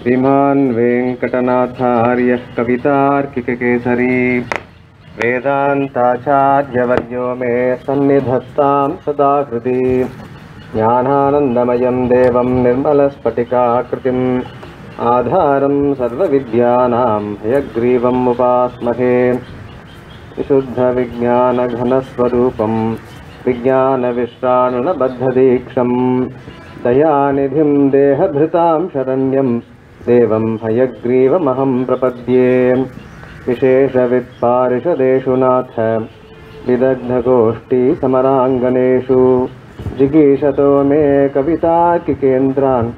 श्रीमान् वेङ्कटनाथार्यः कवितार्किककेसरी वेदान्ताचार्यवर्यो मे सन्निधत्तां सदा हृदि ज्ञानानन्दमयं देवं निर्मलस्फटिकाकृतिम् आधारं सर्वविद्यानां हयग्रीवम् उपास्महे विशुद्धविज्ञानघनस्वरूपं विज्ञानविश्राणुनबद्धदीक्षं दयानिधिं देहभृतां शरण्यं देवं हयग्रीवमहं प्रपद्ये विशेषवित्पारिषदेषु नाथ विदग्धगोष्ठीसमराङ्गनेषु जिगीषतो मे कविताकिकेन्द्रान्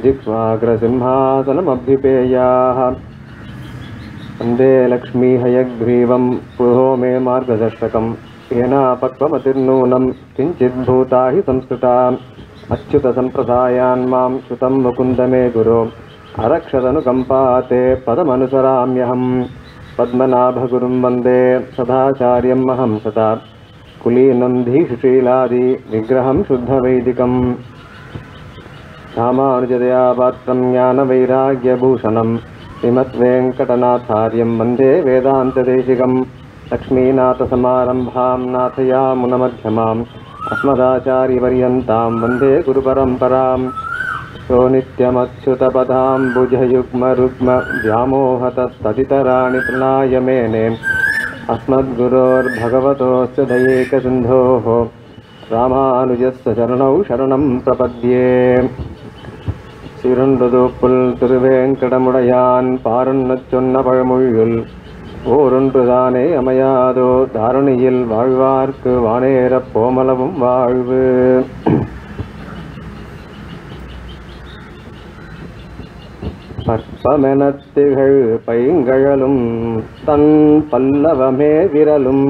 जिह्वाग्रसिंहासनमभ्युपेयाः वन्दे लक्ष्मीहयग्रीवं पुरो मे मार्गदर्शकं येनापक्वमतिर्नूनं किञ्चिद्भूता हि संस्कृता अच्युतसम्प्रदायान् मां श्रुतं मुकुन्द मे गुरो अरक्षदनुकम्पाते पदमनुसराम्यहम् पद्मनाभगुरुं वन्दे सदाचार्यम् अहं सदा कुलीनं धीशुशीलादि विग्रहं शुद्धवैदिकम् रामानुजदया पात्रं ज्ञानवैराग्यभूषणं श्रीमद्वेङ्कटनाथार्यं वन्दे वेदान्तदेशिकं लक्ष्मीनाथसमारम्भां नाथयामुनमध्यमाम् अस्मदाचार्यपर्यन्तां वन्दे गुरुपरम्परां यो नित्यमच्युतपदाम्बुजयुग्मरुग्म व्यामोहतस्तदितराणि तृणाय मेने अस्मद्गुरोर्भगवतोऽस्य दयेकसिन्धोः ராமானுஜஸ்ய சரணௌ சரணம் பிரபத்யே சிறந்ததோப்புல் திருவேங்கடமுடையான் பாரன்னச் சொன்ன பழமொழியுள் ஓரொன்றுதானே அமையாதோ தாரணியில் வாழ்வார்க்கு வானேரப் போமளவும் வாழ்வு பற்பமெனத்திகள் பைங்கழலும் தன் பல்லவமே விரலும்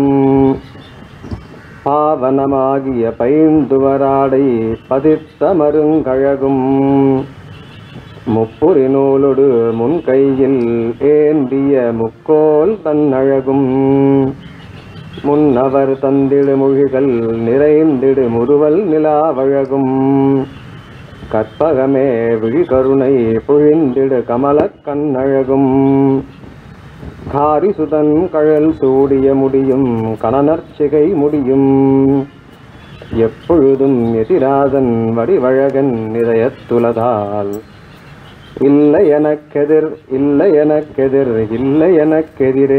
பாவனமாகிய பைந்துவராடை பதித்த மருங்கழகும் முப்புரி நூலொடு முன்கையில் ஏந்திய முக்கோல் தன்னழகும் முன்னவர் தந்திடு மொழிகள் நிறைந்திடு முறுவல் நிலாவழகும் கற்பகமே விழிகருணை புழிந்திடு கமலக் கண்ணழகும் காரிசுதன் கழல் சூடிய முடியும் கணனர்ச்சிகை முடியும் எப்பொழுதும் எதிராதன் வடிவழகன் இதயத்துலதால் இல்லை எனக்கெதிர் இல்லை எனக்கெதிர் இல்லை எனக்கெதிரே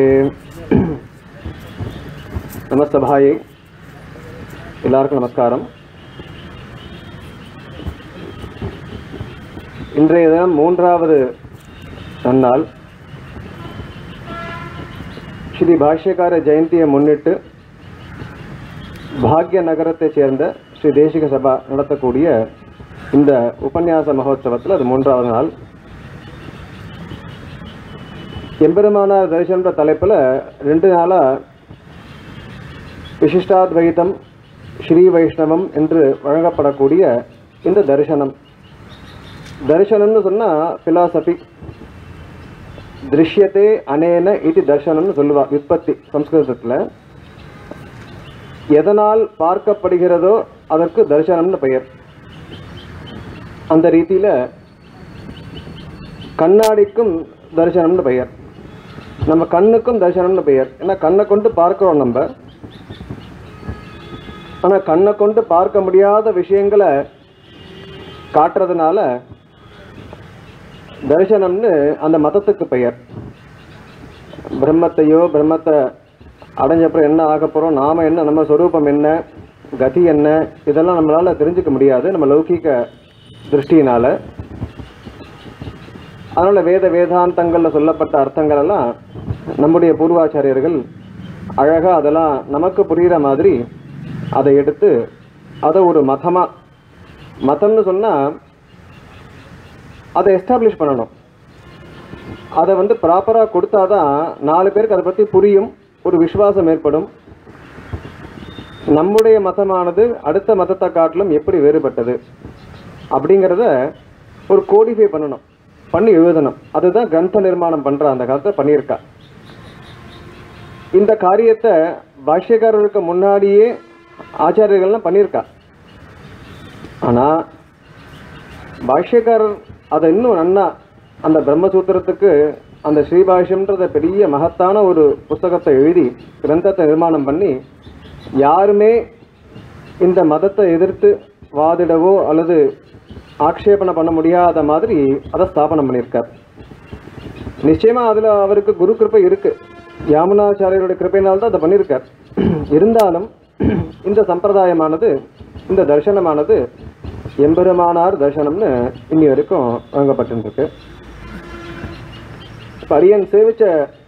நமஸ்தபாயை எல்லாருக்கும் நமஸ்காரம் இன்றைய தினம் மூன்றாவது நன்னாள் ஸ்ரீ பாஷ்யக்கார ஜெயந்தியை முன்னிட்டு பாக்ய நகரத்தை சேர்ந்த ஸ்ரீ தேசிக சபா நடத்தக்கூடிய இந்த உபன்யாச மகோத்சவத்தில் அது மூன்றாவது நாள் எம்பெருமானார் தரிசனன்ற தலைப்பில் ரெண்டு நாளாக விசிஷ்டாத்வைதம் ஸ்ரீ வைஷ்ணவம் என்று வழங்கப்படக்கூடிய இந்த தரிசனம் தரிசனம்னு சொன்னால் பிலாசபி திருஷ்யத்தே அனேன இது தர்சனம்னு சொல்லுவா விற்பத்தி சம்ஸ்கிருதத்தில் எதனால் பார்க்கப்படுகிறதோ அதற்கு தரிசனம்னு பெயர் அந்த ரீதியில் கண்ணாடிக்கும் தரிசனம்னு பெயர் நம்ம கண்ணுக்கும் தரிசனம்னு பெயர் ஏன்னா கண்ணை கொண்டு பார்க்கிறோம் நம்ம ஆனால் கண்ணை கொண்டு பார்க்க முடியாத விஷயங்களை காட்டுறதுனால தரிசனம்னு அந்த மதத்துக்கு பெயர் பிரம்மத்தையோ பிரம்மத்தை அடைஞ்சப்பறம் என்ன ஆக போகிறோம் நாம என்ன நம்ம சொரூபம் என்ன கதி என்ன இதெல்லாம் நம்மளால் தெரிஞ்சுக்க முடியாது நம்ம லௌகிக திருஷ்டியினால அதனால் வேத வேதாந்தங்களில் சொல்லப்பட்ட அர்த்தங்கள் எல்லாம் நம்முடைய பூர்வாச்சாரியர்கள் அழகாக அதெல்லாம் நமக்கு புரிகிற மாதிரி அதை எடுத்து அதை ஒரு மதமாக மதம்னு சொன்னால் அதை எஸ்டாப்ளிஷ் பண்ணணும் அதை வந்து ப்ராப்பராக கொடுத்தாதான் நாலு பேருக்கு அதை பற்றி புரியும் ஒரு விசுவாசம் ஏற்படும் நம்முடைய மதமானது அடுத்த மதத்தை காட்டிலும் எப்படி வேறுபட்டது அப்படிங்கிறத ஒரு கோடிஃபை பண்ணணும் பண்ணி எழுதணும் அதுதான் கிரந்த நிர்மாணம் பண்ணுற அந்த காலத்தை பண்ணியிருக்கா இந்த காரியத்தை பாஷ்யக்காரருக்கு முன்னாடியே ஆச்சாரியர்கள்லாம் பண்ணியிருக்கா ஆனால் பாஷ்யக்காரர் அதை இன்னும் நன்னா அந்த பிரம்மசூத்திரத்துக்கு அந்த ஸ்ரீபாஷ்யம்ன்றத பெரிய மகத்தான ஒரு புஸ்தகத்தை எழுதி கிரந்தத்தை நிர்மாணம் பண்ணி யாருமே இந்த மதத்தை எதிர்த்து வாதிடவோ அல்லது ஆக்ஷேபனை பண்ண முடியாத மாதிரி அதை ஸ்தாபனம் பண்ணியிருக்கார் நிச்சயமா அதுல அவருக்கு குரு கிருப்பை இருக்கு யாமுனாச்சாரியருடைய கிருப்பையினால் தான் அதை பண்ணியிருக்கார் இருந்தாலும் இந்த சம்பிரதாயமானது இந்த தர்சனமானது எம்பெருமானார் தர்சனம்னு இன்னி வரைக்கும் வழங்கப்பட்டிருக்கு இப்ப அரியன் சேவிச்ச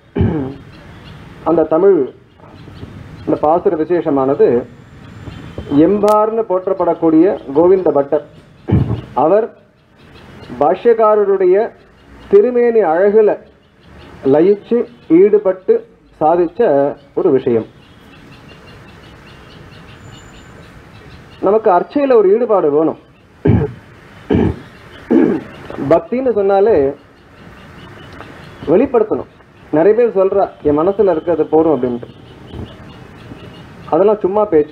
அந்த தமிழ் இந்த பாசுர விசேஷமானது எம்பார்னு போற்றப்படக்கூடிய கோவிந்த பட்டர் அவர் பாஷ்யக்காரருடைய திருமேனி அழகுல லயிச்சு ஈடுபட்டு சாதிச்ச ஒரு விஷயம் நமக்கு அர்ச்சையில ஒரு ஈடுபாடு வேணும் பக்தின்னு சொன்னாலே வெளிப்படுத்தணும் நிறைய பேர் சொல்றா என் மனசுல இருக்கிறது போதும் அப்படின்ட்டு அதெல்லாம் சும்மா பேச்சு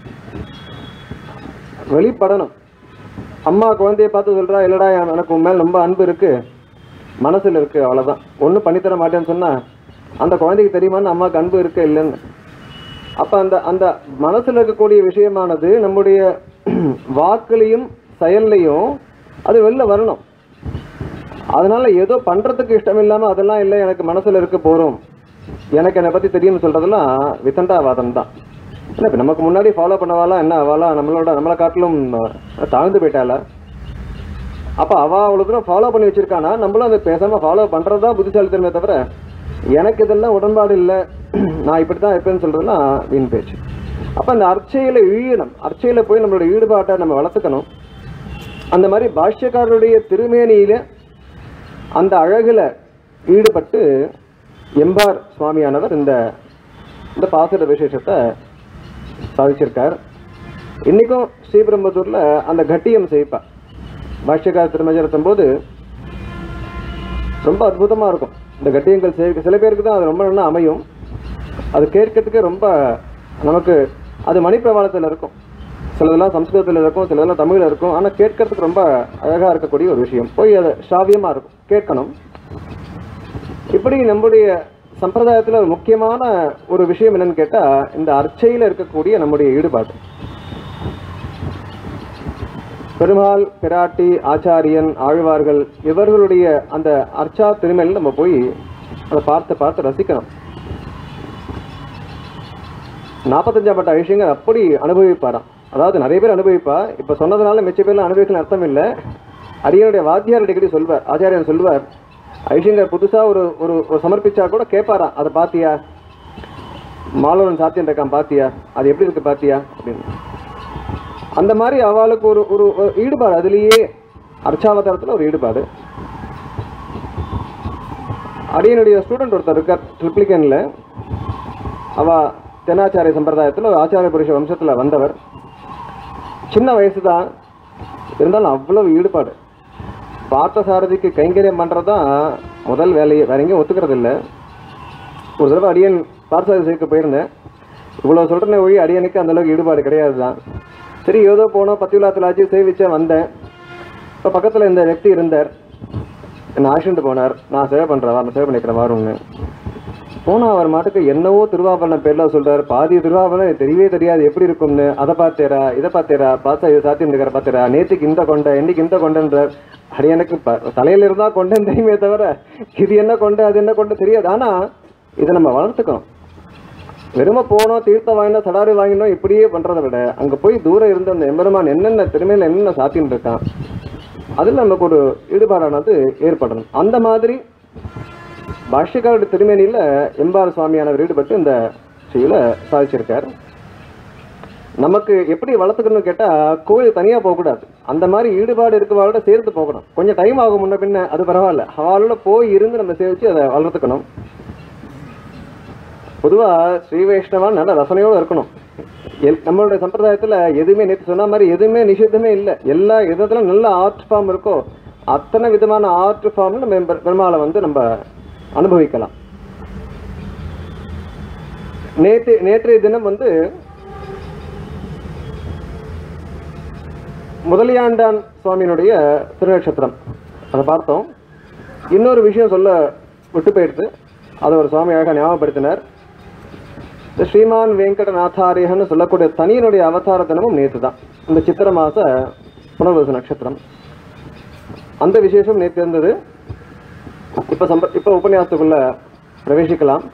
வெளிப்படணும் அம்மா குழந்தைய பார்த்து சொல்றா இல்லடா எனக்கு உன் மேல ரொம்ப அன்பு இருக்கு மனசுல இருக்கு அவ்வளவுதான் ஒன்றும் பண்ணித்தர மாட்டேன்னு சொன்னா அந்த குழந்தைக்கு தெரியுமான்னு அம்மாவுக்கு அன்பு இருக்கு இல்லைன்னு அப்ப அந்த அந்த மனசுல இருக்கக்கூடிய விஷயமானது நம்முடைய வாக்குலையும் செயல்லையும் அது வெளில வரணும் அதனால ஏதோ பண்றதுக்கு இஷ்டம் இல்லாம அதெல்லாம் இல்லை எனக்கு மனசுல இருக்க போறோம் எனக்கு என்னை பத்தி தெரியும்னு சொல்றதெல்லாம் விதண்டாவாதம் தான் இல்ல இப்ப நமக்கு முன்னாடி ஃபாலோ பண்ணவாளா என்ன ஆவாளா நம்மளோட நம்மளை காட்டிலும் தாழ்ந்து போயிட்டாளா அப்ப அவ அவ்வளவு தூரம் ஃபாலோ பண்ணி வச்சிருக்கானா நம்மளும் அதை பேசாம ஃபாலோ பண்றதா புத்திசாலித்தனமே தவிர எனக்கு இதெல்லாம் உடன்பாடு இல்லை நான் இப்படித்தான் இருப்பேன்னு சொல்றதுலாம் வீண் பேச்சு அப்ப அந்த அர்ச்சையில இழியணும் அர்ச்சையில போய் நம்மளோட ஈடுபாட்டை நம்ம வளர்த்துக்கணும் அந்த மாதிரி பாஷ்யக்காரருடைய திருமேனியில அந்த அழகுல ஈடுபட்டு எம்பார் சுவாமியானவர் இந்த இந்த பாசுர விசேஷத்தை சாதிச்சிருக்கார் இன்னைக்கும் ஸ்ரீபெரும்புதூர்ல அந்த கட்டியம் செய்ப்பா பாஷ்யக்கார திருமஜரத்தும் போது ரொம்ப அற்புதமா இருக்கும் இந்த கட்டியங்கள் செய் சில பேருக்கு தான் அது ரொம்ப நல்லா அமையும் அது கேட்கறதுக்கே ரொம்ப நமக்கு அது மணிப்பிரவாளத்தில் இருக்கும் சிலதெல்லாம் சம்ஸ்கிருதத்தில் இருக்கும் சிலதெல்லாம் தமிழில் இருக்கும் ஆனால் கேட்கறதுக்கு ரொம்ப அழகாக இருக்கக்கூடிய ஒரு விஷயம் போய் அது சாவியமாக இருக்கும் கேட்கணும் இப்படி நம்முடைய சம்பிரதாயத்தில் ஒரு முக்கியமான ஒரு விஷயம் என்னன்னு கேட்டால் இந்த அர்ச்சையில் இருக்கக்கூடிய நம்முடைய ஈடுபாடு பெருமாள் பிராட்டி ஆச்சாரியன் ஆழ்வார்கள் இவர்களுடைய அந்த அர்ச்சா திருமேல் நம்ம போய் அதை பார்த்து பார்த்து ரசிக்கணும் நாற்பத்தஞ்சாம் பட்ட விஷயங்கள் அப்படி அனுபவிப்பாராம் அதாவது நிறைய பேர் அனுபவிப்பா இப்ப சொன்னதுனால மிச்ச பேர்ல அனுபவிக்கல அர்த்தம் இல்லை அடியனுடைய வாத்தியார் அடிக்கடி சொல்வார் ஆச்சாரியன் சொல்வார் ஐஷங்கர் புதுசா ஒரு ஒரு ஒரு சமர்ப்பிச்சா கூட கேட்பாராம் அதை பாத்தியா மாலவன் சாத்தியன் இருக்கான் பாத்தியா அது எப்படி இருக்கு பாத்தியா அப்படின்னு அந்த மாதிரி அவளுக்கு ஒரு ஒரு ஒரு ஈடுபாடு அதுலேயே அர்ச்சாவதாரத்தில் ஒரு ஈடுபாடு அடியனுடைய ஸ்டூடெண்ட் ஒருத்தர் இருக்கார் ட்ரிப்ளிகனில் அவ தென்னாச்சாரிய சம்பிரதாயத்தில் ஒரு ஆச்சாரிய புருஷ வம்சத்தில் வந்தவர் சின்ன வயசு தான் இருந்தாலும் அவ்வளவு ஈடுபாடு பார்த்த சாரதிக்கு கைங்கரியம் பண்ணுறது தான் முதல் வேலையை வேற எங்கேயும் ஒத்துக்கிறது இல்லை ஒரு தடவை அடியன் பார்த்தசாரதி சேர்க்க போயிருந்தேன் இவ்வளோ சொல்கிறேன் ஒழி அடியனுக்கு அந்த அளவுக்கு ஈடுபாடு கிடையாது தான் சரி ஏதோ போனோம் பத்து விழாத்தில் ஆச்சு சேவிச்சேன் வந்தேன் இப்போ பக்கத்தில் இந்த వ్యక్తి இருந்தார் என்னை ஆக்சிடென்ட் போனார் நான் சேவை பண்ணுறேன் நான் சேவை பண்ணிக்கிறேன் வாருங்க போனா அவர் மாட்டுக்கு என்னவோ திருவாபரணம் பேர்ல சொல்றாரு பாதி திருவாபரணம் எனக்கு தெரியவே தெரியாது எப்படி இருக்கும்னு அதை பார்த்தேரா இதை பார்த்தேரா பார்த்தா இது சாத்தி இருக்கிற பார்த்தேரா நேத்துக்கு இந்த கொண்டை என்னைக்கு இந்த கொண்டைன்றார் அது எனக்கு ப- தலையில இருந்தா கொண்டேன்னு தெரியுமே தவிர இது என்ன கொண்டை அது என்ன கொண்டை தெரியாது ஆனா இதை நம்ம வளர்த்துக்கணும் வெறும போனோம் தீர்த்தம் வாங்கினோம் சடாரி வாங்கினோம் இப்படியே பண்றதை விட அங்க போய் தூரம் இருந்த அந்த எம்பெருமான் என்னென்ன திருமையில என்னென்ன சாத்தின்னு இருக்கான் அதில் நமக்கு ஒரு ஈடுபாடானது ஏற்படணும் அந்த மாதிரி பாஷ்யக்காரோட திருமேனியில எம்பார் சுவாமியானவர் ஈடுபட்டு இந்த செயல சாதிச்சிருக்கார் நமக்கு எப்படி வளர்த்துக்கணும்னு கேட்டா கோயில் தனியா போகக்கூடாது அந்த மாதிரி ஈடுபாடு இருக்கவாளோட சேர்த்து போகணும் கொஞ்சம் டைம் ஆகும் முன்ன பின்ன அது பரவாயில்ல அவளோட போய் இருந்து நம்ம சேவிச்சு அதை வளர்த்துக்கணும் பொதுவா ஸ்ரீ வைஷ்ணவா நல்ல ரசனையோட இருக்கணும் எல்- நம்மளுடைய சம்பிரதாயத்துல எதுவுமே நேற்று சொன்ன மாதிரி எதுவுமே நிஷேதமே இல்லை எல்லா விதத்துல நல்ல ஆர்ட் ஃபார்ம் இருக்கோ அத்தனை விதமான ஆர்ட் ஃபார்ம்ல நம்ம பெ- பெருமாளை வந்து நம்ம அனுபவிக்கலாம் நேற்று நேற்றைய தினம் வந்து முதலியாண்டான் சுவாமியினுடைய திருநட்சத்திரம் அதை பார்த்தோம் இன்னொரு விஷயம் சொல்ல விட்டு போயிடுது அதை ஒரு சுவாமி அழகாக ஞாபகப்படுத்தினார் இந்த ஸ்ரீமான் வெங்கடநாத்தாரியன்னு சொல்லக்கூடிய தனியனுடைய அவதார தினமும் நேற்று தான் இந்த சித்திர மாச புனர்வசு நட்சத்திரம் அந்த விசேஷம் நேற்று இருந்தது இப்போ சம்ப இப்போ உபன்யாசத்துக்குள்ள பிரவேசிக்கலாம்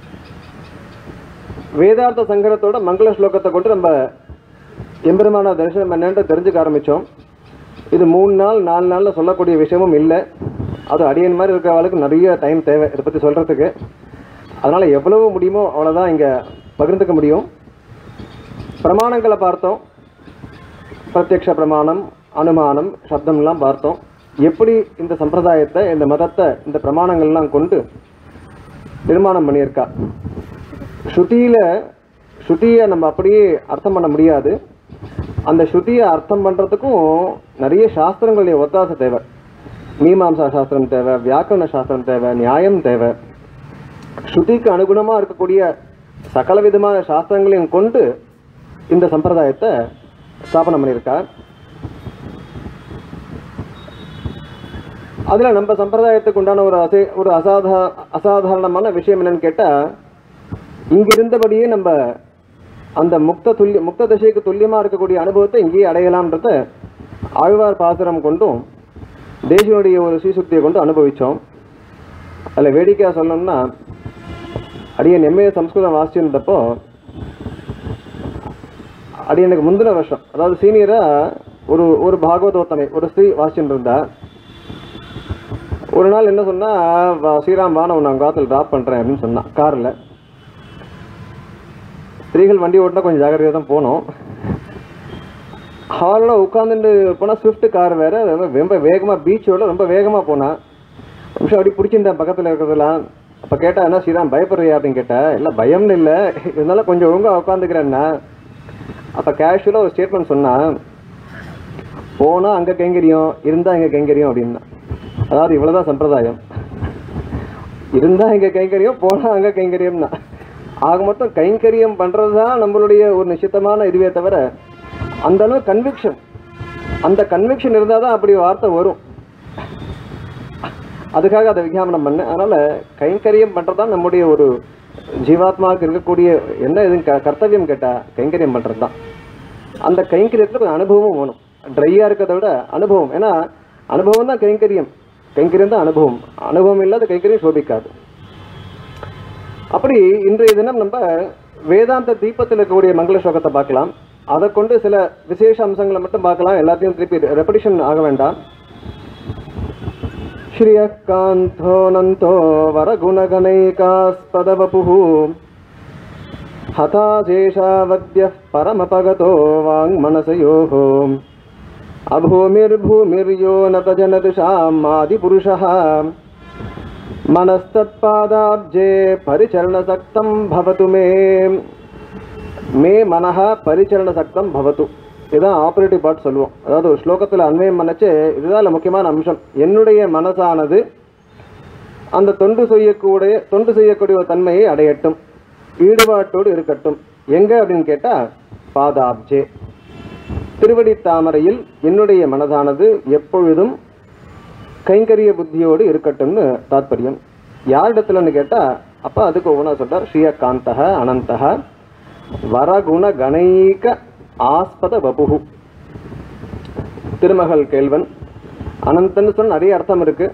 வேதார்த்த சங்கரத்தோட மங்கள ஸ்லோகத்தை கொண்டு நம்ம எம்பெருமான தரிசனம் என்னன்னு தெரிஞ்சுக்க ஆரம்பித்தோம் இது மூணு நாள் நாலு நாளில் சொல்லக்கூடிய விஷயமும் இல்லை அது அடியன் மாதிரி இருக்கிறவளுக்கு நிறைய டைம் தேவை இதை பற்றி சொல்கிறதுக்கு அதனால் எவ்வளவு முடியுமோ அவ்வளோதான் இங்கே பகிர்ந்துக்க முடியும் பிரமாணங்களை பார்த்தோம் பிரத்யக்ஷ பிரமாணம் அனுமானம் சப்தம்லாம் பார்த்தோம் எப்படி இந்த சம்பிரதாயத்தை இந்த மதத்தை இந்த பிரமாணங்கள்லாம் கொண்டு நிர்மாணம் பண்ணியிருக்கா ஸ்ருதியில் ஸ்ருதியை நம்ம அப்படியே அர்த்தம் பண்ண முடியாது அந்த ஸ்ருதியை அர்த்தம் பண்ணுறதுக்கும் நிறைய சாஸ்திரங்களுடைய ஒத்தாசை தேவை மீமாம்சா சாஸ்திரம் தேவை வியாக்கரண சாஸ்திரம் தேவை நியாயம் தேவை ஸ்ருதிக்கு அனுகுணமாக இருக்கக்கூடிய சகல விதமான சாஸ்திரங்களையும் கொண்டு இந்த சம்பிரதாயத்தை ஸ்தாபனம் பண்ணியிருக்கார் அதில் நம்ம சம்பிரதாயத்துக்கு உண்டான ஒரு அசை ஒரு அசாதா அசாதாரணமான விஷயம் என்னன்னு கேட்டால் இங்க இருந்தபடியே நம்ம அந்த முக்த துல்லிய முக்த தசைக்கு துல்லியமாக இருக்கக்கூடிய அனுபவத்தை இங்கேயே அடையலாம்ன்றத ஆழ்வார் பாசுரம் கொண்டும் தேசியனுடைய ஒரு ஸ்ரீசுக்தியை கொண்டு அனுபவித்தோம் அதில் வேடிக்கையாக சொல்லணும்னா அடியன் எம்ஏ சம்ஸ்கிருதம் வாசிச்சிருந்தப்போ அடியனுக்கு முந்தின வருஷம் அதாவது சீனியராக ஒரு ஒரு பாகவதோத்தமை ஒரு ஸ்ரீ வாசிச்சுட்டு இருந்தா ஒரு நாள் என்ன சொன்னா வா, ஸ்ரீராம் வா நான் உன்னை காத்தில் ட்ராப் பண்ணுறேன் அப்படின்னு சொன்னான் காரில் ஸ்திரீகள் வண்டி ஓட்டினா கொஞ்சம் ஜாகிரதையாக தான் போனோம் ஹாலில் உட்காந்துட்டு போனால் ஸ்விஃப்ட் கார் வேற ரொம்ப ரொம்ப வேகமாக பீச்சோட ரொம்ப வேகமாக போனான் ஒரு நிமிஷம் அப்படி பிடிச்சிருந்தேன் பக்கத்தில் இருக்கிறதெல்லாம் அப்போ கேட்டா என்ன ஸ்ரீராம் பயப்படுறியா அப்படின்னு கேட்டேன் இல்லை பயம்னு இல்லை இருந்தாலும் கொஞ்சம் ஒழுங்காக உட்காந்துக்கிறேன்னா அப்போ கேஷுவலாக ஒரு ஸ்டேட்மெண்ட் சொன்னான் போனால் அங்கே கைங்கரியம் இருந்தால் இங்கே கைங்கரியம் அப்படின்னா அதாவது இவ்வளோதான் சம்பிரதாயம் இருந்தால் இங்கே கைங்கரியம் போனால் அங்கே கைங்கரியம்னா ஆக மொத்தம் கைங்கரியம் பண்ணுறது தான் நம்மளுடைய ஒரு நிச்சயமான இதுவே தவிர அந்த அளவு கன்விக்ஷன் அந்த கன்விக்ஷன் இருந்தால் தான் அப்படி வார்த்தை வரும் அதுக்காக அதை விஞ்ஞாபனம் பண்ணேன் அதனால் கைங்கரியம் பண்ணுறது தான் நம்முடைய ஒரு ஜீவாத்மாவுக்கு இருக்கக்கூடிய என்ன இது க கர்த்தவியம் கேட்டால் கைங்கரியம் பண்ணுறது தான் அந்த கைங்கரியத்தில் கொஞ்சம் அனுபவமும் வேணும் ட்ரையாக இருக்கிறத விட அனுபவம் ஏன்னா அனுபவம் தான் கைங்கரியம் கைங்கரியம் தான் அனுபவம் அனுபவம் இல்லாத கைங்கரியம் சோபிக்காது அப்படி இன்றைய தினம் நம்ம வேதாந்த தீபத்தில் இருக்கக்கூடிய மங்கள ஸ்லோகத்தை பார்க்கலாம் அதை கொண்டு சில விசேஷ அம்சங்களை மட்டும் பார்க்கலாம் எல்லாத்தையும் திருப்பி ரெப்படிஷன் ஆக வேண்டாம் श्रियःकान्थोऽनन्तो वरगुणगणैकास्पदवपुः हताशेषावद्यः परमपगतो वाङ्मनसयोः अभूमिर्भूमिर्यो नतजनदृशाम् आदिपुरुषः मनस्तत्पादाब्जे परिचरणसक्तं भवतु मे மே மனஹ பரிச்சரண சக்தம் பவத்து இதுதான் ஆப்ரேட்டிவ் பார்ட் சொல்லுவோம் அதாவது ஒரு ஸ்லோகத்தில் அன்வயம் பண்ணச்சு இதுதான் இதுல முக்கியமான அம்சம் என்னுடைய மனசானது அந்த தொண்டு செய்யக்கூடிய தொண்டு செய்யக்கூடிய ஒரு தன்மையை அடையட்டும் ஈடுபாட்டோடு இருக்கட்டும் எங்க அப்படின்னு கேட்டா பாதாப்ஜே திருவடி தாமரையில் என்னுடைய மனதானது எப்பொழுதும் கைங்கரிய புத்தியோடு இருக்கட்டும்னு தாத்பரியம் யாரிடத்துலன்னு கேட்டா அப்ப அதுக்கு ஒவ்வொன்றா சொல்றார் ஸ்ரீயகாந்தக அனந்தக வரகுண கணைக ஆஸ்பத வபுகு திருமகள் கேள்வன் அனந்தன்னு சொன்ன நிறைய அர்த்தம் இருக்கு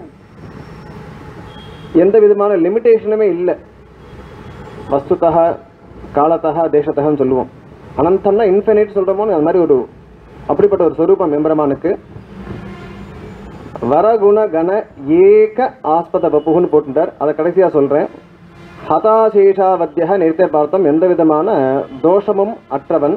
எந்த விதமான லிமிட்டேஷனுமே இல்லை வஸ்துதக காலத்தக தேசத்தகன்னு சொல்லுவோம் அனந்தம்னா இன்ஃபினிட் சொல்கிறோமோ அது மாதிரி ஒரு அப்படிப்பட்ட ஒரு சொரூபம் எம்பெருமானுக்கு வரகுண கண ஏக ஆஸ்பத வப்புகுன்னு போட்டுட்டார் அதை கடைசியாக சொல்கிறேன் ஹதாசேஷாவத்தியக நேரத்தை பார்த்தோம் எந்த விதமான தோஷமும் அற்றவன்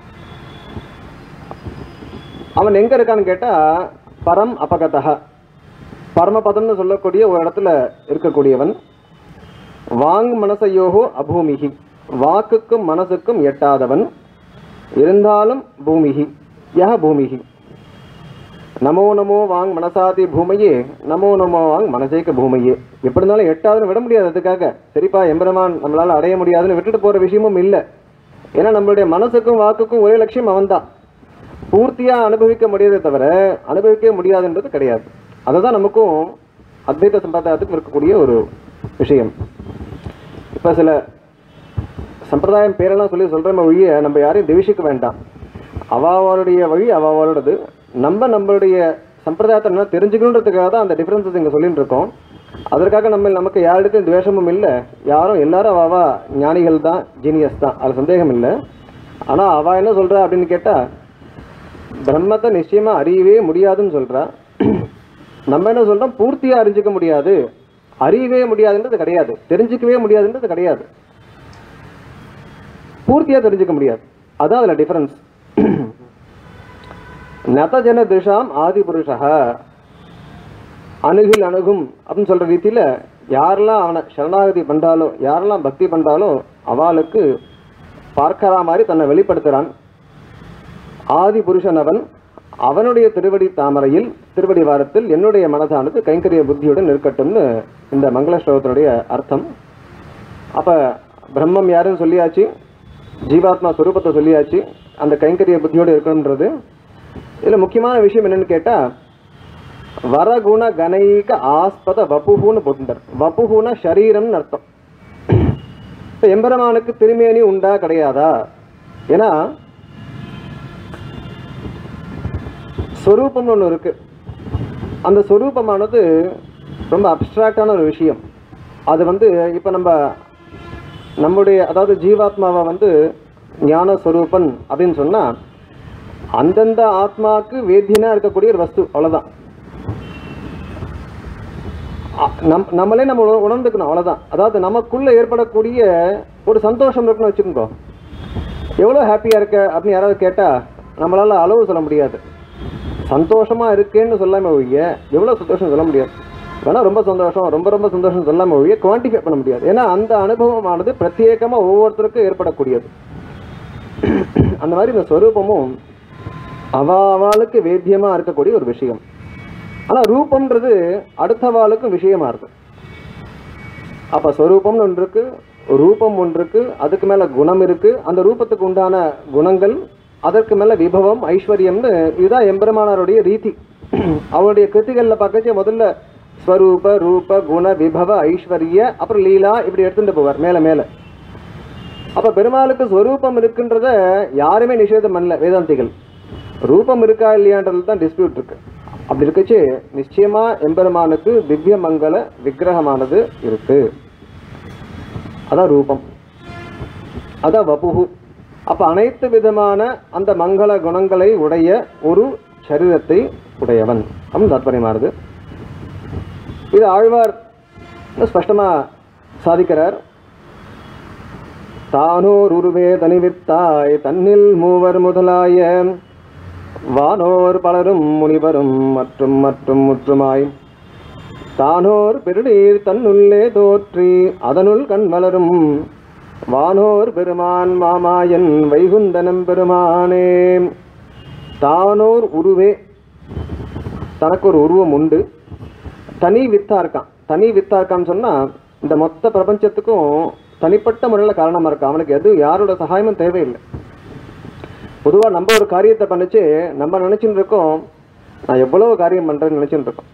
அவன் எங்க இருக்கான்னு கேட்டா பரம் அபகதக பரமபதம்னு சொல்லக்கூடிய ஒரு இடத்துல இருக்கக்கூடியவன் வாங் மனசையோகோ அபூமிகி வாக்குக்கும் மனசுக்கும் எட்டாதவன் இருந்தாலும் பூமிகி யஹ பூமிகி நமோ நமோ வாங் மனசாதி பூமையே நமோ நமோ வாங் மனசேக்க பூமையே எப்படி இருந்தாலும் எட்டாவதுன்னு விட முடியாது அதுக்காக சரிப்பா எம்பெருமான் நம்மளால அடைய முடியாதுன்னு விட்டுட்டு போற விஷயமும் இல்லை ஏன்னா நம்மளுடைய மனசுக்கும் வாக்குக்கும் ஒரே லட்சியம் அவன்தான் பூர்த்தியா அனுபவிக்க முடியாதே தவிர அனுபவிக்கவே முடியாதுன்றது கிடையாது அதை தான் நமக்கும் அத்வைத சம்பிரதாயத்துக்கும் இருக்கக்கூடிய ஒரு விஷயம் இப்போ சில சம்பிரதாயம் பேரெல்லாம் சொல்லி சொல்கிறோமே ஒழிய நம்ம யாரையும் தெவிஷிக்க வேண்டாம் அவாவாளுடைய வழி அவாவாளோடது நம்ம நம்மளுடைய சம்பிரதாயத்தை என்ன தெரிஞ்சுக்கணுன்றதுக்காக தான் அந்த டிஃப்ரென்சஸ் இங்கே சொல்லிட்டு இருக்கோம் அதற்காக நம்ம நமக்கு யாரிடத்தையும் துவேஷமும் இல்லை யாரும் எல்லாரும் அவாவா ஞானிகள் தான் ஜீனியஸ் தான் அது சந்தேகம் இல்லை ஆனால் அவள் என்ன சொல்கிறா அப்படின்னு கேட்டால் பிரம்மத்தை நிச்சயமாக அறியவே முடியாதுன்னு சொல்கிறா நம்ம என்ன சொல்கிறோம் பூர்த்தியாக அறிஞ்சிக்க முடியாது அறியவே முடியாதுன்றது கிடையாது தெரிஞ்சுக்கவே முடியாதுன்றது கிடையாது பூர்த்தியா தெரிஞ்சுக்க முடியாது அதான் அதுல டிஃபரன்ஸ் நதஜன திஷாம் ஆதி புருஷா அணுகில் அணுகும் அப்படின்னு சொல்ற ரீதியில யாரெல்லாம் அவனை சரணாகதி பண்றாலோ யாரெல்லாம் பக்தி பண்றாலோ அவளுக்கு பார்க்கறா மாதிரி தன்னை வெளிப்படுத்துறான் ஆதி புருஷன் அவன் அவனுடைய திருவடி தாமரையில் திருவடி வாரத்தில் என்னுடைய மனதானது கைங்கரிய புத்தியுடன் இருக்கட்டும்னு இந்த மங்கள ஸ்லோகத்தினுடைய அர்த்தம் அப்ப பிரம்மம் யாருன்னு சொல்லியாச்சு ஜீவாத்மா ஸ்வரூபத்தை சொல்லியாச்சு அந்த கைங்கரிய புத்தியோடு இருக்கணுன்றது இதுல முக்கியமான விஷயம் என்னன்னு கேட்டா வரகுண கணைக ஆஸ்பத வப்புகுன்னு போட்டுட்டார் வப்புகுன சரீரம்னு அர்த்தம் இப்ப எம்பெருமானுக்கு திருமேனி உண்டா கிடையாதா ஏன்னா ஸ்வரூபம்னு ஒன்று இருக்கு அந்த ஸ்வரூபமானது ரொம்ப அப்டிராக்டான ஒரு விஷயம் அது வந்து இப்போ நம்ம நம்முடைய அதாவது ஜீவாத்மாவை வந்து ஞான ஸ்வரூபன் அப்படின்னு சொன்னா அந்தந்த ஆத்மாவுக்கு வேத்தியனா இருக்கக்கூடிய ஒரு வஸ்து அவ்வளவுதான் அ- நம் நம்மளே நம்ம உண- உணர்ந்துக்கணும் அவ்வளவுதான் அதாவது நமக்குள்ள ஏற்படக்கூடிய ஒரு சந்தோஷம் இருக்குன்னு வச்சுக்கோங்க எவ்வளோ ஹாப்பியா இருக்க அப்படின்னு யாராவது கேட்டா நம்மளால அளவு சொல்ல முடியாது சந்தோஷமா இருக்கேன்னு சொல்லாம ஒழிய எவ்வளோ சந்தோஷம் சொல்ல முடியாது வேணா ரொம்ப சந்தோஷம் ரொம்ப ரொம்ப சந்தோஷம் சொல்லாம ஒழிய குவான்டிஃபை பண்ண முடியாது ஏன்னா அந்த அனுபவமானது பிரத்யேகமா ஒவ்வொருத்தருக்கும் ஏற்படக்கூடியது அந்த மாதிரி இந்த ஸ்வரூபமும் அவா அவளுக்கு வேத்தியமா இருக்கக்கூடிய ஒரு விஷயம் ஆனா ரூபம்ன்றது அடுத்தவாளுக்கும் விஷயமா இருக்கு அப்ப ஸ்வரூபம்னு ஒன்று இருக்கு ரூபம் ஒன்று இருக்கு அதுக்கு மேல குணம் இருக்கு அந்த ரூபத்துக்கு உண்டான குணங்கள் அதற்கு மேல விபவம் ஐஸ்வர்யம்னு இதுதான் எம்பெருமானாருடைய ரீதி அவருடைய கிருத்திகள்ல பார்க்கச்சே முதல்ல ஸ்வரூப ரூப குண விபவ ஐஸ்வர்ய அப்புறம் லீலா இப்படி எடுத்துட்டு போவார் மேல மேல அப்ப பெருமாளுக்கு ஸ்வரூபம் இருக்குன்றத யாருமே நிஷேதம் பண்ணல வேதாந்திகள் ரூபம் இருக்கா இல்லையான்றது தான் டிஸ்பியூட் இருக்கு அப்படி இருக்கச்சு நிச்சயமா எம்பெருமானுக்கு திவ்ய மங்கள விக்கிரகமானது இருக்கு அதான் ரூபம் அதான் வபுகு அப்ப அனைத்து விதமான அந்த மங்கள குணங்களை உடைய ஒரு சரீரத்தை உடையவன் அப்படின்னு தாத்பரியமானது இது ஆழ்வார் ஸ்பஷ்டமா சாதிக்கிறார் தானோர் உருவே தனிவித்தாய் தன்னில் மூவர் முதலாய வானோர் பலரும் முனிவரும் மற்றும் மற்றும் முற்றுமாய் தானோர் பெருநீர் தன்னுள்ளே தோற்றி அதனுள் கண் மலரும் வானோர் பெருமான் மாமாயன் வைகுந்தனம் பெருமானே தானோர் உருவே தனக்கு ஒரு உருவம் உண்டு தனி வித்தா இருக்கான் தனி வித்தா இருக்கான்னு சொன்னா இந்த மொத்த பிரபஞ்சத்துக்கும் தனிப்பட்ட முறையில் காரணமா இருக்கான் அவனுக்கு எது யாரோட சகாயமும் தேவையில்லை பொதுவா நம்ம ஒரு காரியத்தை பண்ணிச்சு நம்ம நினைச்சுட்டு இருக்கோம் நான் எவ்வளவு காரியம் பண்றேன்னு நினைச்சுட்டு இருக்கோம்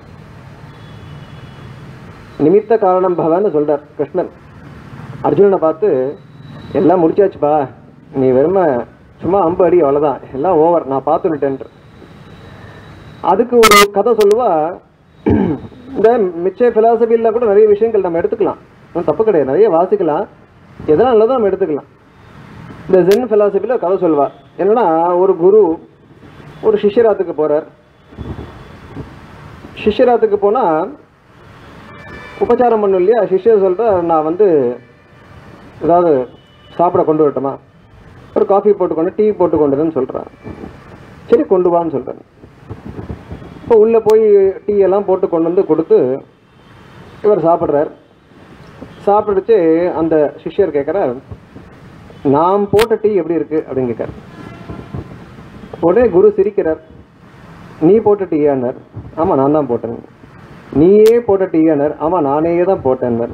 நிமித்த காரணம் பவன்னு சொல்றார் கிருஷ்ணன் அர்ஜுனனை பார்த்து எல்லாம் முடிச்சாச்சுப்பா நீ வெறும சும்மா அம்பு அடி அவ்வளவுதான் எல்லாம் ஓவர் நான் பார்த்துட்டேன்ட்டு அதுக்கு ஒரு கதை சொல்லுவா இந்த மிச்ச பிலாசபியில் கூட நிறைய விஷயங்கள் நம்ம எடுத்துக்கலாம் ஒண்ணும் தப்பு கிடையாது நிறைய வாசிக்கலாம் எதெல்லாம் நல்லதோ நம்ம எடுத்துக்கலாம் இந்த ஜென் பிலாசபியில் கதை சொல்வா என்னன்னா ஒரு குரு ஒரு சிஷ்யராத்துக்கு போறார் சிஷ்யராத்துக்கு போனா உபச்சாரம் பண்ணும் இல்லையா சிஷ்யர் சொல்ற நான் வந்து ஏதாவது சாப்பிட கொண்டு வரட்டுமா ஒரு காஃபி போட்டு கொண்டு டீ போட்டு கொண்டுன்னு சொல்றான் சரி கொண்டு வான்னு சொல்றேன் இப்போ உள்ள போய் டீ எல்லாம் போட்டு கொண்டு வந்து கொடுத்து இவர் சாப்பிட்றார் சாப்பிடுச்சு அந்த சிஷ்யர் கேட்குறார் நாம் போட்ட டீ எப்படி இருக்கு அப்படின்னு கேட்கார் உடனே குரு சிரிக்கிறார் நீ போட்ட டீயானார் ஆமா நான் தான் போட்டேன் நீயே போட்ட டீயானார் ஆமா நானே தான் போட்டேன்னார்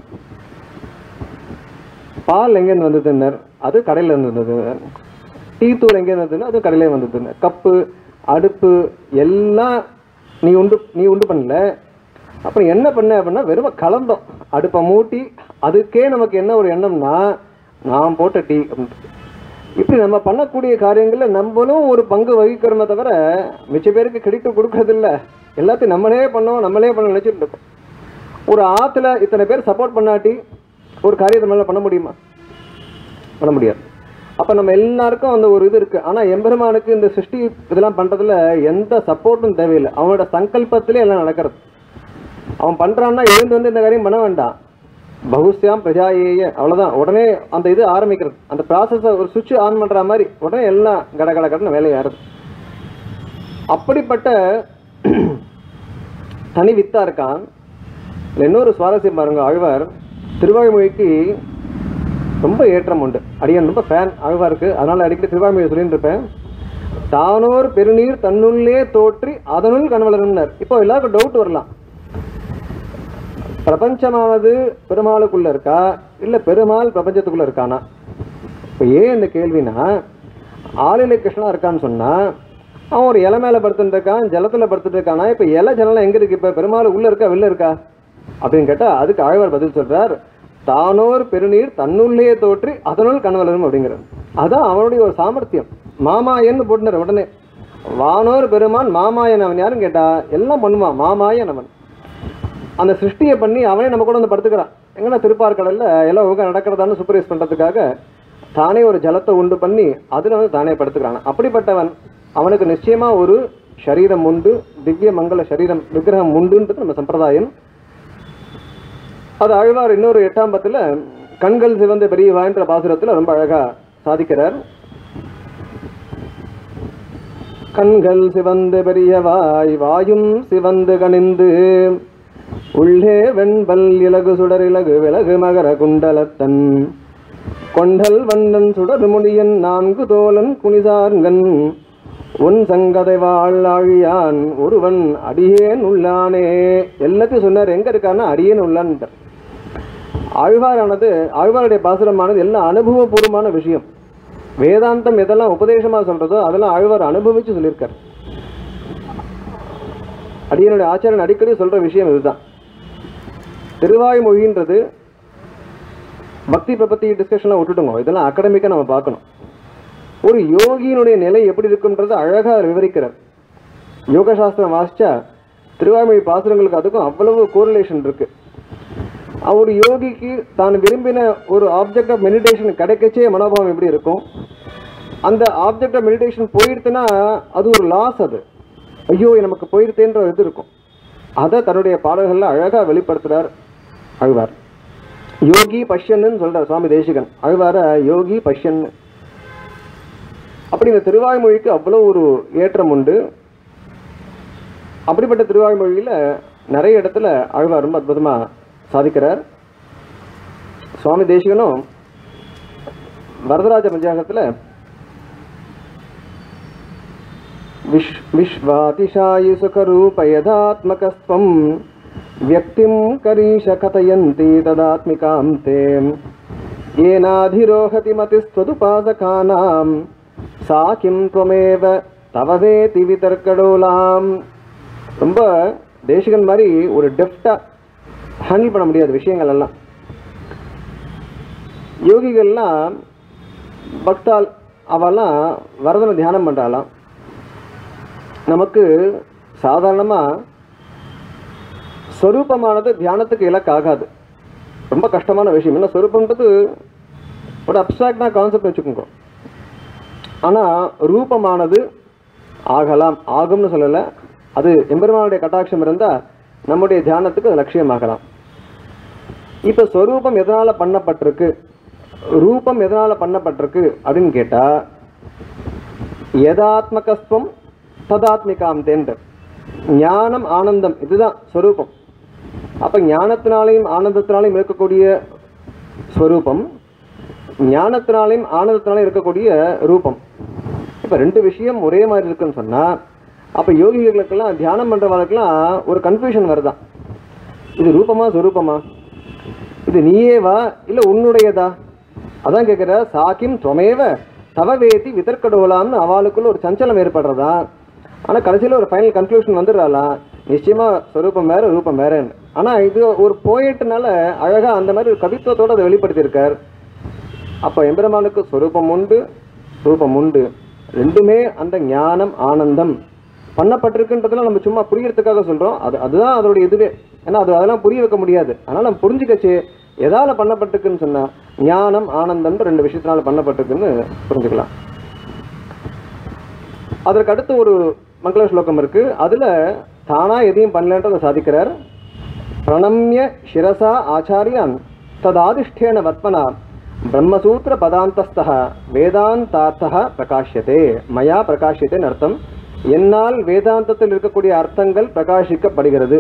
பால் எங்கேருந்து வந்ததுன்னார் அது கடையில் இருந்து வந்தது டீ தூள் எங்கேருந்து வந்ததுன்னா அது கடையிலே வந்ததுன்னு கப்பு அடுப்பு எல்லாம் நீ உண்டு நீ உண்டு பண்ணல அப்புறம் என்ன பண்ண அப்படின்னா வெறும் கலந்தோம் அடுப்பை மூட்டி அதுக்கே நமக்கு என்ன ஒரு எண்ணம்னா நான் போட்ட டீ அப்படின்ட்டு. இப்படி நம்ம பண்ணக்கூடிய காரியங்கள்ல நம்மளும் ஒரு பங்கு வகிக்கிறோமே தவிர மிச்ச பேருக்கு கிரெடிட் கொடுக்கறது இல்ல எல்லாத்தையும் நம்மளே பண்ணோம் நம்மளே பண்ண நினைச்சிட்டு இருக்கோம் ஒரு ஆத்துல இத்தனை பேர் சப்போர்ட் பண்ணாட்டி ஒரு காரியத்தை மேல பண்ண முடியுமா பண்ண முடியாது அப்ப நம்ம எல்லாருக்கும் அந்த ஒரு இது இருக்கு ஆனா எம்பெருமானுக்கு இந்த சிருஷ்டி இதெல்லாம் பண்றதுல எந்த சப்போர்ட்டும் தேவையில்லை அவனோட சங்கல்பத்திலே எல்லாம் நடக்கிறது அவன் பண்றான்னா எழுந்து வந்து இந்த காரியம் பண்ண வேண்டாம் பகுஸ்யாம் பிரஜாயேய அவ்வளவுதான் உடனே அந்த இது ஆரம்பிக்கிறது அந்த ப்ராசஸை ஒரு சுவிட்ச் ஆன் பண்ற மாதிரி உடனே எல்லாம் கட கட கடன்னு வேலையாருது அப்படிப்பட்ட தனி வித்தா இருக்கான் இதுல இன்னொரு சுவாரஸ்யம் பாருங்க ஆழ்வார் திருவாய்மொழிக்கு ரொம்ப ஏற்றம் உண்டு அடியன் ரொம்ப ஃபேன் ஆழ்வாருக்கு அதனால அடிக்கடி திருவாய்மொழி சொல்லிட்டு இருப்பேன் தானோர் பெருநீர் தன்னுள்ளே தோற்றி அதனுள் கணவலர்னர் இப்போ எல்லாருக்கும் டவுட் வரலாம் பிரபஞ்சமானது பெருமாளுக்குள்ள இருக்கா இல்ல பெருமாள் பிரபஞ்சத்துக்குள்ள இருக்கானா இப்போ ஏன் இந்த கேள்வினா ஆளிலை கிருஷ்ணா இருக்கான்னு சொன்னா அவன் ஒரு இலை மேல படுத்துட்டு இருக்கான் ஜலத்துல படுத்துட்டு இருக்கானா இப்ப இலை ஜலம் எங்க இருக்கு இப்ப பெருமாள் உள்ள இருக்கா வெளில இருக்கா அப்படின்னு கேட்டா அதுக்கு ஆழ்வார் பதில் சொல்றார் தானோர் பெருநீர் தன்னுள்ளே தோற்றி அதனுள் கணவலரும் அப்படிங்கிறார் அதான் அவனுடைய ஒரு சாமர்த்தியம் மாமாயன்னு போட்டுனார் உடனே வானோர் பெருமான் மாமாயன் அவன் யாருன்னு கேட்டா எல்லாம் பண்ணுவான் மாமாயன் அவன் அந்த சிருஷ்டியை பண்ணி அவனே நம்ம கூட வந்து படுத்துக்கிறான் எங்கன்னா திருப்பார்கடல்ல எல்லாம் ஒழுங்கா நடக்கிறதான்னு சூப்பர்வைஸ் பண்றதுக்காக தானே ஒரு ஜலத்தை உண்டு பண்ணி அதுல வந்து தானே படுத்துக்கிறான் அப்படிப்பட்டவன் அவனுக்கு நிச்சயமா ஒரு சரீரம் உண்டு திவ்ய மங்கள சரீரம் விக்கிரகம் உண்டுன்றது நம்ம சம்பிரதாயம் அது ஆழ்வார் இன்னொரு எட்டாம் பத்துல கண்கள் சிவந்த பெரியவான்ற பாசுரத்துல ரொம்ப அழகா சாதிக்கிறார் கண்கள் சிவந்து பெரியவாய் வாயும் சிவந்து கனிந்து உள்ளே வெண்பல் இலகு சுடர் இலகு விலகு மகர குண்டலத்தன் கொண்டல் வண்ணன் சுடர் முடியன் நான்கு தோலன் குனிசார்கன் உன் சங்கதை வாழ் ஆழியான் ஒருவன் அடியேன் உள்ளானே எல்லாத்தையும் சொன்னார் எங்க இருக்கான்னா அடியேன் உள்ளான்ட்டார் ஆழ்வாரானது ஆழ்வாருடைய பாசுரமானது எல்லாம் அனுபவபூர்வமான விஷயம் வேதாந்தம் எதெல்லாம் உபதேசமா சொல்றதோ அதெல்லாம் ஆழ்வார் அனுபவிச்சு சொல்லியிருக்கார் அடியனுடைய ஆச்சாரியன் அடிக்கடி சொல்ற விஷயம் இதுதான் திருவாய்மொழின்றது பக்தி பிரபத்தி டிஸ்கஷன்லாம் விட்டுட்டுங்க இதெல்லாம் அகடமிக்கா நம்ம பார்க்கணும் ஒரு யோகியினுடைய நிலை எப்படி இருக்கும்ன்றது அழகா விவரிக்கிறார் யோக சாஸ்திரம் வாசிச்சா திருவாய்மொழி பாசுரங்களுக்கு அதுக்கும் அவ்வளவு கோரிலேஷன் இருக்கு ஒரு யோகிக்கு தான் விரும்பின ஒரு ஆப்ஜெக்ட் ஆஃப் மெடிடேஷன் கிடைக்கச்சே மனோபாவம் எப்படி இருக்கும் அந்த ஆப்ஜெக்ட் ஆஃப் மெடிடேஷன் போயிடுத்துன்னா அது ஒரு லாஸ் அது ஐயோ நமக்கு போயிடுத்தேன்ற ஒரு இது இருக்கும் அதை தன்னுடைய பாடல்கள்ல அழகா வெளிப்படுத்துறார் அழ்வார் யோகி பஷ்யன்னு சொல்றார் சுவாமி தேசிகன் அழ்வார யோகி பஷ்யன் அப்படி இந்த திருவாய்மொழிக்கு அவ்வளோ ஒரு ஏற்றம் உண்டு அப்படிப்பட்ட திருவாய்மொழியில நிறைய இடத்துல ஆழ்வார் ரொம்ப அற்புதமா சாதிக்கிறார் சுவாமி தேசிகனும் வரதராஜ பஞ்சாங்கத்துல विश् विश्वातिशायि सुखरूपयदात्मकस्त्वं व्यक्तिं करीश कथयन्ति तदात्मिकां ते येनाधिरोहति मतिस्त्वदुपासकानां सा किं त्वमेव तव वेति விதர்க்கடோலாம் ரொம்ப தேசிகன் மாதிரி ஒரு டெப்டா ஹேண்டில் பண்ண முடியாத விஷயங்கள் எல்லாம் யோகிகள்லாம் பக்தால் அவெல்லாம் வரதனை தியானம் பண்றாளாம் நமக்கு சாதாரணமாக ஸ்வரூபமானது தியானத்துக்கு இலக்காகாது ரொம்ப கஷ்டமான விஷயம் என்ன ஸ்வரூபம்ன்றது ஒரு அப்சாக்டான கான்செப்ட் வச்சுக்கோங்க ஆனால் ரூபமானது ஆகலாம் ஆகும்னு சொல்லலை அது எம்பெருமானுடைய கட்டாட்சம் இருந்தால் நம்முடைய தியானத்துக்கு அது லட்சியமாகலாம் இப்போ ஸ்வரூபம் எதனால் பண்ணப்பட்டிருக்கு ரூபம் எதனால் பண்ணப்பட்டிருக்கு அப்படின்னு கேட்டால் யதாத்மகஸ்துவம் ததாத்மிகாம் தேன்ற ஞானம் ஆனந்தம் இதுதான் ஸ்வரூபம் அப்ப ஞானத்தினாலையும் ஆனந்தத்தினாலையும் இருக்கக்கூடிய ஸ்வரூபம் ஞானத்தினாலையும் ஆனந்தத்தினாலையும் இருக்கக்கூடிய ரூபம் இப்ப ரெண்டு விஷயம் ஒரே மாதிரி இருக்குன்னு சொன்னா அப்ப யோகிகளுக்கெல்லாம் தியானம் பண்றவங்களுக்கெல்லாம் ஒரு கன்ஃபியூஷன் வருதான் இது ரூபமா ஸ்வரூபமா இது நீயேவா இல்ல உன்னுடையதா அதான் கேட்கிற சாக்கிம் துவமேவ தவவேதி விதர்க்கடோலாம்னு அவளுக்குள்ள ஒரு சஞ்சலம் ஏற்படுறதா ஆனா கடைசியில ஒரு ஃபைனல் கன்க்ளூஷன் வந்துடுறாளா நிச்சயமா ஸ்வரூபம் வேற ரூபம் வேறன்னு ஆனா இது ஒரு போயிட்டுனால அழகா அந்த மாதிரி ஒரு கவித்துவத்தோட அதை வெளிப்படுத்தியிருக்கார் அப்ப எம்பெருமானுக்கு ஸ்வரூபம் உண்டு ரூபம் உண்டு ரெண்டுமே அந்த ஞானம் ஆனந்தம் பண்ணப்பட்டிருக்குன்றதுல நம்ம சும்மா புரியறதுக்காக சொல்றோம் அது அதுதான் அதோட இதுவே ஏன்னா அது அதெல்லாம் புரிய வைக்க முடியாது அதனால நம்ம புரிஞ்சுக்கச்சு எதால பண்ணப்பட்டிருக்குன்னு சொன்னா ஞானம் ஆனந்தம் ரெண்டு விஷயத்தினால பண்ணப்பட்டிருக்குன்னு புரிஞ்சுக்கலாம் அதற்கு அடுத்து ஒரு மங்கள ஸ்லோகம் இருக்கு அதுல தானா எதையும் பண்ணலன்றதை சாதிக்கிறார் பிரணம்ய சிரசா ஆச்சாரியான் ததாதிஷ்டேன வத்மனா பிரம்மசூத்திர பதாந்தஸ்தः வேதாந்தார்த்தः பிரகாஷ்யதே மயா பிரகாஷ்யத்தேன்னு அர்த்தம் என்னால் வேதாந்தத்தில் இருக்கக்கூடிய அர்த்தங்கள் பிரகாசிக்கப்படுகிறது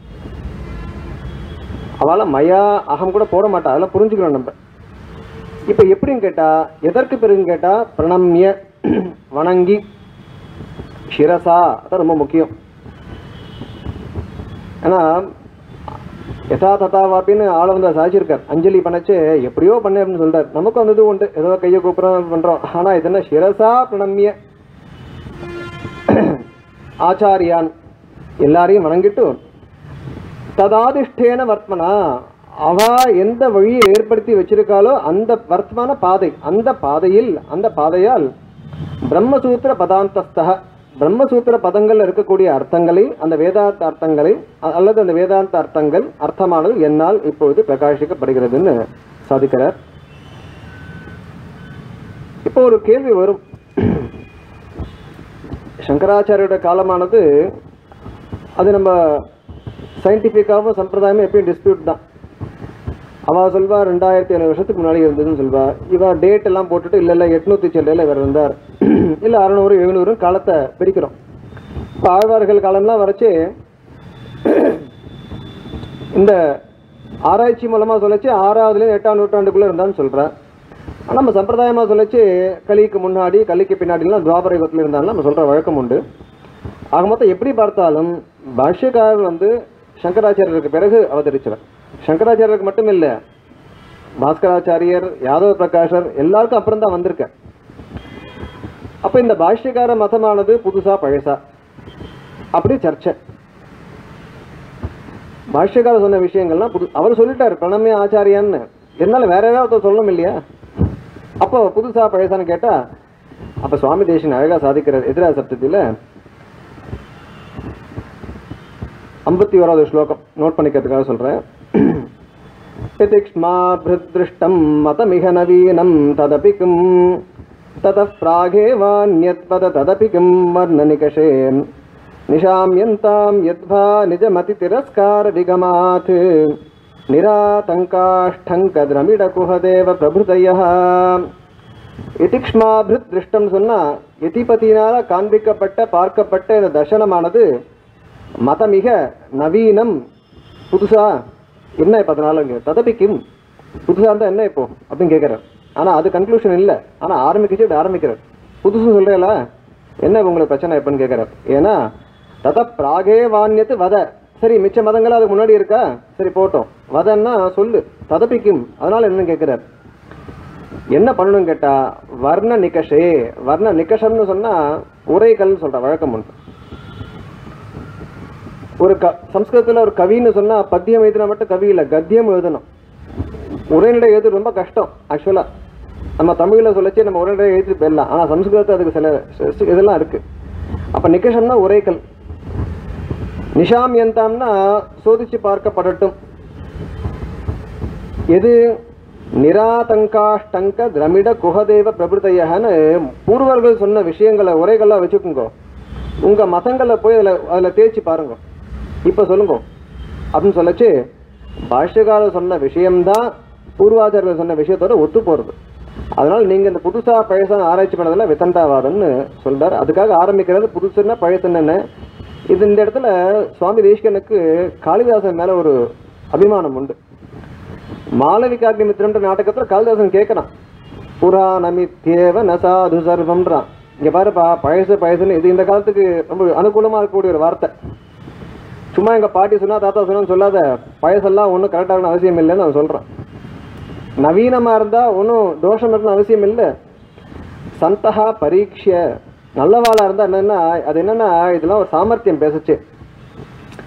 அவள மயா அகம் கூட போட மாட்டா அதெல்லாம் புரிஞ்சுக்கணும் நம்ம இப்ப எப்படின்னு கேட்டா எதற்கு பிறகுன்னு கேட்டா பிரணம்ய வணங்கி சிரசா அதான் ரொம்ப முக்கியம் ஏன்னா யதா ததாவாப்பின்னு ஆள வந்து சாதிச்சிருக்கார் அஞ்சலி பண்ணச்சு எப்படியோ பண்ணு அப்படின்னு சொல்றாரு நமக்கு வந்தது உண்டு ஏதோ கையை கூப்பிடுறோம் பண்றோம் ஆனா இது என்ன சிரசா பிரணம்ய ஆச்சாரியான் எல்லாரையும் வணங்கிட்டு ததாதிஷ்டேன வர்த்மனா அவ எந்த வழியை ஏற்படுத்தி வச்சிருக்காளோ அந்த வர்த்தமான பாதை அந்த பாதையில் அந்த பாதையால் பிரம்மசூத்திர பதாந்தஸ்தக பிரம்மசூத்திர பதங்கள் இருக்கக்கூடிய அர்த்தங்களை அந்த வேதாந்த அர்த்தங்களை அ- அல்லது அந்த வேதாந்த அர்த்தங்கள் அர்த்தமானது என்னால் இப்பொழுது பிரகாசிக்கப்படுகிறதுன்னு சாதிக்கிறார் இப்போ ஒரு கேள்வி வரும் சங்கராச்சாரியோட காலமானது அது நம்ம சயின்டிஃபிக்காகவும் சம்பிரதாயமும் எப்பயும் டிஸ்பியூட் தான் அவ சொல்வா ரெண்டாயிரத்தி ஐநூறு வருஷத்துக்கு முன்னாடி இருந்ததுன்னு சொல்வா இவ டேட் எல்லாம் போட்டுட்டு இல்ல இல்ல எட்நூத்தி செல்லையில இவர் இருந்தார் இல்ல அறுநூறு எழுநூறு காலத்தை பிரிக்கிறோம் இப்போ ஆழ்வார்கள் காலம்லாம் வரைச்சு இந்த ஆராய்ச்சி மூலமா சொல்லச்சு ஆறாவதுலேருந்து எட்டாம் நூற்றாண்டுக்குள்ள இருந்தான்னு சொல்றேன் ஆனா நம்ம சம்பிரதாயமா சொல்லச்சு கலிக்கு முன்னாடி கலிக்கு பின்னாடிலாம் துவாபர யுகத்துல இருந்தாலும் நம்ம சொல்ற வழக்கம் உண்டு ஆக மொத்தம் எப்படி பார்த்தாலும் பாஷ்யக்காரர் வந்து சங்கராச்சாரியருக்கு பிறகு அவதரிச்சவர் சங்கராச்சாரியருக்கு மட்டும் இல்ல பாஸ்கராச்சாரியர் யாதவ பிரகாஷர் எல்லாருக்கும் அப்புறம் தான் வந்திருக்க அப்ப இந்த பாஷ்யக்கார மதமானது புதுசா பழசா அப்படி சர்ச்சை பாஷ்யக்காரர் சொன்ன விஷயங்கள்லாம் புது அவர் சொல்லிட்டாரு பிரணமே ஆச்சாரியான்னு என்னால வேற ஏதாவது ஒருத்தர் சொல்லணும் இல்லையா அப்போ புதுசா பழசான்னு கேட்டா அப்ப சுவாமி தேசின் அழகா சாதிக்கிறார் எதிரா சப்தத்தில் ஐம்பத்தி ஓராவது ஸ்லோகம் நோட் பண்ணிக்கிறதுக்காக சொல்றேன் यतिक्ष्मा भृदृष्टं मतमिह नवीनं तदपि किं ततः प्रागेवान्यत्पद तदपि किं वर्णनिकषे निशाम्यन्तां यद्वा निजमतितिरस्कारविगमात् निरातङ्काष्ठङ्कद्रमिडकुहदेव प्रभृतयः யதிக்ஷ்மாபிருத் திருஷ்டம் சொன்னா யதிபதியினால காண்பிக்கப்பட்ட பார்க்கப்பட்ட இந்த தர்சனமானது மதமிக நவீனம் புதுசா என்ன இப்போ அதனால இங்க ததபிக்கும் புதுசா இருந்தா என்ன இப்போ அப்படின்னு கேட்கிறார் ஆனா அது கன்க்ளூஷன் இல்ல ஆனா ஆரம்பிக்கச்சு இப்படி ஆரம்பிக்கிறார் புதுசு சொல்றேல என்ன இப்ப உங்களுக்கு பிரச்சனை எப்பன்னு கேட்கிறார் ஏன்னா தத பிராகே வான்யத்து வத சரி மிச்ச மதங்களா அதுக்கு முன்னாடி இருக்கா சரி போட்டோம் வதன்னா சொல்லு ததபிக்கும் அதனால என்னன்னு கேட்கிறார் என்ன பண்ணணும் கேட்டா வர்ண நிகஷே வர்ண நிகஷம்னு சொன்னா உரைகள்னு சொல்ற வழக்கம் உண்டு ஒரு க சம்ஸ்கிருதத்துல ஒரு கவின்னு சொன்னா பத்தியம் எழுதினா மட்டும் கவி இல்ல கத்தியம் எழுதணும் உரைநடை எழுது ரொம்ப கஷ்டம் ஆக்சுவலா நம்ம தமிழ்ல சொல்லச்சு நம்ம உரைநடை எழுதி போயிடலாம் ஆனா சம்ஸ்கிருதத்துல அதுக்கு சில சி- இதெல்லாம் இருக்கு அப்ப நிகஷம்னா உரைகள் நிஷாமியந்தாம்னா சோதிச்சு பார்க்கப்படட்டும் எது நிராதங்காஷ்டங்க திரமிட குஹதேவ பிரபுதையன்னு பூர்வர்கள் சொன்ன விஷயங்களை உரைகள்லாம் வச்சுக்கோங்க உங்க மதங்களை போய் அதில் அதில் தேய்ச்சி பாருங்க இப்போ சொல்லுங்க அப்படின்னு சொல்லச்சு பாஷ்யகாரர் சொன்ன விஷயம்தான் பூர்வாச்சாரியர்கள் சொன்ன விஷயத்தோட ஒத்து போறது அதனால நீங்க இந்த புதுசா பழசான ஆராய்ச்சி பண்ணதில் வித்தண்டாவாதம்னு சொல்றாரு அதுக்காக ஆரம்பிக்கிறது புதுசுன்னா பழசுன்னு என்ன இது இந்த இடத்துல சுவாமி தேசிகனுக்கு காளிதாசன் மேல ஒரு அபிமானம் உண்டு மாளவிகாக்னி மித்திரம்ன்ற நாடகத்துல காளிதாசன் கேட்கறான் புராணமித்யேவ ந சாது சர்வம்ன்றான் இங்க பாருப்பா பழசு பழசுன்னு இது இந்த காலத்துக்கு ரொம்ப அனுகூலமா இருக்கக்கூடிய ஒரு வார்த்தை சும்மா எங்க பாட்டி சொன்னா தாத்தா சொன்னான்னு சொல்லாத பழசெல்லாம் ஒன்றும் கரெக்டான அவசியம் இல்லைன்னு அவன் சொல்றான் நவீனமா இருந்தா ஒன்றும் தோஷம் இருக்கணும் அவசியம் இல்லை சந்தகா பரீட்ச நல்லவாளா இருந்தா என்னன்னா அது என்னன்னா இதெல்லாம் ஒரு சாமர்த்தியம் பேசுச்சு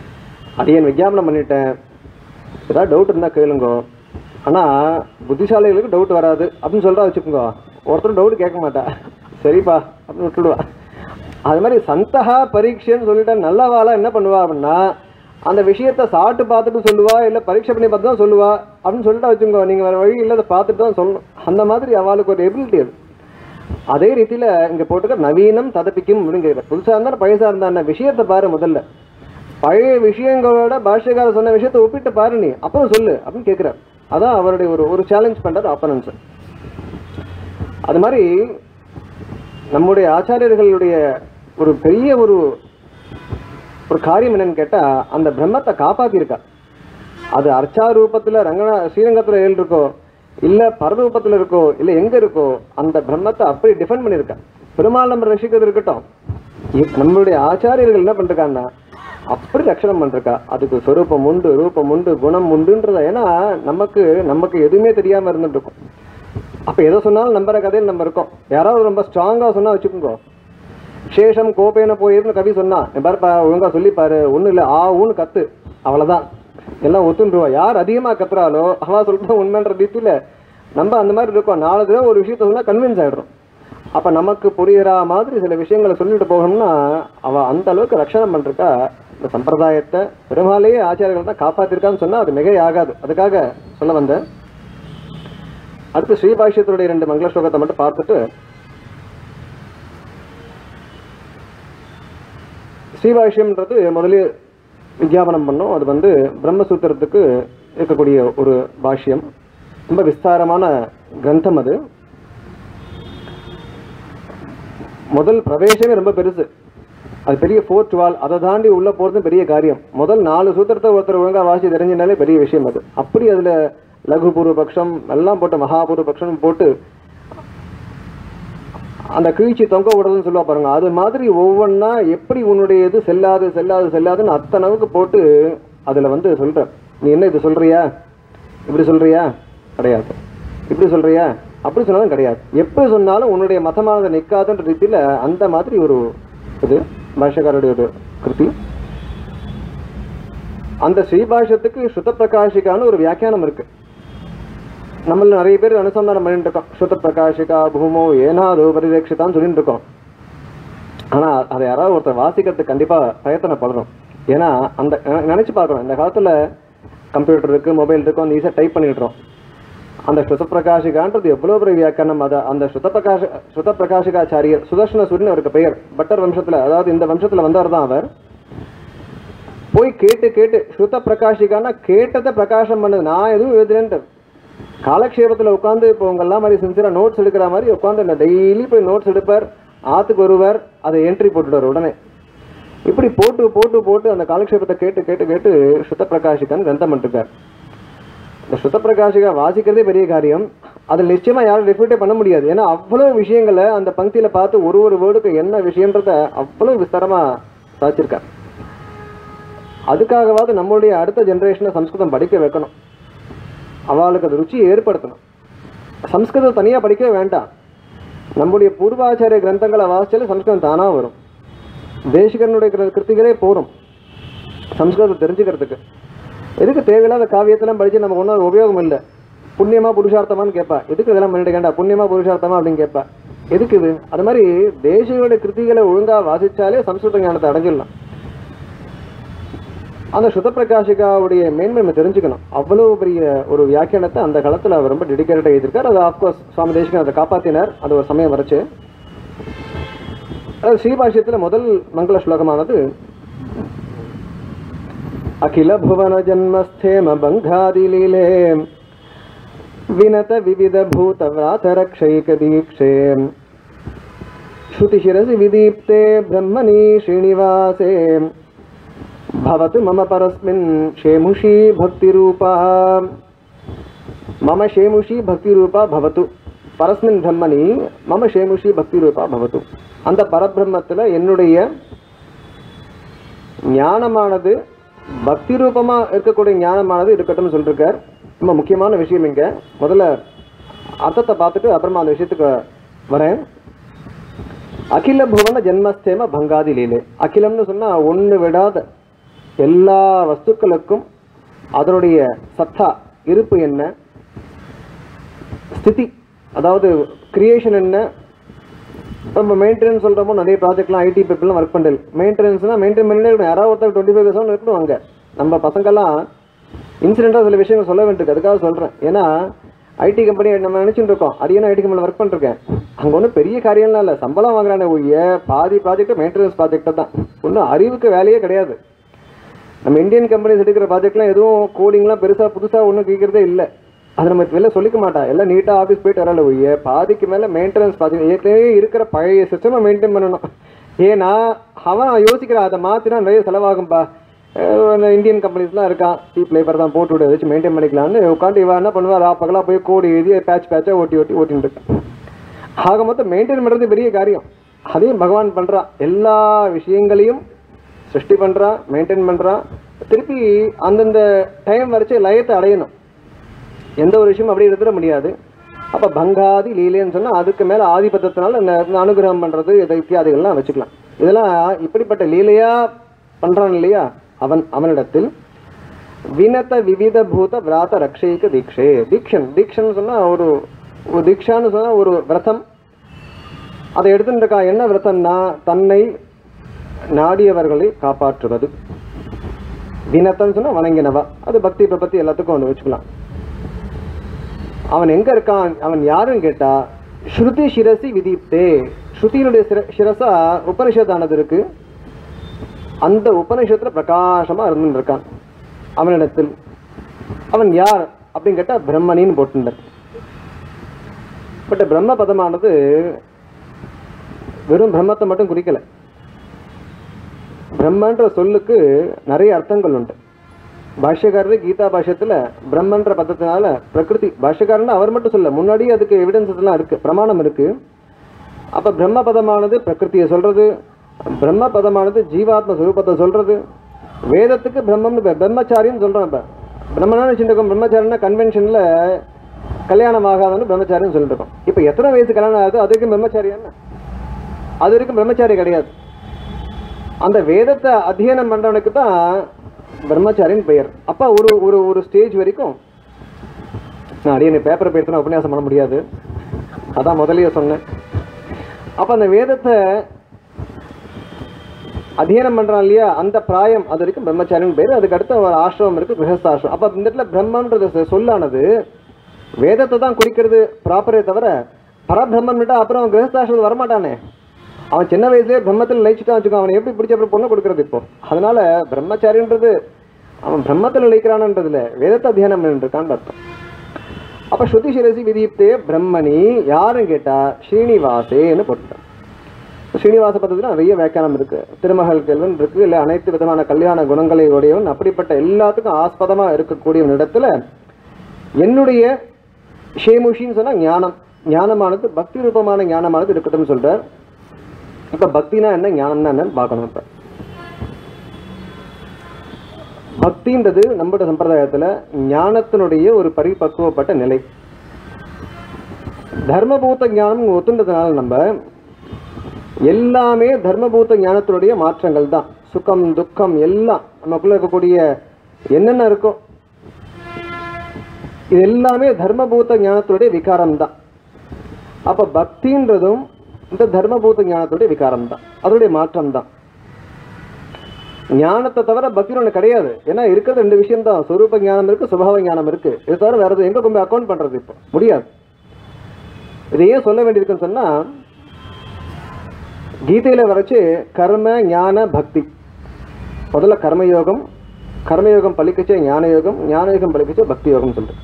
அடியேன் விஞ்ஞாபனம் பண்ணிட்டேன் ஏதாவது டவுட் இருந்தால் கேளுங்கோ ஆனால் புத்திசாலிகளுக்கு டவுட் வராது அப்படின்னு சொல்கிறா வச்சுக்கோங்க ஒருத்தரும் டவுட் கேட்க மாட்டா சரிப்பா அப்படின்னு விட்டுடுவா அது மாதிரி சந்தகா பரீட்சைன்னு சொல்லிட்டா நல்லவாளா என்ன பண்ணுவா அப்படின்னா அந்த விஷயத்த சாப்பிட்டு பார்த்துட்டு சொல்லுவா இல்லை பரீட்சை பண்ணி பார்த்து தான் சொல்லுவா அப்படின்னு சொல்லிட்டு வச்சுக்கோங்க நீங்கள் வேறு வழி இல்லை அதை பார்த்துட்டு தான் சொல்லணும் அந்த மாதிரி அவளுக்கு ஒரு எபிலிட்டி அது அதே ரீதியில் இங்கே போட்டுக்க நவீனம் ததப்பிக்கும் அப்படிங்கிற புதுசாக இருந்தால் பழசாக இருந்தா என்ன விஷயத்தை பாரு முதல்ல பழைய விஷயங்களோட பாஷ்யக்காரர் சொன்ன விஷயத்தை ஒப்பிட்டு பாரு நீ அப்புறம் சொல்லு அப்படின்னு கேட்குறார் அதான் அவருடைய ஒரு ஒரு சேலஞ்ச் பண்ணுறாரு ஆப்பனன்ஸ் அது மாதிரி நம்முடைய ஆச்சாரியர்களுடைய ஒரு பெரிய ஒரு ஒரு காரியம் என்னன்னு கேட்டால் அந்த பிரம்மத்தை காப்பாற்றிருக்கா அது அர்ச்சா ரூபத்தில் ரங்கனா ஸ்ரீரங்கத்தில் ஏழு இருக்கோ இல்லை பரரூபத்தில் இருக்கோ இல்லை எங்கே இருக்கோ அந்த பிரம்மத்தை அப்படி டிஃபெண்ட் பண்ணியிருக்கா பெருமாள் நம்ம ரசிக்கிறது இருக்கட்டும் இ- நம்மளுடைய ஆச்சாரியர்கள் என்ன பண்ணிருக்காங்கன்னா அப்படி ரட்சணம் பண்ணிருக்கா அதுக்கு சொரூபம் உண்டு ரூபம் உண்டு குணம் உண்டுன்றத ஏன்னா நமக்கு நமக்கு எதுவுமே தெரியாமல் இருந்துட்டு இருக்கும் அப்போ எதை சொன்னாலும் நம்புற கதையில் நம்ம இருக்கோம் யாராவது ரொம்ப ஸ்ட்ராங்காக சொன்னா வச்சுக்கோங்க சேஷம் கோப்பையின போயிருன்னு கவி சொன்னான் "நீ பாருப்பா ஒழுங்கா சொல்லிப்பாரு ஒன்றும் இல்லை ஆ ஊன்னு கத்து அவ்வளோதான் எல்லாம் ஒத்துண்டுருவா யார் அதிகமாக கத்துறாலோ அவா சொல்லிட்டு உண்மைன்ற ரீதியில் நம்ம அந்த மாதிரி இருக்கோம் நாலு தடவை ஒரு விஷயத்த சொன்னால் கன்வின்ஸ் ஆகிடுறோம் அப்போ நமக்கு புரியுற மாதிரி சில விஷயங்களை சொல்லிட்டு போகணும்னா அவள் அந்த அளவுக்கு ரட்சணம் பண்ணிருக்கா இந்த சம்பிரதாயத்தை பெருமாளையே ஆச்சாரியர்கள் தான் காப்பாத்திருக்கான்னு சொன்னால் அது மிகை ஆகாது அதுக்காக சொல்ல வந்தேன் அடுத்து ஸ்ரீபாஷ்யத்தினுடைய ரெண்டு மங்கள ஸ்லோகத்தை மட்டும் பார்த்துட்டு ஸ்ரீபாஷ்யம்ன்றது முதல்ல விஞ்ஞாபனம் பண்ணோம் அது வந்து பிரம்மசூத்திரத்துக்கு இருக்கக்கூடிய ஒரு பாஷ்யம் ரொம்ப விஸ்தாரமான கிரந்தம் அது முதல் பிரவேசமே ரொம்ப பெருசு அது பெரிய ஃபோர்த் வால் அதை தாண்டி உள்ள போறது பெரிய காரியம் முதல் நாலு சூத்திரத்தை ஒருத்தர் ஒழுங்கா வாசி தெரிஞ்சினாலே பெரிய விஷயம் அது அப்படி அதுல லகு பூர்வபக்ஷம் எல்லாம் போட்டு மகாபூர்வபக்ஷம் போட்டு அந்த கிழிச்சி தொங்க விடுறதுன்னு சொல்லுவா பாருங்க அது மாதிரி ஒவ்வொன்றா எப்படி உன்னுடைய இது செல்லாது செல்லாது செல்லாதுன்னு அத்தனவுக்கு போட்டு அதுல வந்து சொல்ற நீ என்ன இது சொல்றியா இப்படி சொல்றியா கிடையாது இப்படி சொல்றியா அப்படி சொன்னாலும் கிடையாது எப்படி சொன்னாலும் உன்னுடைய மதமானது நிற்காதுன்ற ரீதியில அந்த மாதிரி ஒரு இது பாஷக்காரருடைய ஒரு கிருதி அந்த ஸ்ரீபாஷத்துக்கு ஸ்ருத பிரகாஷிகான்னு ஒரு வியாக்கியானம் இருக்கு நம்மள நிறைய பேர் அனுசந்தானம் பண்ணிட்டு இருக்கோம் ஸ்ருத பிரகாஷிகா பூமோ ஏனாதோ பரிரேட்சிதான்னு சொல்லிட்டு இருக்கோம் ஆனா அதை யாராவது ஒருத்தர் வாசிக்கிறதுக்கு கண்டிப்பா பிரயத்தனப்படணும் ஏன்னா அந்த நெ- நினைச்சு பார்க்கணும் இந்த காலத்துல கம்ப்யூட்டர் இருக்கு மொபைல் இருக்கு அந்த ஈஸியாக டைப் பண்ணிடுறோம் அந்த ஸ்ருத பிரகாஷிகான்றது எவ்வளவு பெரிய வியாக்கியானம் அதை அந்த ஸ்ருத பிரகாஷ ஸ்ருத பிரகாஷிகாச்சாரியர் சுதர்ஷன சூரியன் அவருக்கு பெயர் பட்டர் வம்சத்துல அதாவது இந்த வம்சத்துல வந்தவர் தான் அவர் போய் கேட்டு கேட்டு ஸ்ருத பிரகாஷிகான்னா கேட்டதை பிரகாசம் பண்ணுது நான் எதுவும் எழுதுறேன்ட்டு காலக்ஷேபத்தில் உட்காந்து இப்போ உங்கெல்லாம் மாதிரி சின்சியராக நோட்ஸ் எடுக்கிற மாதிரி உட்காந்து டெய்லி போய் நோட்ஸ் எடுப்பார் ஆற்றுக்கு வருவார் அதை என்ட்ரி போட்டுடுவார் உடனே இப்படி போட்டு போட்டு போட்டு அந்த காலக்ஷேபத்தை கேட்டு கேட்டு கேட்டு ஸ்ருத பிரகாஷிகான்னு கிரந்தம் பண்ணிருக்கார் இந்த ஸ்ருத பிரகாஷிகா வாசிக்கிறதே பெரிய காரியம் அதில் நிச்சயமா யாரும் ரெஃப்யூட்டே பண்ண முடியாது ஏன்னா அவ்வளோ விஷயங்களை அந்த பங்கியில பார்த்து ஒரு ஒரு வேர்டுக்கு என்ன விஷயன்றத அவ்வளோ விஸ்தாரமா சாச்சிருக்கார் அதுக்காகவாவது நம்மளுடைய அடுத்த ஜெனரேஷனை சம்ஸ்கிருதம் படிக்க வைக்கணும் அவளுக்கு அது ருச்சியை ஏற்படுத்தணும் சம்ஸ்கிருதம் தனியாக படிக்கவே வேண்டாம் நம்முடைய பூர்வாச்சாரிய கிரந்தங்களை வாசிச்சாலே சம்ஸ்கிருதம் தானாக வரும் தேசிகனுடைய கிர- கிருத்திகளே போரும் சம்ஸ்கிருதம் தெரிஞ்சுக்கிறதுக்கு எதுக்கு தேவையில்லாத காவியத்தெல்லாம் படிச்சு நமக்கு ஒன்றும் உபயோகம் இல்லை புண்ணியமா புருஷார்த்தமான்னு கேட்பா எதுக்கு இதெல்லாம் பண்ணிட்டு கேண்டா புண்ணியமா புருஷார்த்தமா அப்படின்னு கேட்பா எதுக்கு இது அது மாதிரி தேசிகளுடைய கிருத்திகளை ஒழுங்கா வாசிச்சாலே சம்ஸ்கிருத ஞானத்தை அடைஞ்சிடலாம் அந்த சுத பிரகாஷிகாவுடைய மேன்மை நம்ம தெரிஞ்சுக்கணும் அவ்வளவு பெரிய ஒரு வியாக்கியானத்தை அந்த காலத்துல அவர் ரொம்ப டெடிக்கேட்டடாக எழுதியிருக்கார் அது ஆஃப்கோர்ஸ் சுவாமி தேசிகன் அதை காப்பாத்தினார் அது ஒரு சமயம் வரைச்சு அது ஸ்ரீபாஷ்யத்துல முதல் மங்கள ஸ்லோகமானது அகில புவன ஜன்மஸ்தேம பங்காதிலீலே வினத விவித பூத விராதரக்ஷைக தீக்ஷே ஸ்ருதிशिरसि विदीप्ते ब्रह्मणि श्रीनिवासे भवतु मम परस्मिन् शेमुषी भक्तिरूपा मम शेमुषी भक्तिरूपा भवतु பரஸ்மின் பிரம்மணி மம ஷேமுஷி பக்தி ரூபா பவத்து அந்த பரபிரம்மத்துல என்னுடைய ஞானமானது பக்தி ரூபமா இருக்கக்கூடிய ஞானமானது இருக்கட்டும்னு சொல்லிருக்கார் ரொம்ப முக்கியமான விஷயம் இங்க முதல்ல அர்த்தத்தை பார்த்துட்டு அப்புறமா அந்த விஷயத்துக்கு வரேன் அகில புவன ஜென்மஸ்தேம பங்காதி லீலை அகிலம்னு சொன்னா ஒண்ணு விடாத எல்லா வஸ்துக்களுக்கும் அதனுடைய சத்தா இருப்பு என்ன ஸ்திதி அதாவது கிரியேஷன் என்ன இப்போ நம்ம மெயின்டெனன்ஸ் சொல்கிறப்போ நிறைய ப்ராஜெக்ட்லாம் ஐடி பீப்பிள்லாம் ஒர்க் பண்ணுறது மெயின்டெனன்ஸ்னால் மெயின்டைன் பண்ணிட்டே இருக்கணும் யாராவது ஒருத்தர் டுவெண்ட்டி ஃபைவ் பர்சன்ட் இருக்கணும் அங்கே நம்ம பசங்கள்லாம் இன்சிடெண்ட்டாக சில விஷயங்கள் சொல்ல வேண்டியிருக்கு அதுக்காக சொல்கிறேன் ஏன்னா ஐடி கம்பெனி நம்ம நினச்சிட்டு இருக்கோம் அரியனா ஐடி கம்பெனியில் ஒர்க் பண்ணிருக்கேன் அங்கே ஒன்றும் பெரிய காரியம்லாம் இல்லை சம்பளம் வாங்குறானே ஒழிய பாதி ப்ராஜெக்ட் மெயின்டெனன்ஸ் ப்ராஜெக்ட் தான் ஒன்றும் அறிவுக்கு வேலையே கிடையாது நம்ம இந்தியன் கம்பெனிஸ் எடுக்கிற ப்ராஜெக்ட்லாம் எதுவும் கோடிங்லாம் பெருசாக புதுசாக ஒன்றும் கேட்குறதே இல்லை அது நம்ம வெளில சொல்லிக்க மாட்டா எல்லாம் நீட்டாக ஆஃபீஸ் போயிட்டு வரல ஒழிய பாதிக்கு மேலே மெயின்டெனன்ஸ் ப்ராஜெக்ட் ஏற்கனவே இருக்கிற பழைய சிஸ்டமை மெயின்டைன் பண்ணணும் ஏன்னா அவன் யோசிக்கிறான் அதை மாற்றினா நிறைய செலவாகும்பா அஹ் இந்த இந்தியன் கம்பெனிஸ்லாம் இருக்கான் சீப் லேபர் தான் போட்டு விட வச்சு மெயின்டைன் பண்ணிக்கலாம்னு உட்காந்து இவன் என்ன பண்ணுவா ரா பகலாக போய் கோடி எழுதி பேட்ச் பேட்சாக ஓட்டி ஓட்டி ஓட்டின்னு இருக்கான் ஆக மொத்தம் மெயின்டைன் பண்ணுறது பெரிய காரியம் அதையும் பகவான் பண்ணுறான் எல்லா விஷயங்களையும் சிருஷ்டி பண்ணுறான் மெயின்டைன் பண்ணுறான் திருப்பி அந்தந்த டைம் வரைச்சு லயத்தை அடையணும் எந்த ஒரு விஷயமும் அப்படியே எடுத்துட முடியாது அப்போ பங்காதி லீலைன்னு சொன்னால் அதுக்கு மேலே ஆதிபத்தத்தினால இந்த இந்த அனுகிரகம் பண்ணுறது இதை இத்தியாதிகள்லாம் வச்சுக்கலாம் இதெல்லாம் இப்படிப்பட்ட லீலையா பண்ணுறான் இல்லையா அவன் அவனிடத்தில் வினத விவித பூத விராத ரக்ஷைக தீக்ஷே தீக்ஷன் தீக்ஷன் சொன்னால் ஒரு ஒரு தீக்ஷான்னு சொன்னால் ஒரு விரதம் அதை எடுத்துட்டு இருக்கா என்ன விரதம்னா தன்னை நாடியவர்களை காப்பாற்றுவது வினத்தன்னு சொன்னா வணங்கினவா அது பக்தி பிரபத்தி எல்லாத்துக்கும் ஒன்று வச்சுக்கலாம் அவன் எங்க இருக்கான் அவன் யாருன்னு கேட்டா ஸ்ருதி சிரசி விதிப்தே ஸ்ருதியினுடைய சிர சிரசா உபனிஷத்தானது இருக்கு அந்த உபனிஷத்துல பிரகாசமா இருந்துட்டு இருக்கான் அவனிடத்தில் அவன் யார் அப்படின்னு கேட்டா பிரம்மனின்னு போட்டுட்டார் பட் பிரம்ம பதமானது வெறும் பிரம்மத்தை மட்டும் குறிக்கல பிரம்மன்ற சொல்லுக்கு நிறைய அர்த்தங்கள் உண்டு பாஷ்யக்காரர் கீதா பாஷ்யத்துல பிரம்மன்ற பதத்தினால பிரகிருதி பாஷ்யக்காரன் அவர் மட்டும் சொல்ல முன்னாடியே அதுக்கு எவிடன்ஸ் எல்லாம் இருக்கு பிரமாணம் இருக்கு அப்ப பிரம்ம பதமானது பிரகிருதியை சொல்றது பிரம்ம பதமானது ஜீவாத்ம சுரூபத்தை சொல்றது வேதத்துக்கு பிரம்மம்னு பேர் பிரம்மச்சாரின்னு சொல்றோம் இப்ப பிரம்மனா வச்சுருக்கோம் பிரம்மச்சாரின்னா கன்வென்ஷன்ல கல்யாணம் ஆகாதன்னு பிரம்மச்சாரின்னு சொல்லிட்டு இருக்கோம் இப்ப எத்தனை வயசு கல்யாணம் ஆகுது அது வரைக்கும் பிரம்மச்சாரியான்னு அது வரைக்கும் பிரம்மச்சாரி கிடையாது அந்த வேதத்தை அத்தியனம் பண்றவனுக்கு தான் பிரம்மச்சாரின்னு பெயர் அப்ப ஒரு ஒரு ஒரு ஸ்டேஜ் வரைக்கும் நான் அடியே பேப்பர் பேசுனா உபன்யாசம் பண்ண முடியாது அதான் முதல்லயே சொன்னேன் அப்ப அந்த வேதத்தை அத்தியனம் பண்றான் இல்லையா அந்த பிராயம் அது வரைக்கும் பிரம்மச்சாரின்னு பேர் அதுக்கு அடுத்து ஒரு ஆசிரமம் இருக்கு கிரகஸ்தாசிரமம் அப்ப இந்த இடத்துல பிரம்மன்றது சொ- சொல்லானது வேதத்தை தான் குறிக்கிறது ப்ராப்பரே தவிர பரபிரம்மன் அப்புறம் கிரகஸ்தாசிரமம் வரமாட்டானே அவன் சின்ன வயசுலயே பிரம்மத்தில் லயிச்சுட்டான் வச்சுக்கோ அவனை எப்படி பிடிச்ச அப்புறம் பொண்ணு கொடுக்கறது இப்போ அதனால பிரம்மச்சாரின்றது அவன் பிரம்மத்தில் லயிக்கிறான்ன்றதுல வேதத்தை அத்தியானம் பண்ணிருக்கான்னு அர்த்தம் அப்ப ஸ்ருதி சிரசி விதிப்தே பிரம்மணி யாருன்னு கேட்டா ஸ்ரீனிவாசேன்னு போட்டுட்டான் ஸ்ரீனிவாச பதத்துல நிறைய வியாக்கியானம் இருக்கு திருமகள் கேள்வன் இருக்கு இல்ல அனைத்து விதமான கல்யாண குணங்களை உடையவன் அப்படிப்பட்ட எல்லாத்துக்கும் ஆஸ்பதமா இருக்கக்கூடிய இடத்துல என்னுடைய ஷேமுஷின்னு சொன்னா ஞானம் ஞானமானது பக்தி ரூபமான ஞானமானது இருக்கட்டும் சொல்றார் இப்ப பக்தினா என்ன ஞானம்னா என்னன்னு பார்க்கணும் இப்ப பக்தின்றது நம்மளோட சம்பிரதாயத்துல ஞானத்தினுடைய ஒரு பரிபக்குவப்பட்ட நிலை தர்மபூத ஞானம் ஒத்துண்டதுனால நம்ம எல்லாமே தர்மபூத ஞானத்தினுடைய மாற்றங்கள் தான் சுகம் துக்கம் எல்லாம் நமக்குள்ள இருக்கக்கூடிய என்னென்ன இருக்கோ இது எல்லாமே தர்மபூத ஞானத்தினுடைய விகாரம் தான் அப்ப பக்தின்றதும் இந்த தர்மபூத ஞானத்துடைய விகாரம் தான் அதனுடைய மாற்றம் தான் ஞானத்தை தவிர பக்தி ஒன்று கிடையாது ஏன்னா இருக்கிறது ரெண்டு விஷயம் தான் சொரூப ஞானம் இருக்கு சுபாவ ஞானம் இருக்கு இது தவிர வேற எதுவும் எங்க கொண்டு அக்கௌண்ட் பண்றது இப்போ முடியாது இது ஏன் சொல்ல வேண்டியிருக்குன்னு சொன்னா கீதையில வரைச்சு கர்ம ஞான பக்தி முதல்ல கர்மயோகம் கர்மயோகம் பழிக்கச்சே ஞான யோகம் ஞான யோகம் பழிக்கச்சே பக்தி யோகம் சொல்லிட்டு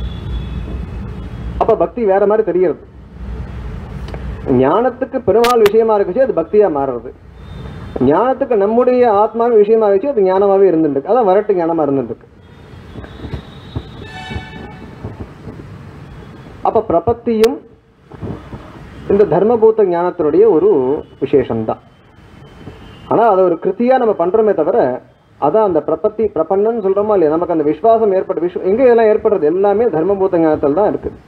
அப்ப பக்தி வேற மாதிரி தெரிகிறது ஞானத்துக்கு பெருமாள் விஷயமா இருக்குச்சு அது பக்தியா மாறுறது ஞானத்துக்கு நம்முடைய ஆத்மாவின் விஷயமா வச்சு அது ஞானமாவே இருந்துருக்கு அதான் வரட்டு ஞானமா இருந்துருக்கு அப்ப பிரபத்தியும் இந்த தர்மபூத ஞானத்தினுடைய ஒரு விசேஷம்தான் ஆனா அதை ஒரு கிருத்தியா நம்ம பண்றோமே தவிர அதான் அந்த பிரபத்தி பிரபன்னன்னு சொல்றோமா இல்லையா நமக்கு அந்த விசுவாசம் ஏற்பட விஷ் எங்க இதெல்லாம் ஏற்படுறது எல்லாமே தர்மபூத ஞானத்தில் தான் இருக்கு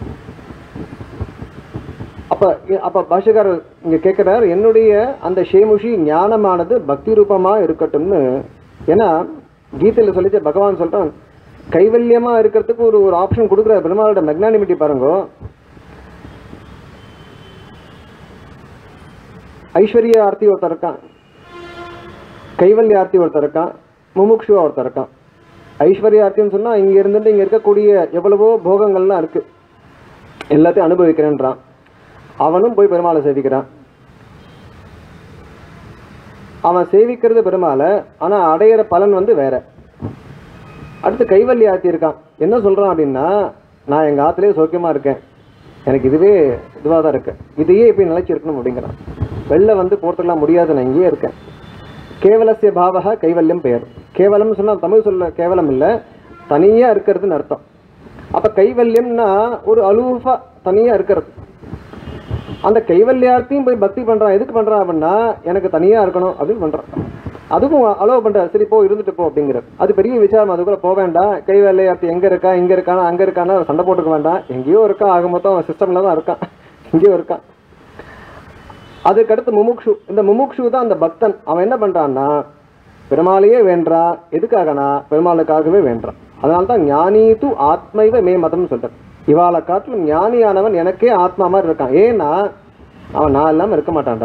அப்ப அப்ப பாஷகாரர் இங்க கேட்கிறார் என்னுடைய அந்த ஷேமுஷி ஞானமானது பக்தி ரூபமா இருக்கட்டும்னு ஏன்னா கீதையில சொல்லிச்சு பகவான் சொல்றான் கைவல்யமா இருக்கிறதுக்கு ஒரு ஒரு ஆப்ஷன் கொடுக்குற பெருமாளோட மெக்னானிமிட்டி பாருங்க ஐஸ்வர்ய ஆர்த்தி ஒருத்தர் இருக்கான் கைவல்ய ஆர்த்தி ஒருத்தர் இருக்கான் முமுக்ஷுவா ஒருத்தர் இருக்கான் ஐஸ்வர்ய ஆர்த்தின்னு சொன்னா இங்க இருந்துட்டு இங்க இருக்கக்கூடிய எவ்வளவோ போகங்கள்லாம் இருக்கு எல்லாத்தையும் அனுபவிக்கிறேன்றான் அவனும் போய் பெருமாளை சேவிக்கிறான் அவன் சேவிக்கிறது பெருமாளை ஆனா அடையிற பலன் வந்து வேற அடுத்து கைவல்லி ஆத்தி இருக்கான் என்ன சொல்றான் அப்படின்னா நான் எங்க ஆத்துலயே சௌக்கியமா இருக்கேன் எனக்கு இதுவே இதுவாக தான் இருக்கு இதையே இப்படி நிலைச்சிருக்கணும் அப்படிங்கிறான் வெளில வந்து போறதுக்கெல்லாம் முடியாது நான் இங்கேயே இருக்கேன் கேவலசிய பாவக கைவல்யம் பெயர் கேவலம் சொன்னா தமிழ் சொல்ல கேவலம் இல்ல தனியா இருக்கிறதுன்னு அர்த்தம் அப்ப கைவல்யம்னா ஒரு அலூஃபா தனியா இருக்கிறது அந்த கைவல்யார்த்தையும் போய் பக்தி பண்றான் எதுக்கு பண்றான் அப்படின்னா எனக்கு தனியா இருக்கணும் அப்படின்னு பண்றான் அதுக்கும் அலோவ் பண்ற சரி போ இருந்துட்டு போ அப்படிங்கிறது அது பெரிய விசாரம் அதுக்குள்ள போக வேண்டாம் கைவல்யார்த்தி எங்க இருக்கா இங்க இருக்கானா அங்க இருக்கானா சண்டை போட்டுக்க வேண்டாம் எங்கேயோ இருக்கா ஆக மொத்தம் சிஸ்டம்ல தான் இருக்கான் எங்கேயோ இருக்கான் அதுக்கடுத்து முமுக்ஷு இந்த முமுக்ஷு தான் அந்த பக்தன் அவன் என்ன பண்றான்னா பெருமாளையே வேண்டான் எதுக்காகனா பெருமாளுக்காகவே வேண்டான் அதனால தான் ஞானி து ஆத்மைவ மே மதம்னு சொல்றார் இவாளை காட்டிலும் ஞானியானவன் எனக்கே ஆத்மா மாதிரி இருக்கான் ஏன்னா அவன் நான் இல்லாம இருக்க மாட்டான்டா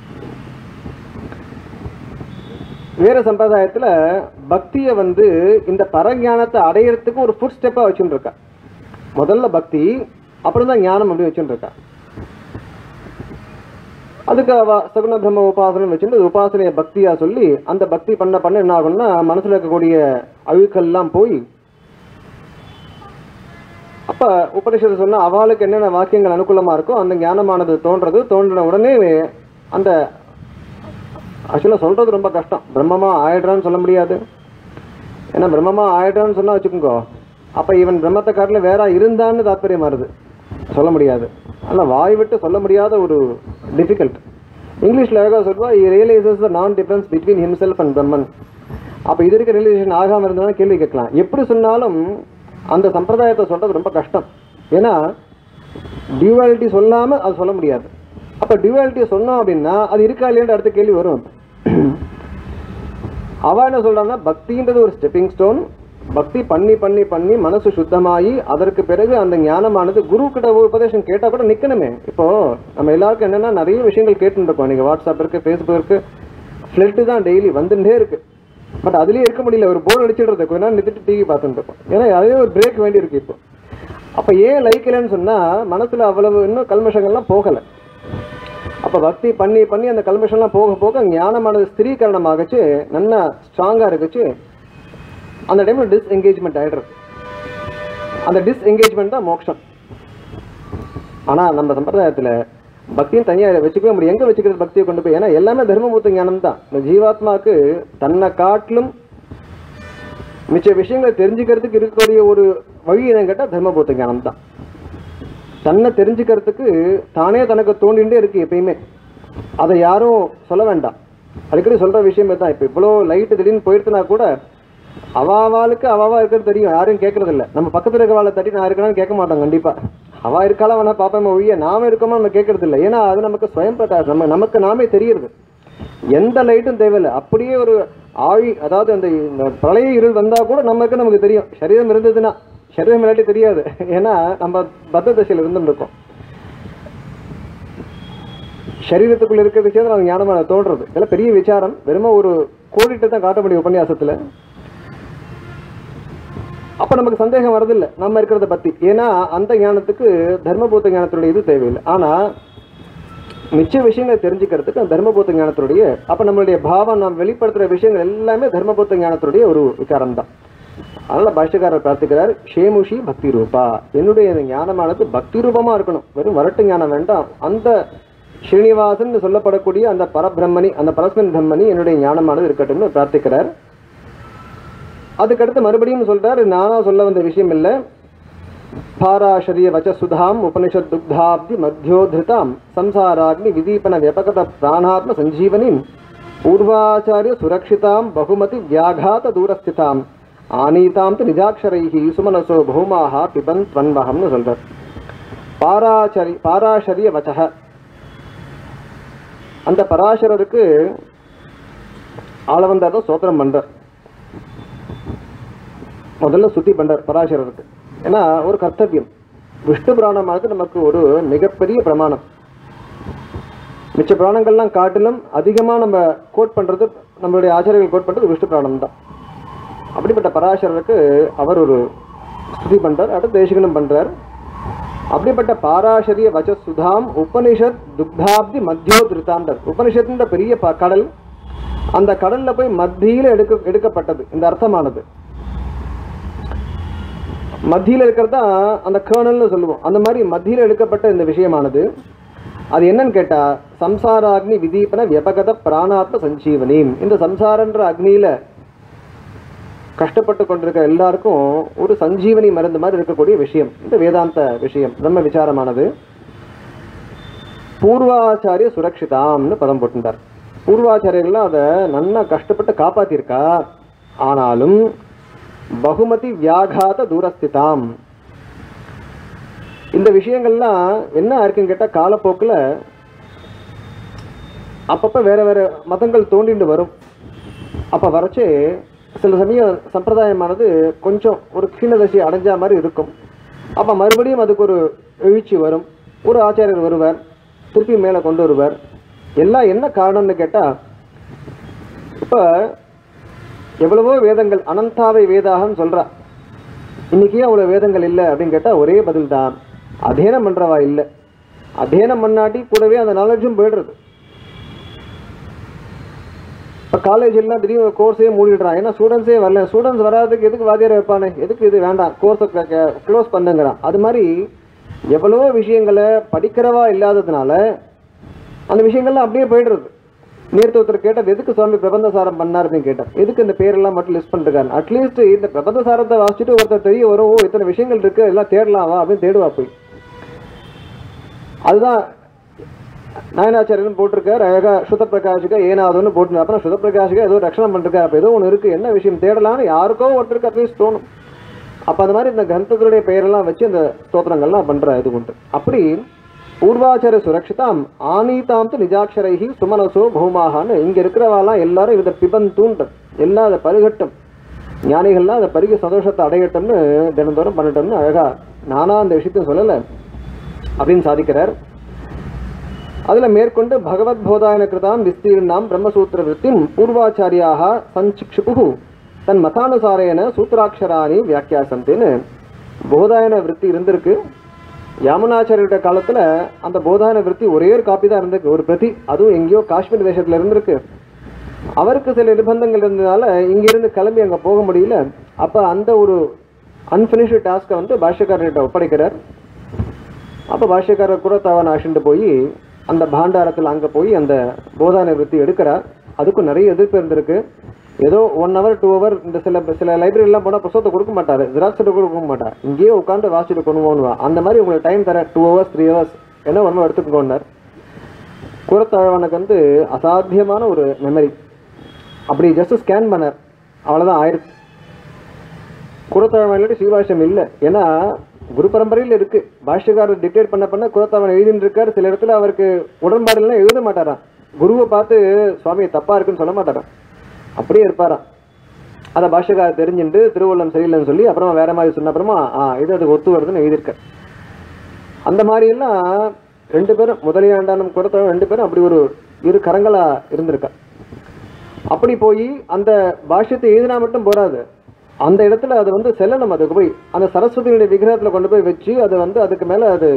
வேற சம்பிரதாயத்துல பக்தியை வந்து இந்த பரஞானத்தை அடையறதுக்கு ஒரு ஃபுட் ஸ்டெப்பா வச்சுட்டு இருக்கா முதல்ல பக்தி அப்புறம் தான் ஞானம் அப்படி வச்சுட்டு இருக்கா அதுக்கு அவ சகுன பிரம்ம உபாசனம் வச்சுட்டு அது உபாசனைய பக்தியா சொல்லி அந்த பக்தி பண்ண பண்ண என்ன ஆகும்னா மனசுல இருக்கக்கூடிய அழுக்கெல்லாம் போய் அப்ப உபனிஷத்து சொன்னா அவளுக்கு என்னென்ன வாக்கியங்கள் அனுகூலமா இருக்கோ அந்த ஞானமானது தோன்றது தோன்றின உடனே அந்த ஆக்சுவலாக சொல்றது ரொம்ப கஷ்டம் பிரம்மமா ஆயிடுறான்னு சொல்ல முடியாது ஏன்னா பிரம்மமா ஆயிடுறான்னு சொன்னா வச்சுக்கோங்க அப்ப இவன் பிரம்மத்தை காட்டில் வேற இருந்தான்னு தாத்பரியம் வருது சொல்ல முடியாது ஆனால் வாய் விட்டு சொல்ல முடியாத ஒரு டிஃபிகல்ட் இங்கிலீஷ்ல அழகா சொல்வா realises the non difference between himself and Brahman அப்ப இது இருக்க ரியலைசேஷன் ஆகாம இருந்தாலும் கேள்வி கேட்கலாம் எப்படி சொன்னாலும் அந்த சம்பிரதாயத்தை சொல்றது ரொம்ப கஷ்டம் ஏன்னா டியூவாலிட்டி சொல்லாம அது சொல்ல முடியாது அப்ப டியூவாலிட்டியை சொன்னோம் அப்படின்னா அது இருக்கா இல்லையான்ற அடுத்த கேள்வி வரும் அவ என்ன சொல்றான்னா பக்தின்றது ஒரு ஸ்டெப்பிங் ஸ்டோன் பக்தி பண்ணி பண்ணி பண்ணி மனசு சுத்தமாயி அதற்கு பிறகு அந்த ஞானமானது குரு கிட்ட உபதேசம் கேட்டா கூட நிக்கணுமே இப்போ நம்ம எல்லாருக்கும் என்னன்னா நிறைய விஷயங்கள் கேட்டுட்டு இருக்கோம் நீங்க வாட்ஸ்அப் இருக்கு ஃபேஸ்புக் இருக்கு ஃபிளட்டு தான் டெய்லி வந்துட்டே இருக்கு பட் அதுலயே இருக்க முடியல ஒரு போர் அடிச்சிடுறது கொஞ்ச நேரம் நிறுத்திட்டு டிவி பார்த்துட்டு இருக்கோம் ஏன்னா அதே ஒரு பிரேக் வேண்டி இருக்கு இப்போ அப்ப ஏன் லைக் இல்லைன்னு சொன்னா மனசுல அவ்வளவு இன்னும் கல்மஷங்கள்லாம் போகல அப்ப பக்தி பண்ணி பண்ணி அந்த கல்மஷம்லாம் போக போக ஞானமானது ஸ்திரீகரணமாகச்சு நல்லா ஸ்ட்ராங்கா இருக்குச்சு அந்த டைம்ல டிஸ்எங்கேஜ்மெண்ட் ஆயிடுறது அந்த டிஸ்எங்கேஜ்மெண்ட் தான் மோட்சம் ஆனா நம்ம சம்பிரதாயத்துல பக்தியும் தனியா வச்சுக்கவே முடியும் எங்க வச்சுக்கிறது பக்தியை கொண்டு போய் ஏன்னா எல்லாமே தர்மபூத்த ஞானம் தான் இந்த ஜீவாத்மாக்கு தன்னை காட்டிலும் மிச்ச விஷயங்களை தெரிஞ்சுக்கிறதுக்கு இருக்கக்கூடிய ஒரு வழி என்னன்னு கேட்டா தர்மபூத்த ஞானம் தான் தன்னை தெரிஞ்சுக்கிறதுக்கு தானே தனக்கு தோண்டிகிட்டே இருக்கு எப்பயுமே அதை யாரும் சொல்ல வேண்டாம் அடிக்கடி சொல்ற விஷயம் தான் இப்போ இவ்வளோ லைட்டு திடீர்னு போயிடுச்சுனா கூட அவாவாளுக்கு அவாவா இருக்கிறது தெரியும் யாரும் கேட்கறது இல்ல நம்ம பக்கத்துல இருக்கவாளை தட்டி நான் இருக்கணும்னு கேட்க மாட்டோம் கண்டிப்பா அவா இருக்காளா வேணா பாப்போம் ஒழிய நாம இருக்கோமா நம்ம கேட்கறது இல்லை ஏன்னா அது நமக்கு ஸ்வயம் பிரகாஷ் நம்ம நமக்கு நாமே தெரியுது எந்த லைட்டும் தேவையில்லை அப்படியே ஒரு ஆழி அதாவது அந்த இந்த பிரளய இருள் வந்தா கூட நமக்கு நமக்கு தெரியும் சரீரம் இருந்ததுன்னா சரீரம் இல்லாட்டி தெரியாது ஏன்னா நம்ம பத்த தசையில் இருந்துட்டு இருக்கோம் சரீரத்துக்குள்ள இருக்கிற விஷயத்துல அது ஞானமான தோன்றது இதெல்லாம் பெரிய விசாரம் வெறும ஒரு கோடிட்டு தான் காட்ட முடியும் உபன்யாசத்துல அப்ப நமக்கு சந்தேகம் வரதில்லை நம்ம இருக்கிறத பத்தி ஏன்னா அந்த ஞானத்துக்கு தர்மபூத்த ஞானத்தினுடைய இது தேவையில்லை ஆனா மிச்ச விஷயங்களை தெரிஞ்சுக்கிறதுக்கு அந்த தர்மபூத்த ஞானத்தினுடைய அப்ப நம்மளுடைய பாவம் நாம் வெளிப்படுத்துற விஷயங்கள் எல்லாமே தர்மபூத்த ஞானத்தினுடைய ஒரு விகாரம் தான் அதனால பாஷ்யக்காரர் பிரார்த்திக்கிறார் ஷேமுஷி பக்தி ரூபா என்னுடைய இந்த ஞானமானது பக்தி ரூபமா இருக்கணும் வெறும் வரட்டு ஞானம் வேண்டாம் அந்த ஸ்ரீனிவாசன் சொல்லப்படக்கூடிய அந்த பரபிரம்மணி அந்த பரஸ்மன் பிரம்மணி என்னுடைய ஞானமானது இருக்கட்டும்னு பிரார்த்திக்கிறார் அதுக்கடுத்து மறுபடியும் சொல்றாரு நானா சொல்ல வந்த விஷயம் இல்ல பாராஷரிய வச்ச சுதாம் உபனிஷத் துக்தாப்தி மத்தியோதிருதாம் சம்சாராக்னி விதீபன வியபகத பிராணாத்ம சஞ்சீவனிம் பூர்வாச்சாரிய சுரக்ஷிதாம் பகுமதி வியாகாத தூரஸ்திதாம் ஆனீதாம் து நிஜாட்சரைஹி சுமனசோ பௌமாக பிபன் துவன்வகம்னு சொல்றார் பாராச்சரி பாராஷரிய வச்சக அந்த பராசரருக்கு ஆளவந்தார் தான் சோத்திரம் பண்றார் முதல்ல சுத்தி பண்றார் பராசரருக்கு ஏன்னா ஒரு கர்த்தவியம் விஷ்ணு புராணமானது நமக்கு ஒரு மிகப்பெரிய பிரமாணம் மிச்ச புராணங்கள்லாம் காட்டிலும் அதிகமாக நம்ம கோட் பண்றது நம்மளுடைய ஆச்சாரியர்கள் கோட் பண்றது விஷ்ணு புராணம் தான் அப்படிப்பட்ட பராசரருக்கு அவர் ஒரு ஸ்துதி பண்றார் அடுத்து தேசிகனும் பண்றார் அப்படிப்பட்ட பாராசரிய வச்ச சுதாம் உபனிஷத் துக்தாப்தி மத்தியோ திருத்தாண்டர் உபனிஷத்துன்ற பெரிய ப- கடல் அந்த கடல்ல போய் மத்தியில எடுக்க எடுக்கப்பட்டது இந்த அர்த்தமானது மத்தியில இருக்கிறதா அந்த கேர்னல்னு சொல்லுவோம் அந்த மாதிரி மத்தியில எடுக்கப்பட்ட இந்த விஷயமானது அது என்னன்னு கேட்டா சம்சாராக்னி விதீபன வியபகத பிராணாத்ம சஞ்சீவனி இந்த சம்சாரன்ற அக்னியில கஷ்டப்பட்டு கொண்டிருக்கிற எல்லாருக்கும் ஒரு சஞ்சீவனி மருந்து மாதிரி இருக்கக்கூடிய விஷயம் இந்த வேதாந்த விஷயம் பிரம்ம விசாரமானது பூர்வாச்சாரிய சுரக்ஷிதாம்னு பதம் போட்டிருந்தார் பூர்வாச்சாரியர்கள்லாம் அதை நன்னா கஷ்டப்பட்டு காப்பாத்திருக்கா ஆனாலும் பகுமதி வியாகாத தூரஸ்திதாம் இந்த விஷயங்கள்லாம் என்ன இருக்குன்னு கேட்டால் காலப்போக்கில் அப்பப்போ வேற வேற மதங்கள் தோண்டிட்டு வரும் அப்போ வரச்சே சில சமயம் சம்பிரதாயமானது கொஞ்சம் ஒரு கீழதசை அடைஞ்ச மாதிரி இருக்கும் அப்போ மறுபடியும் அதுக்கு ஒரு எழுச்சி வரும் ஒரு ஆச்சாரியர் வருவார் திருப்பி மேலே கொண்டு வருவார் எல்லாம் என்ன காரணம்னு கேட்டால் இப்போ எவ்வளவோ வேதங்கள் அனந்தாவை வேதாகன்னு சொல்றா இன்னைக்கு ஏன் அவ்வளோ வேதங்கள் இல்லை அப்படின்னு கேட்டால் ஒரே பதில் தான் அத்தியனம் பண்றவா இல்லை அத்தியனம் பண்ணாட்டி கூடவே அந்த நாலேஜும் போயிடுறது இப்போ காலேஜ் எல்லாம் திடீர்னு கோர்ஸே மூடிடுறான் ஏன்னா ஸ்டூடெண்ட்ஸே வரல ஸ்டூடெண்ட்ஸ் வராதுக்கு எதுக்கு வாத்தியார் வைப்பானே எதுக்கு இது வேண்டாம் கோர்ஸை க்ளோஸ் பண்ணுங்கிறான் அது மாதிரி எவ்வளவோ விஷயங்களை படிக்கிறவா இல்லாததுனால அந்த விஷயங்கள்லாம் அப்படியே போயிடுறது நேற்று ஒருத்தர் கேட்டது எதுக்கு சுவாமி பிரபந்தசாரம் பண்ணார் அப்படின்னு கேட்டார் எதுக்கு இந்த பேரெல்லாம் மட்டும் லிஸ்ட் பண்ணிருக்காரு அட்லீஸ்ட் இந்த பிரபந்தசாரத்தை வாசிச்சுட்டு ஒருத்தர் தெரிய வரும் ஓ இத்தனை விஷயங்கள் இருக்கு எல்லாம் தேடலாம் வா அப்படின்னு தேடுவா போய் அதுதான் நாயனாச்சாரியன் போட்டிருக்காரு அழகா சுத பிரகாஷிகா ஏனாவதுன்னு போட்டு அப்புறம் சுத பிரகாஷிகா ஏதோ ரட்சணம் பண்ணிருக்காரு அப்போ ஏதோ ஒன்று இருக்கு என்ன விஷயம் தேடலாம்னு யாருக்கோ ஒருத்தருக்கு அட்லீஸ்ட் தோணும் அப்போ அந்த மாதிரி இந்த கிரந்தங்களுடைய பெயரெல்லாம் வச்சு இந்த ஸ்தோத்திரங்கள்லாம் பண்ற இது உண்டு அப்படி பூர்வாச்சார சுரக்ஷிதாம் ஆனீதாம் து நிஜாட்சரைஹி சுமனசோ பௌமாகான்னு இங்க இருக்கிறவாலாம் எல்லாரும் இதை பிபந்தூன்ற எல்லாம் அதை பருகட்டும் ஞானிகள்லாம் அதை பருகி சந்தோஷத்தை அடையட்டும்னு தினந்தோறும் பண்ணட்டும்னு அழகா நானா அந்த விஷயத்தையும் சொல்லலை அப்படின்னு சாதிக்கிறார் அதுல மேற்கொண்டு பகவத் போதாயன கிருதாம் விஸ்தீர்ணாம் பிரம்மசூத்திர விற்த்திம் பூர்வாச்சாரியாக சஞ்சிக்ஷுபு தன் மதானுசாரேன சூத்திராட்சராணி வியாக்கியாசந்தின்னு போதாயன விற்பி இருந்திருக்கு யாமுனாச்சாரியோட காலத்துல அந்த போதாயன விற்பி ஒரே ஒரு காப்பி தான் இருந்திருக்கு ஒரு பிரதி அதுவும் எங்கேயோ காஷ்மீர் தேசத்துல இருந்திருக்கு அவருக்கு சில நிர்பந்தங்கள் இருந்ததுனால இங்கிருந்து கிளம்பி அங்க போக முடியல அப்ப அந்த ஒரு அன்பினிஷ்டு டாஸ்க்கை வந்து பாஷ்யக்காரர்கிட்ட ஒப்படைக்கிறார் அப்போ பாஷ்யக்காரர் கூட தவன் ஆசிண்டு போய் அந்த பாண்டாரத்தில் அங்கே போய் அந்த போதான விருத்தி எடுக்கிறார் அதுக்கும் நிறைய எதிர்ப்பு இருந்திருக்கு ஏதோ ஒன் ஹவர் டூ ஹவர் இந்த சில சில லைப்ரரிலாம் போனால் புத்தகத்தை கொடுக்க மாட்டார் ஜெராக்ஸ் கொடுக்க மாட்டார் இங்கேயே உட்காந்து வாசிட்டு கொண்டு அந்த மாதிரி உங்களுக்கு டைம் தர டூ ஹவர்ஸ் த்ரீ ஹவர்ஸ் என்ன ஒன்றும் எடுத்துக்கோன்னார் குரத்தாழ்வானுக்கு வந்து அசாத்தியமான ஒரு மெமரி அப்படி ஜஸ்ட் ஸ்கேன் பண்ணார் அவ்வளோதான் ஆயிடுச்சு குரத்தாழ்வான் இல்லாட்டி சிவபாஷ்யம் இல்லை ஏன்னா குரு பரம்பரையில் இருக்கு பாஷ்யக்காரர் டிக்டேட் பண்ண பண்ண குரத்தாழ்வான் எழுதிட்டு இருக்காரு சில இடத்துல அவருக்கு உடன்பாடுலாம் எழுத மாட்டாராம் குருவை பார்த்து சுவாமி தப்பா இருக்குன்னு சொல்ல மாட்டாராம் அப்படியே இருப்பாராம் அதை பாஷ்யக்காரர் தெரிஞ்சுட்டு திருவள்ளம் சரியில்லைன்னு சொல்லி அப்புறமா வேற மாதிரி சொன்ன அப்புறமா ஆ இது அதுக்கு ஒத்து வருதுன்னு எழுதியிருக்க அந்த மாதிரி எல்லாம் ரெண்டு பேரும் முதலியாண்டானும் குரத்தாழ்வான் ரெண்டு பேரும் அப்படி ஒரு இரு கரங்களா இருந்திருக்கா அப்படி போய் அந்த பாஷ்யத்தை எழுதினா மட்டும் போறாது அந்த இடத்துல அது வந்து செல்லணும் அதுக்கு போய் அந்த சரஸ்வதியுடைய விக்கிரகத்துல கொண்டு போய் வச்சு அது வந்து அதுக்கு மேல அது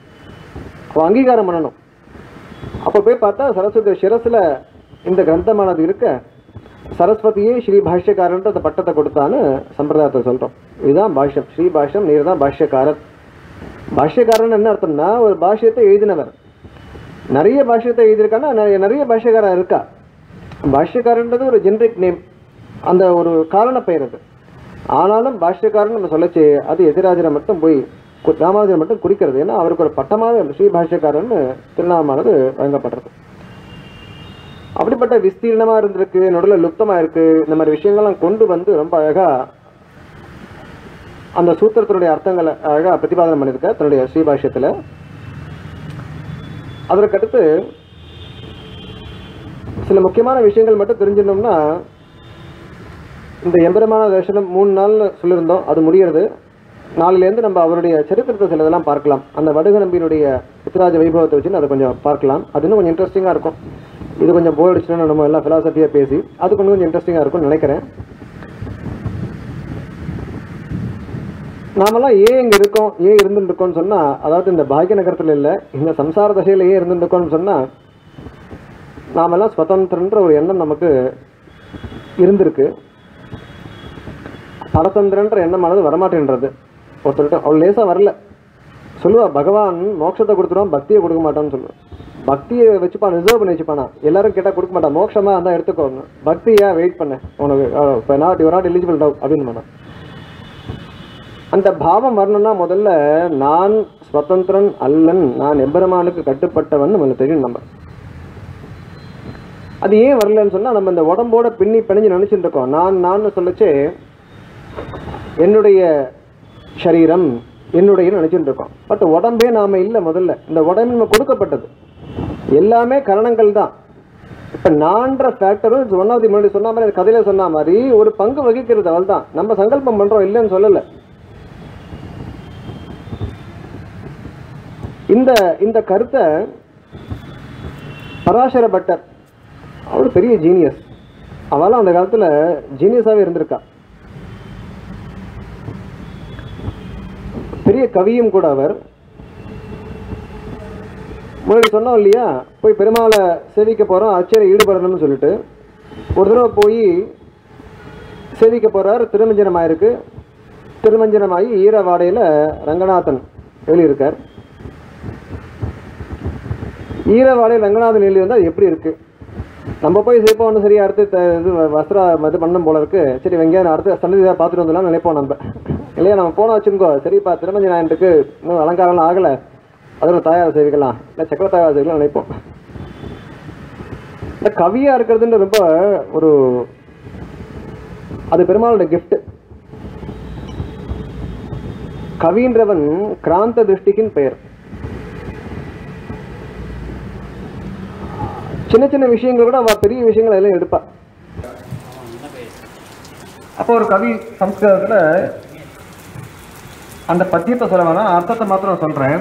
அவ அங்கீகாரம் பண்ணணும் அப்ப போய் பார்த்தா சரஸ்வதி சிரசுல இந்த கிரந்தமானது இருக்க சரஸ்வதியே ஸ்ரீ பாஷ்யக்காரன்ட்டு அந்த பட்டத்தை கொடுத்தான்னு சம்பிரதாயத்தை சொல்றோம் இதுதான் பாஷ்யம் ஸ்ரீ பாஷ்யம் நீர் தான் பாஷ்யக்காரர் பாஷ்யக்காரன் என்ன அர்த்தம்னா ஒரு பாஷ்யத்தை எழுதினவர் நிறைய பாஷ்யத்தை எழுதியிருக்கான்னா நிறைய நிறைய பாஷ்யக்காரன் இருக்கா பாஷ்யக்காரன்றது ஒரு ஜென்ரிக் நேம் அந்த ஒரு காரண பெயர் அது ஆனாலும் பாஷ்யக்காரன் நம்ம சொல்லச்சு அது எதிராஜரை மட்டும் போய் கு- ராமானுஜரை மட்டும் குறிக்கிறது ஏன்னா அவருக்கு ஒரு பட்டமாவே அந்த ஸ்ரீ பாஷ்யக்காரன் திருநாமானது வழங்கப்படுறது அப்படிப்பட்ட விஸ்தீர்ணமா இருந்திருக்கு நடுவில் லுப்தமா இருக்கு இந்த மாதிரி விஷயங்கள்லாம் கொண்டு வந்து ரொம்ப அழகா அந்த சூத்திரத்தினுடைய அர்த்தங்களை அழகா பிரதிபாதனம் பண்ணியிருக்க தன்னுடைய ஸ்ரீபாஷ்யத்துல அதற்கடுத்து சில முக்கியமான விஷயங்கள் மட்டும் தெரிஞ்சிடணும்னா இந்த எம்பெருமான தரிசனம் மூணு நாள்னு சொல்லியிருந்தோம் அது முடியறது நாளிலேருந்து நம்ம அவருடைய சரித்திரத்தை சிலதெல்லாம் பார்க்கலாம் அந்த வடுக நம்பியினுடைய சித்தராஜ வைபவத்தை வச்சு அதை கொஞ்சம் பார்க்கலாம் அது இன்னும் கொஞ்சம் இன்ட்ரெஸ்டிங்காக இருக்கும் இது கொஞ்சம் போர் அடிச்சுன்னா நம்ம எல்லாம் ஃபிலாசபியாக பேசி அது கொஞ்சம் கொஞ்சம் இன்ட்ரெஸ்டிங்காக இருக்கும்னு நினைக்கிறேன் நாமெல்லாம் ஏன் இங்கே இருக்கோம் ஏன் இருந்துட்டு இருக்கோம்னு சொன்னால் அதாவது இந்த பாக்கிய நகரத்தில் இல்லை இந்த சம்சார தசையில் ஏன் இருந்துட்டு இருக்கோம்னு சொன்னால் நாமெல்லாம் சுதந்திரன்ற ஒரு எண்ணம் நமக்கு இருந்திருக்கு பரதந்திரன்ற எண்ணமானது வரமாட்டேன்றது ஒருத்தர்கிட்ட அவ்வளோ லேசாக வரல சொல்லுவா பகவான் மோட்சத்தை கொடுத்துருவான் பக்தியை கொடுக்க மாட்டான்னு சொல்லுவான் பக்தியை வச்சுப்பான் ரிசர்வ் பண்ணி வச்சுப்பானா எல்லாரும் கேட்டால் கொடுக்க மாட்டான் மோட்சமா இருந்தால் எடுத்துக்கோங்க பக்தியா வெயிட் பண்ண உனக்கு இப்போ நாட் யுவர் நாட் எலிஜிபிள் டவு அப்படின்னு மாட்டான் அந்த பாவம் வரணும்னா முதல்ல நான் சுதந்திரன் அல்லன் நான் எம்பெருமானுக்கு கட்டுப்பட்டவன் நம்மளுக்கு தெரியும் நம்ம அது ஏன் வரலன்னு சொன்னா நம்ம இந்த உடம்போட பின்னி பிணைஞ்சு நினைச்சிட்டு இருக்கோம் நான் நான் சொல்லச்சே என்னுடைய சரீரம் என்னுடைய நினைச்சிட்டு இருக்கோம் பட் உடம்பே நாம இல்லை முதல்ல இந்த உடம்பு நம்ம கொடுக்கப்பட்டது எல்லாமே கரணங்கள் தான் இப்ப நான்ற ஃபேக்டரும் ஒன் ஆஃப் தி முன்னாடி சொன்ன மாதிரி கதையில சொன்ன மாதிரி ஒரு பங்கு வகிக்கிறது அவள் தான் நம்ம சங்கல்பம் பண்றோம் இல்லைன்னு சொல்லல இந்த இந்த கருத்தை பராசர பட்டர் அவர் பெரிய ஜீனியஸ் அவெல்லாம் அந்த காலத்துல ஜீனியஸாவே இருந்திருக்கா பெரிய கவியும் கூட அவர் முன்னாடி சொன்னோம் இல்லையா போய் பெருமாளை சேவிக்க போறோம் அச்சரை ஈடுபடணும்னு சொல்லிட்டு ஒரு தடவை போய் சேவிக்க போறார் திருமஞ்சனம் ஆயிருக்கு திருமஞ்சனமாகி ஈரவாடையில ரங்கநாதன் எழுதியிருக்கார் ஈரவாடையில் ரங்கநாதன் எழுதி வந்தால் எப்படி இருக்கு நம்ம போய் சேப்போம் ஒன்றும் சரியா அடுத்து த- இது வஸ்திரா இது பண்ணும் போல இருக்கு சரி வெங்காயம் அடுத்து சன்னதி தான் பார்த்துட்டு வந்துடலாம் நினைப்போம் நம்ம இல்லையா நம்ம போன வச்சுக்கோ சரிப்பா திருமஞ்ச நாயன்ட்டுக்கு இன்னும் அலங்காரம்லாம் ஆகலை அதில் தாயார் சேவிக்கலாம் இல்லை சக்கர தாயார் சேவிக்கலாம் நினைப்போம் இந்த கவியா இருக்கிறதுன்னு ரொம்ப ஒரு அது பெருமாளோட கிஃப்ட் கவின்றவன் கிராந்த திருஷ்டிக்கின் பெயர் சின்ன சின்ன விஷயங்கள் கூட அவ பெரிய விஷயங்கள் எல்லாம் எடுப்பா அப்போ ஒரு கவி சம்ஸ்கிருதத்துல அந்த பத்தியத்தை சொல்ல வேணாம் அர்த்தத்தை மாத்திரம் சொல்றேன்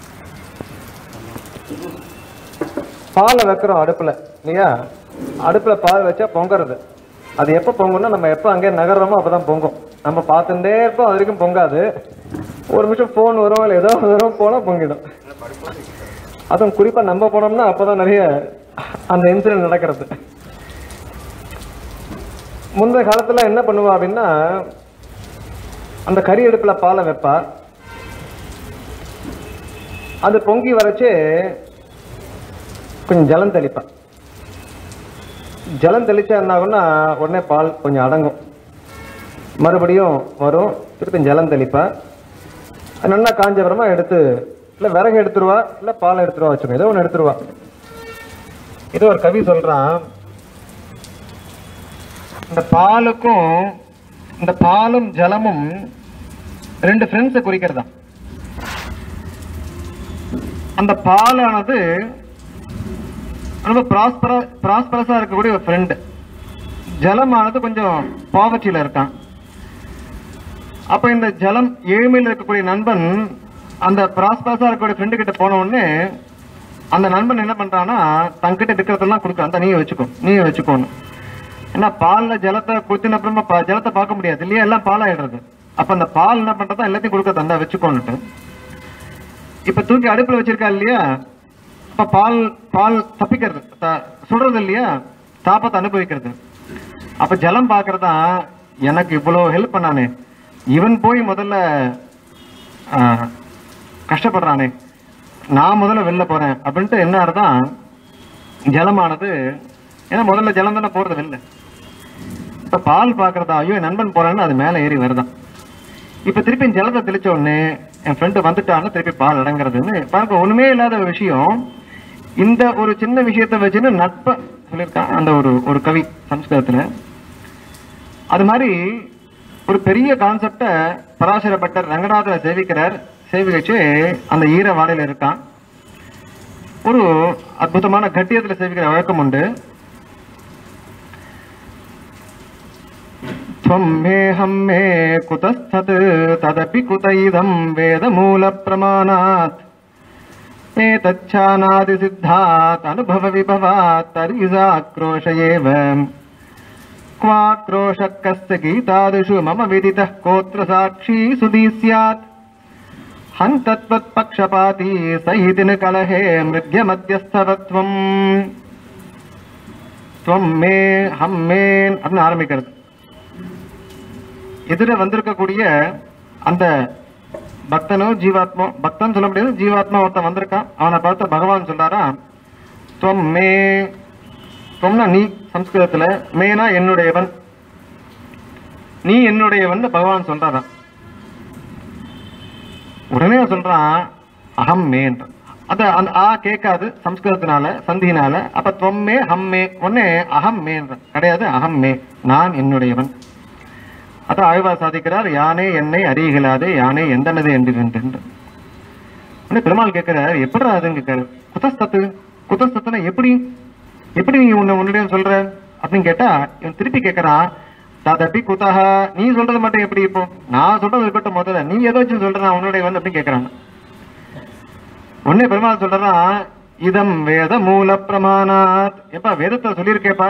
பாலை வைக்கிறோம் அடுப்புல இல்லையா அடுப்புல பால் வச்சா பொங்கறது அது எப்போ பொங்கும்னா நம்ம எப்போ அங்கே நகர்றோமோ அப்பதான் பொங்கும் நம்ம பார்த்துட்டே இருப்போம் அது வரைக்கும் பொங்காது ஒரு நிமிஷம் ஃபோன் வரும் இல்லை ஏதோ வரும் போனால் பொங்கிடும் அதுவும் குறிப்பா நம்ம போனோம்னா அப்பதான் நிறைய அந்த இன்சிடென்ட் நடக்கிறது முந்தைய காலத்துல என்ன பண்ணுவா அப்படின்னா அந்த கறி அடுப்புல பாலை வைப்பா அது பொங்கி வரச்சே கொஞ்சம் ஜலம் தெளிப்பா ஜலம் தெளிச்சா என்ன ஆகும்னா உடனே பால் கொஞ்சம் அடங்கும் மறுபடியும் வரும் திருப்பி ஜலம் தெளிப்பா அது நல்லா காஞ்ச அப்புறமா எடுத்து இல்லை விறகு எடுத்துருவா இல்லை பாலை எடுத்துருவா வச்சுக்கோ ஏதோ ஒன்று எடுத்துருவா இது ஒரு கவி சொல்றான் இந்த பாலுக்கும் இந்த பாலும் ஜலமும் ரெண்டு ஃப்ரெண்ட்ஸை குறிக்கிறதா அந்த பாலானது ரொம்ப ப்ராஸ்பர ப்ராஸ்பரஸாக இருக்கக்கூடிய ஒரு ஃப்ரெண்டு ஜலமானது கொஞ்சம் பாவர்ச்சியில் இருக்கான் அப்போ இந்த ஜலம் ஏழ்மையில் இருக்கக்கூடிய நண்பன் அந்த ப்ராஸ்பரஸாக இருக்கக்கூடிய ஃப்ரெண்டு கிட்ட போன உடனே அந்த நண்பன் என்ன பண்றான்னா தங்கிட்ட இருக்கிறதெல்லாம் கொடுக்குறான் அந்த நீயே வச்சுக்கோ நீயே வச்சுக்கோன்னு ஏன்னா பால்ல ஜலத்தை குத்தின அப்புறமா பா- ஜலத்தை பார்க்க முடியாது இல்லையா எல்லாம் பாலாயிடுறது அப்ப அந்த பால் என்ன பண்றதா எல்லாத்தையும் கொடுக்க தந்தா வச்சுக்கோன்னுட்டு இப்ப தூக்கி அடுப்புல வச்சிருக்கா இல்லையா அப்ப பால் பால் தப்பிக்கிறது த- சுடுறது இல்லையா தாப்பத்தை அனுபவிக்கிறது அப்ப ஜலம் பாக்குறதா எனக்கு இவ்வளவு ஹெல்ப் பண்ணானே இவன் போய் முதல்ல ஆ, கஷ்டப்படுறானே நான் முதல்ல வெளில போறேன் அப்படின்ட்டு என்ன அர்த்தம் ஜலமானது ஏன்னா முதல்ல ஜலம் தானே போறது வெளில இப்ப பால் பாக்குறதா ஐயோ என் நண்பன் போறான்னு அது மேல ஏறி வருதான் இப்ப திருப்பி ஜலத்தை தெளிச்ச உடனே என் ஃப்ரெண்டு வந்துட்டான்னு திருப்பி பால் அடங்குறதுன்னு பாருங்க ஒண்ணுமே இல்லாத ஒரு விஷயம் இந்த ஒரு சின்ன விஷயத்தை வச்சுன்னு நட்பை சொல்லியிருக்கான் அந்த ஒரு ஒரு கவி சம்ஸ்கிருதத்துல அது மாதிரி ஒரு பெரிய கான்செப்டை பராசர பட்டர் ரங்கநாதரை சேவிக்கிறார் சேவிச்சு அந்த ஈர வாடையில இருக்கான் ஒரு அற்புதமான கட்டியத்துல சேவிக்கிற வழக்கம் உண்டு त्वं मेऽहं मे कुतस्तत् तदपि कुत इदं वेदमूलप्रमाणात् एतच्छानादिसिद्धात् अनुभवविभवात् तर्हिसाक्रोश एव क्वाक्रोशः कस्य गीतादिषु मम विदितः कोऽत्र साक्षी सुधी स्यात् हन्तत्वत्पक्षपाती स इति न कलहे मृग्यमध्यस्थवत्वम् துவம் மே ஹம் மே அப்படின்னு ஆரம்பிக்கிறது எதிர வந்திருக்கக்கூடிய அந்த பக்தனோ ஜீவாத்மா பக்தன் சொல்ல முடியாது ஜீவாத்மா ஒருத்தன் வந்திருக்கான் அவனை பார்த்து பகவான் சொல்றாரா துவம் மே துவம்னா நீ சம்ஸ்கிருதத்துல மேனா என்னுடையவன் நீ என்னுடையவன் பகவான் சொல்றாராம் உடனே அவன் சொல்றான் அகம் மேன்றான் அத அந்த ஆ கேட்காது சம்ஸ்கிருதத்தினால சந்தியினால அப்ப தொம்மே ஹம்மே உடனே அகம் மேன்றான் கிடையாது அகம் மே நான் என்னுடையவன் அத ஆழ்வார் சாதிக்கிறார் யானே என்னை அறியலாதே யானே எந்தனது என்று என்று உடனே பெருமாள் கேட்கிறார் எப்படி அதுன்னு கேட்கிறாரு குதஸ்தத்து குதஸ்தத்துனா எப்படி எப்படி நீ உன்னை உன்னுடைய சொல்ற அப்படின்னு கேட்டா இவன் திருப்பி கேட்கறான் ததப்பி குதஹ நீ சொல்றது மட்டும் எப்படி இப்போ நான் சொல்றது இருக்கட்டும் முதல்ல நீ எதை வச்சு சொல்ற நான் உன்னுடைய வந்து அப்படின்னு கேட்கறான் உடனே பெருமாள் சொல்றான் இதம் வேத மூல பிரமாணாத் எப்பா வேதத்துல சொல்லியிருக்கேப்பா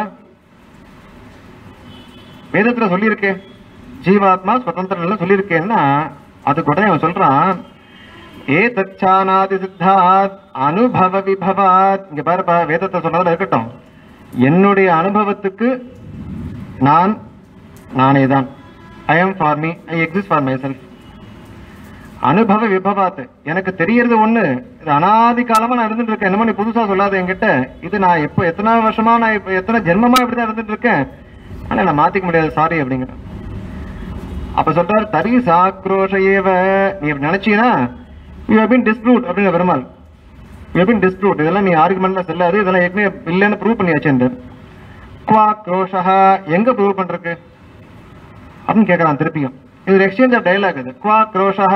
வேதத்துல சொல்லியிருக்கே ஜீவாத்மா சுதந்திரம் சொல்லியிருக்கேன்னா அதுக்கு உடனே அவன் சொல்றான் ஏ தச்சானாதி சித்தாத் அனுபவ விபவாத் இங்க பாருப்பா வேதத்தை சொன்னதுல இருக்கட்டும் என்னுடைய அனுபவத்துக்கு நான் நானே தான் I am for me I exist for myself அனுபவ விபவாத் எனக்கு தெரியறது ஒண்ணு இது அனாதி காலமா நான் இருந்துட்டு இருக்கேன் என்னமோ நீ புதுசா சொல்லாத என்கிட்ட இது நான் எப்போ எத்தனை வருஷமா நான் இப்போ எத்தனை ஜென்மமா இப்படிதான் இருந்துட்டு இருக்கேன் ஆனா நான் மாத்திக்க முடியாது சாரி அப்படிங்கிறேன் அப்ப சொல்றாரு தரி சாக்ரோஷ ஏவ நீ இப்படி நினைச்சீனா யூ ஹவ் பீன் டிஸ்ப்ரூட் அப்படிங்கிற Perumal you have been disproved இதெல்லாம் நீ ஆர்குமெண்ட்ல செல்லாது இதெல்லாம் ஏற்கனவே இல்லைன்னு ப்ரூவ் பண்ணியாச்சு குவா க்ரோஷா எங்க ப்ரூவ் பண்றதுக்கு அப்படின்னு கேட்கறான் திருப்பியும் இது எக்ஸ்சேஞ்ச் ஆஃப் டைலாக் இது குவா க்ரோஷா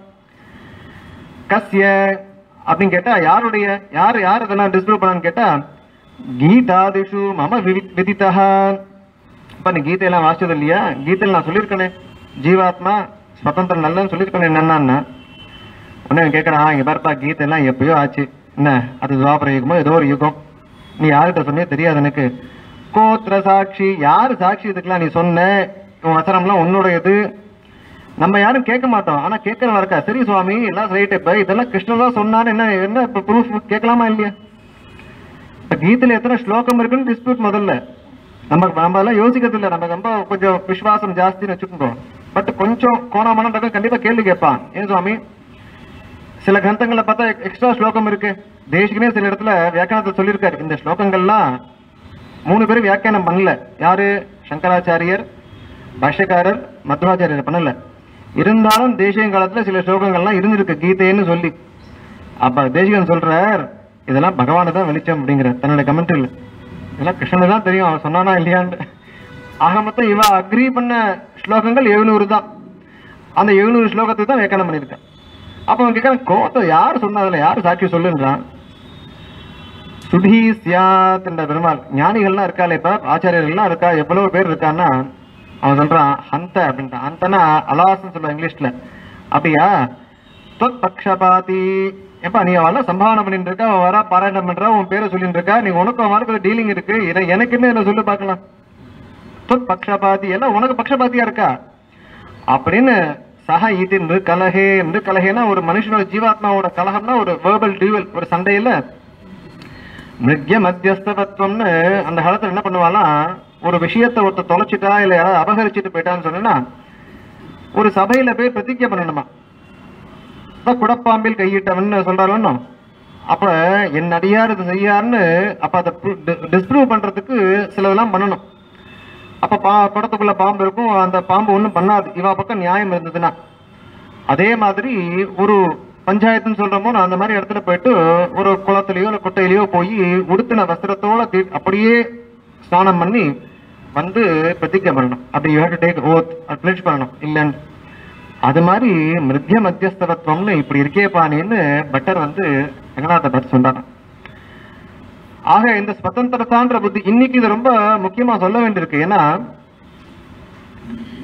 கஸ்ய அப்படின்னு கேட்டா யாருடைய யார் யார் இதெல்லாம் டிஸ்ப்ரூவ் பண்ணான்னு கேட்டா கீதாதிஷு மம வி- விதிதः இப்ப நீ கீதையெல்லாம் வாசிச்சது இல்லையா கீதையில நான் சொல்லியிருக்கேனே ஜீவாத்மா சுதந்திரம் நல்லன்னு சொல்லியிருக்கேனே என்னன்னா உடனே அவன் கேட்கறான் இங்க பாருப்பா கீதையெல்லாம் எப்பயோ ஆச்சு என்ன அது துவாபர யுகமோ ஏதோ ஒரு யுகம் நீ யார்கிட்ட சொன்னியோ தெரியாது எனக்கு கோத்திர சாட்சி யாரு சாட்சி இதுக்கெல்லாம் நீ சொன்ன உன் வசனம்லாம் உன்னுடையது நம்ம யாரும் கேட்க மாட்டோம் ஆனா கேட்கறவன் இருக்கா சரி சுவாமி எல்லாம் ரைட் இப்ப இதெல்லாம் கிருஷ்ணர் தான் சொன்னான்னு என்ன என்ன இப்ப ப்ரூஃப் கேட்கலாமா இல்லையா இப்ப கீதையில எத்தனை ஸ்லோகம் இருக்குன்னு டிஸ்பியூட் முதல்ல நம்ம நம்ம எல்லாம் யோசிக்கிறது இல்ல நம்ம ரொம்ப கொஞ்சம் விசுவாசம் ஜாஸ்தின்னு வச்சுக்கோங்க பட் கொஞ்சம் கோணாமலாம் கண்டிப்பா கேள்வி கேட்பான் ஏன் சுவாமி சில கிரந்தங்கள்ல பார்த்தா எக்ஸ்ட்ரா ஸ்லோகம் இருக்கு தேசிகனே சில இடத்துல வியாக்கியானத்தை சொல்லியிருக்காரு இந்த ஸ்லோகங்கள்லாம் மூணு பேரும் வியாக்கியானம் பண்ணல யாரு சங்கராச்சாரியர் பாஷ்யக்காரர் மத்வாச்சாரியர் பண்ணல இருந்தாலும் தேசிய காலத்துல சில ஸ்லோகங்கள்லாம் இருந்திருக்கு கீதைன்னு சொல்லி அப்ப தேசிகன் சொல்றார் இதெல்லாம் பகவானு தான் வெளிச்சம் அப்படிங்கிற தன்னோட கமெண்ட்ரியில் இதெல்லாம் கிருஷ்ணனுக்கு தான் தெரியும் அவன் சொன்னானா இல்லையான்னு ஆக மொத்தம் இவ அக்ரி பண்ண ஸ்லோகங்கள் எழுநூறு தான் அந்த எழுநூறு ஸ்லோகத்துக்கு தான் வியாக்கியானம் பண்ணியிருக்கேன் அப்ப அவன் கேட்கறான் கோத்தை யார் சொன்னதுல யார் சாட்சி சொல்லுன்றான் சுதி சியாத் என்ற பெருமாள் ஞானிகள்லாம் இருக்காளே இப்ப ஆச்சாரியர்கள்லாம் இருக்கா எவ்வளவு பேர் இருக்கான்னா அவன் சொல்றான் ஹந்த அப்படின்றான் ஹந்தனா அலாஸ்ன்னு சொல்லுவான் இங்கிலீஷ்ல அப்படியா தொத் பக்ஷபாதி எப்பா நீ அவெல்லாம் சம்பாவனை பண்ணிட்டு இருக்கா அவன் வரா பாராயணம் பண்றா உன் பேரை சொல்லிட்டு இருக்கா நீ உனக்கு அவனுக்கு டீலிங் இருக்கு இதை எனக்குன்னு என்ன சொல்லு பார்க்கலாம் தொத் பக்ஷபாதி எல்லாம் உனக்கு பக்ஷபாத்தியா இருக்கா அப்படின்னு சக இது நிற்கலகே நிற்கலகேனா ஒரு மனுஷனோட ஜீவாத்மாவோட கலகம்னா ஒரு வேர்பல் டியூவல் ஒரு சண்டையில மிருக்ய மத்தியஸ்தவத்துவம்னு அந்த காலத்துல என்ன பண்ணுவாலாம் ஒரு விஷயத்தை ஒருத்தர் தொலைச்சிட்டா இல்ல யாராவது அபகரிச்சுட்டு போயிட்டான்னு சொன்னா ஒரு சபையில போய் பிரதிஜை பண்ணணுமா அதான் குடப்பாம்பில் கையிட்டவன் சொல்றாரு அப்ப என் அடியார் இது செய்யாருன்னு அப்ப அதை டிஸ்ப்ரூவ் பண்றதுக்கு சிலதெல்லாம் பண்ணணும் அப்ப பா படத்துக்குள்ள பாம்பு இருக்கும் அந்த பாம்பு ஒண்ணும் பண்ணாது இவா பக்கம் நியாயம் இருந்ததுன்னா அதே மாதிரி ஒரு பஞ்சாயத்துன்னு சொல்றோமோ நான் அந்த மாதிரி இடத்துல போயிட்டு ஒரு குளத்துலயோ இல்ல குட்டையிலயோ போய் உடுத்தின வஸ்திரத்தோட தீ- அப்படியே ஸ்நானம் பண்ணி வந்து பிரதிஜை பண்ணணும் அப்படி you have to take oath pledge பண்ணணும் இல்லைன்னு அது மாதிரி மிருத்ய மத்தியஸ்தவத்துவம்னு இப்படி இருக்கே பாணின்னு பட்டர் வந்து ரங்கநாத பட் சொல்றாராம் ஆக இந்த சுதந்திரத்தான்ற புத்தி இன்னைக்கு இது ரொம்ப முக்கியமா சொல்ல வேண்டியிருக்கு ஏன்னா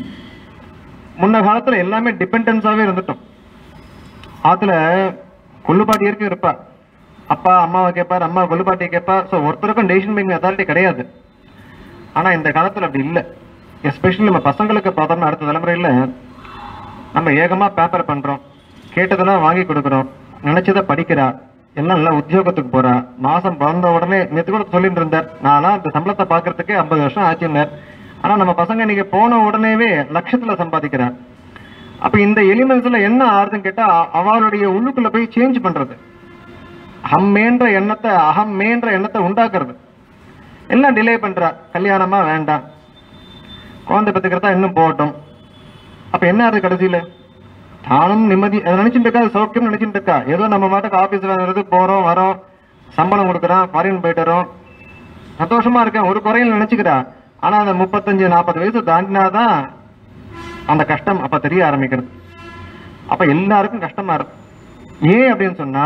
முன்ன காலத்துல எல்லாமே டிபெண்டன்ஸாவே இருந்துட்டோம் ஆத்துல கொள்ளுப்பாட்டி இருக்கு இருப்பா அப்பா அம்மாவை கேட்பார் அம்மா கொள்ளுப்பாட்டியை கேட்பா ஸோ ஒருத்தருக்கும் டெசிஷன் மேக்கிங் அத்தாரிட்டி கிடையாது ஆனா இந்த காலத்துல அப்படி இல்லை எஸ்பெஷலி நம்ம பசங்களுக்கு பார்த்தோம்னா அடுத்த தலைமுறையில நம்ம ஏகமா பேப்பர் பண்றோம் கேட்டதெல்லாம் வாங்கி கொடுக்குறோம் நினைச்சதை படிக்கிறா எல்லாம் நல்லா உத்தியோகத்துக்கு போறா மாசம் பிறந்த உடனே நேற்று கூட சொல்லிட்டு இருந்தார் நான்லாம் இந்த சம்பளத்தை பாக்குறதுக்கே ஐம்பது வருஷம் ஆச்சுன்னார் ஆனா நம்ம பசங்க இன்னைக்கு போன உடனேவே லட்சத்துல சம்பாதிக்கிறா அப்ப இந்த எலிமெண்ட்ஸ்ல என்ன ஆறுதுன்னு கேட்டா அவளுடைய உள்ளுக்குள்ள போய் சேஞ்ச் பண்றது ஹம்மேன்ற எண்ணத்தை அகம்மேன்ற எண்ணத்தை உண்டாக்குறது எல்லாம் டிலே பண்றா கல்யாணமா வேண்டாம் குழந்தை பெற்றுக்கிறதா இன்னும் போகட்டும் அப்ப என்ன ஆகுது கடைசியில தானும் நிம்மதி அதை நினைச்சிட்டு இருக்கா அது சௌக்கியம் நினைச்சிட்டு இருக்கா ஏதோ நம்ம மாட்டுக்கு ஆபீஸ்ல இருந்து போறோம் வரோம் சம்பளம் கொடுக்குறான் ஃபாரின் போயிட்டு வரோம் சந்தோஷமா இருக்கேன் ஒரு குறையில் நினைச்சுக்கிறா ஆனா அந்த முப்பத்தஞ்சு நாற்பது வயசு தாண்டினாதான் அந்த கஷ்டம் அப்ப தெரிய ஆரம்பிக்கிறது அப்ப எல்லாருக்கும் கஷ்டமா இருக்கு ஏன் அப்படின்னு சொன்னா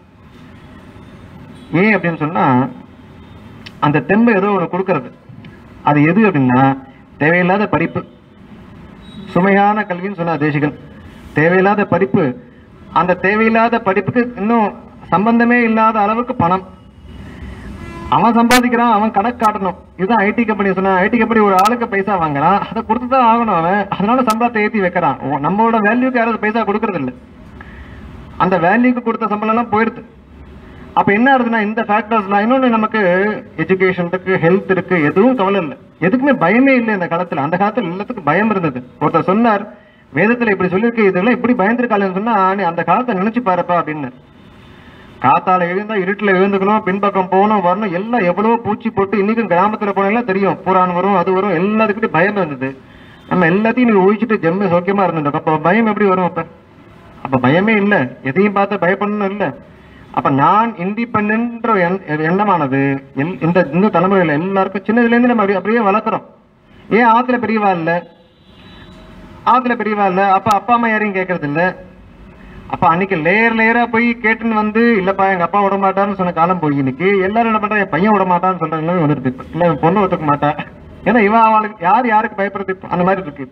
ஏன் அப்படின்னு சொன்னா அந்த தெம்பு ஏதோ ஒன்று கொடுக்கறது அது எது அப்படின்னா தேவையில்லாத படிப்பு சுமையான கல்வின்னு சொன்னா தேசிகன் தேவையில்லாத படிப்பு அந்த தேவையில்லாத படிப்புக்கு இன்னும் சம்பந்தமே இல்லாத அளவுக்கு பணம் அவன் சம்பாதிக்கிறான் அவன் கணக்கு காட்டணும் இதுதான் ஐடி கம்பெனி சொன்னா ஐடி கம்பெனி ஒரு ஆளுக்கு பைசா வாங்குறான் அதை கொடுத்து தான் ஆகணும் அவன் அதனால சம்பளத்தை ஏத்தி வைக்கிறான் ஓ, நம்மளோட வேல்யூக்கு யாராவது பைசா கொடுக்கறது இல்ல அந்த வேல்யூக்கு கொடுத்த சம்பளம் எல்லாம் போயிடுது அப்ப என்ன ஆகுதுன்னா இந்த ஃபேக்டர்ஸ்லாம் இன்னொன்னு நமக்கு எஜுகேஷன் இருக்கு ஹெல்த் இருக்கு எதுவும் கவலை இல்லை எதுக்குமே பயமே இல்லை இந்த காலத்துல அந்த காலத்துல எல்லாத்துக்கும் பயம் இருந்தது ஒருத்தர் சொன்னார் வேதத்துல இப்படி சொல்லியிருக்கு இதெல்லாம் இப்படி பயந்துருக்காளேன்னு சொன்னா நீ அந்த காலத்தை நினைச்சு பாருப்பா அப்படின்னு காத்தால எழுந்தா இருட்டுல எழுந்துக்கணும் பின்பக்கம் போகணும் வரணும் எல்லாம் எவ்வளவோ பூச்சி போட்டு இன்னைக்கும் கிராமத்துல போனெல்லாம் தெரியும் புறான் வரும் அது வரும் எல்லாத்துக்கிட்டும் பயம் இருந்தது நம்ம எல்லாத்தையும் நீ ஒழிச்சிட்டு ஜம்மு சௌக்கியமா இருந்துட்டோம் அப்ப பயம் எப்படி வரும் அப்ப அப்ப பயமே இல்ல எதையும் பார்த்து பயப்படணும் இல்ல அப்ப நான் இண்டிபெண்ட்ன்ற எண்ணமானது எல்- இந்த இந்த தலைமுறையில எல்லாருக்கும் சின்னதுல இருந்து நம்ம அப்படி- அப்படியே வளர்க்குறோம் ஏன் ஆத்துல பெரியவா இல்ல ஆத்துல பெரியவா இல்ல அப்ப அப்பா அம்மா யாரையும் கேட்கறது இல்ல அப்ப அன்னைக்கு லேயர் லேயரா போய் கேட்டுன்னு வந்து இல்லப்பா எங்க அப்பா விட மாட்டான்னு சொன்ன காலம் போய் இன்னைக்கு எல்லாரும் என்ன பண்றா என் பையன் விட மாட்டான்னு சொல்ற நிலைமை வந்துருக்கு இப்ப. இல்ல என் பொண்ணு ஒத்துக்க மாட்டா ஏன்னா இவன் அவளுக்கு யார் யாருக்கு பயப்படுறது இப்ப? அந்த மாதிரி இருக்கு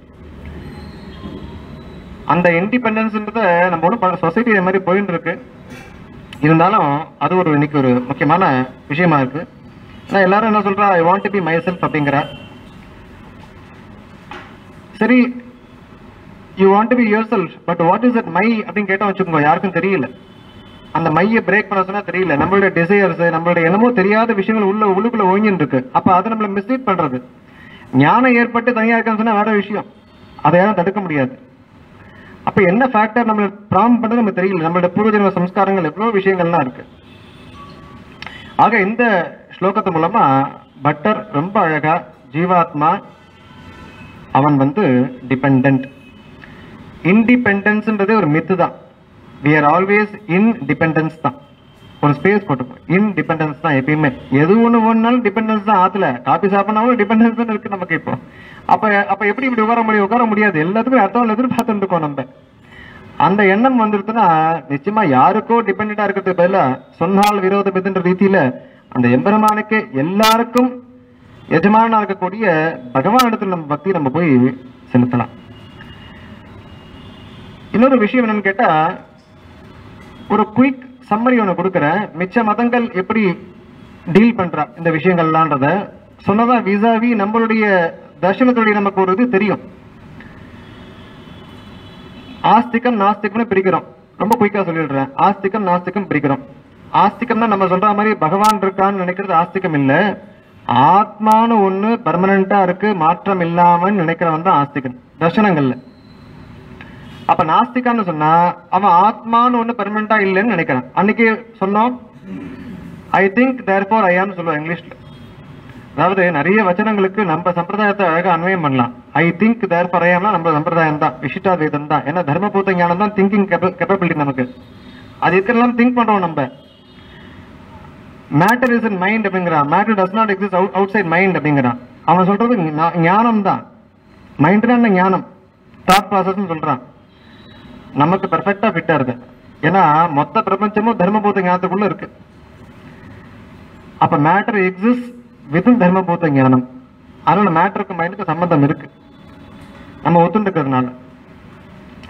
அந்த இண்டிபெண்டன்ஸ்ன்றத நம்ம ஒன்றும் சொசைட்டி மாதிரி போயிட்டு இருக்கு இருந்தாலும் அது ஒரு இன்னைக்கு ஒரு முக்கியமான விஷயமா இருக்கு ஆனா எல்லாரும் என்ன சொல்றா I want to be myself அப்படிங்கிறா சரி you want to be yourself but what is it my அப்படின்னு கேட்டா வச்சுக்கோங்க யாருக்கும் தெரியல அந்த மைய பிரேக் பண்ண சொன்னா தெரியல நம்மளுடைய டிசையர்ஸ் நம்மளுடைய என்னமோ தெரியாத விஷயங்கள் உள்ள உள்ளுக்குள்ள ஒழிஞ்சுன்னு இருக்கு அப்ப அதை நம்மள மிஸ்லீட் பண்றது ஞானம் ஏற்பட்டு தனியா இருக்கான்னு சொன்னா வேற விஷயம் அதை யாரும் தடுக்க முடியாது அப்ப என்ன ஃபேக்டர் நம்மள ப்ராம் பண்றது நமக்கு தெரியல நம்மளோட பூர்வஜன்ம சம்ஸ்காரங்கள் எவ்வளவு விஷயங்கள்லாம் இருக்கு ஆக இந்த ஸ்லோகத்து மூலமா பட்டர் ரொம்ப அழகா ஜீவாத்மா அவன் வந்து டிபெண்ட் இன்டிபெண்டன்ஸ்ன்றதே ஒரு மித்து தான் we are always in dependence தான் ஒரு ஸ்பேஸ் போட்டுப்போம் இன் டிபெண்டன்ஸ் தான் எப்பயுமே எது ஒண்ணு ஒன்னாலும் டிபெண்டன்ஸ் தான் ஆத்துல காபி சாப்பிடனாலும் டிபெண்டன்ஸ் தான் இருக்கு நமக்கு இப்போ அப்ப அப்ப எப்படி இப்படி உட்கார முடியும் உட்கார முடியாது எல்லாத்துக்கும் அர்த்தம் எதிர்பார்த்துட்டு இருக்கோம் நம்ம அந்த எண்ணம் வந்துருச்சுன்னா நிச்சயமா யாருக்கோ டிபெண்டா இருக்கிறதுக்கு பதிலா சொன்னால் விரோதம் எதுன்ற ரீதியில அந்த எம்பெருமானுக்கு எல்லாருக்கும் எஜமானா இருக்கக்கூடிய பகவான் இடத்துல நம்ம பக்தி நம்ம போய் செலுத்தலாம் இன்னொரு விஷயம் என்னன்னு கேட்டா ஒரு குயிக் சம்மரி ஒன்று கொடுக்குறேன் மிச்ச மதங்கள் எப்படி டீல் பண்றா இந்த விஷயங்கள்லான்றத சொன்னதா விசாவி நம்மளுடைய தர்ஷனத்துடைய நமக்கு ஒரு இது தெரியும் ஆஸ்திகம் நாஸ்திகம்னு பிரிக்கிறோம் ரொம்ப குயிக்கா சொல்லிடுறேன் ஆஸ்திகம் நாஸ்திகம் பிரிக்கிறோம் ஆஸ்திகம்னா நம்ம சொல்ற மாதிரி பகவான் இருக்கான்னு நினைக்கிறது ஆஸ்திகம் இல்ல ஆத்மான்னு ஒண்ணு பர்மனண்டா இருக்கு மாற்றம் இல்லாமன்னு நினைக்கிறவன் தான் ஆஸ்திகன் தர்ஷனங்கள்ல அப்ப நாஸ்திகான்னு சொன்னா அவன் ஆத்மான்னு ஒண்ணு பெர்மனண்டா இல்லைன்னு நினைக்கிறான் அன்னைக்கு சொன்னோம் ஐ திங்க் தேர்ஃபோர் ஐயான்னு சொல்லுவோம் இங்கிலீஷ்ல அதாவது நிறைய வச்சனங்களுக்கு நம்ம சம்பிரதாயத்தை அழகா அன்வயம் பண்ணலாம் ஐ திங்க் தேர்ஃபோர் ஐயாம்னா நம்ம சம்பிரதாயம் தான் விசிட்டா வேதம் தான் ஏன்னா தர்மபூத ஞானம் தான் திங்கிங் கேப்பபிலிட்டி நமக்கு அது இருக்கிறதெல்லாம் திங்க் பண்றோம் நம்ம மேட்டர் இஸ் இன் மைண்ட் அப்படிங்கிறான் matter does not exist out outside mind அப்படிங்கிறான் அவன் சொல்றது ஞா- ஞானம் தான் மைண்ட்னா என்ன ஞானம் தாட் ப்ராசஸ்னு சொல்றான் நமக்கு பெர்ஃபெக்டா ஃபிட்டா இருக்கு ஏன்னா மொத்த பிரபஞ்சமும் தர்மபூத ஞானத்துக்குள்ள இருக்கு அப்ப மேட்டர் எக்ஸிஸ்ட் வித்தின் தர்மபூத ஞானம் அதனால மேட்டருக்கு மைண்டுக்கு சம்பந்தம் இருக்கு நம்ம ஒத்துட்டு இருக்கிறதுனால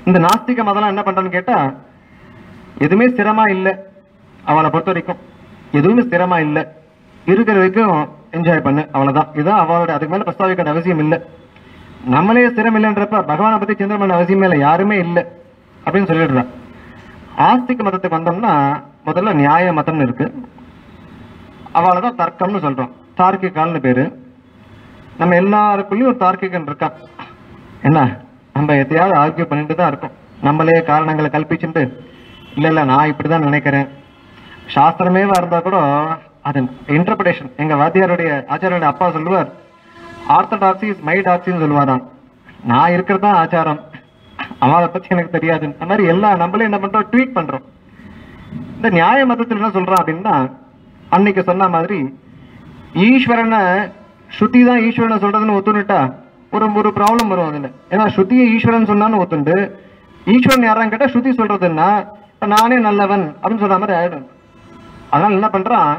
இந்த நாஸ்திக மதம்லாம் என்ன பண்றான்னு கேட்டா எதுவுமே ஸ்திரமா இல்லை அவளை பொறுத்த வரைக்கும் எதுவுமே ஸ்திரமா இல்லை இருக்கிற வரைக்கும் என்ஜாய் பண்ணு அவ்வளவுதான் இதுதான் அவளோட அதுக்கு மேல பிரஸ்தாவிக்க அவசியம் இல்லை நம்மளே ஸ்திரம் இல்லைன்றப்ப பகவானை பத்தி சிந்தனை பண்ண அவசியமே இல்லை யாருமே இல்லை அப்படின்னு சொல்லிடுறான் ஆஸ்திக மதத்துக்கு வந்தோம்னா முதல்ல நியாய மதம்னு இருக்கு அவளை தான் தர்க்கம்னு சொல்றோம் தார்க்கிகால்னு பேரு நம்ம எல்லாருக்குள்ளயும் ஒரு தார்க்கிகன் இருக்கான் என்ன நம்ம எதையாவது ஆர்கியூ பண்ணிட்டு தான் இருக்கோம் நம்மளே காரணங்களை கல்பிச்சுட்டு இல்ல இல்ல நான் இப்படிதான் நினைக்கிறேன் சாஸ்திரமேவா இருந்தா கூட அது இன்டர்பிரேஷன் எங்க வாத்தியாருடைய ஆச்சாரியோட அப்பா சொல்லுவார் ஆர்த்தடாக்சி இஸ் மை டாக்ஸின்னு சொல்லுவாராம் நான் இருக்கிறது தான் ஆச்சாரம் அவளை பத்தி எனக்கு தெரியாது அந்த மாதிரி எல்லாம் நம்மளே என்ன பண்றோம் ட்வீட் பண்றோம் இந்த நியாய மதத்தில் என்ன சொல்றான் அப்படின்னா அன்னைக்கு சொன்ன மாதிரி ஈஸ்வரனை ஸ்ருதி தான் ஈஸ்வரனை சொல்றதுன்னு ஒத்துனுட்டா ஒரு ஒரு ப்ராப்ளம் வரும் அதுல ஏன்னா ஸ்ருதியை ஈஸ்வரன் சொன்னான்னு ஒத்துண்டு ஈஸ்வரன் யாரான்னு கேட்டா ஸ்ருதி சொல்றதுன்னா இப்ப நானே நல்லவன் அப்படின்னு சொல்ற மாதிரி ஆயிடும் அதனால என்ன பண்றான்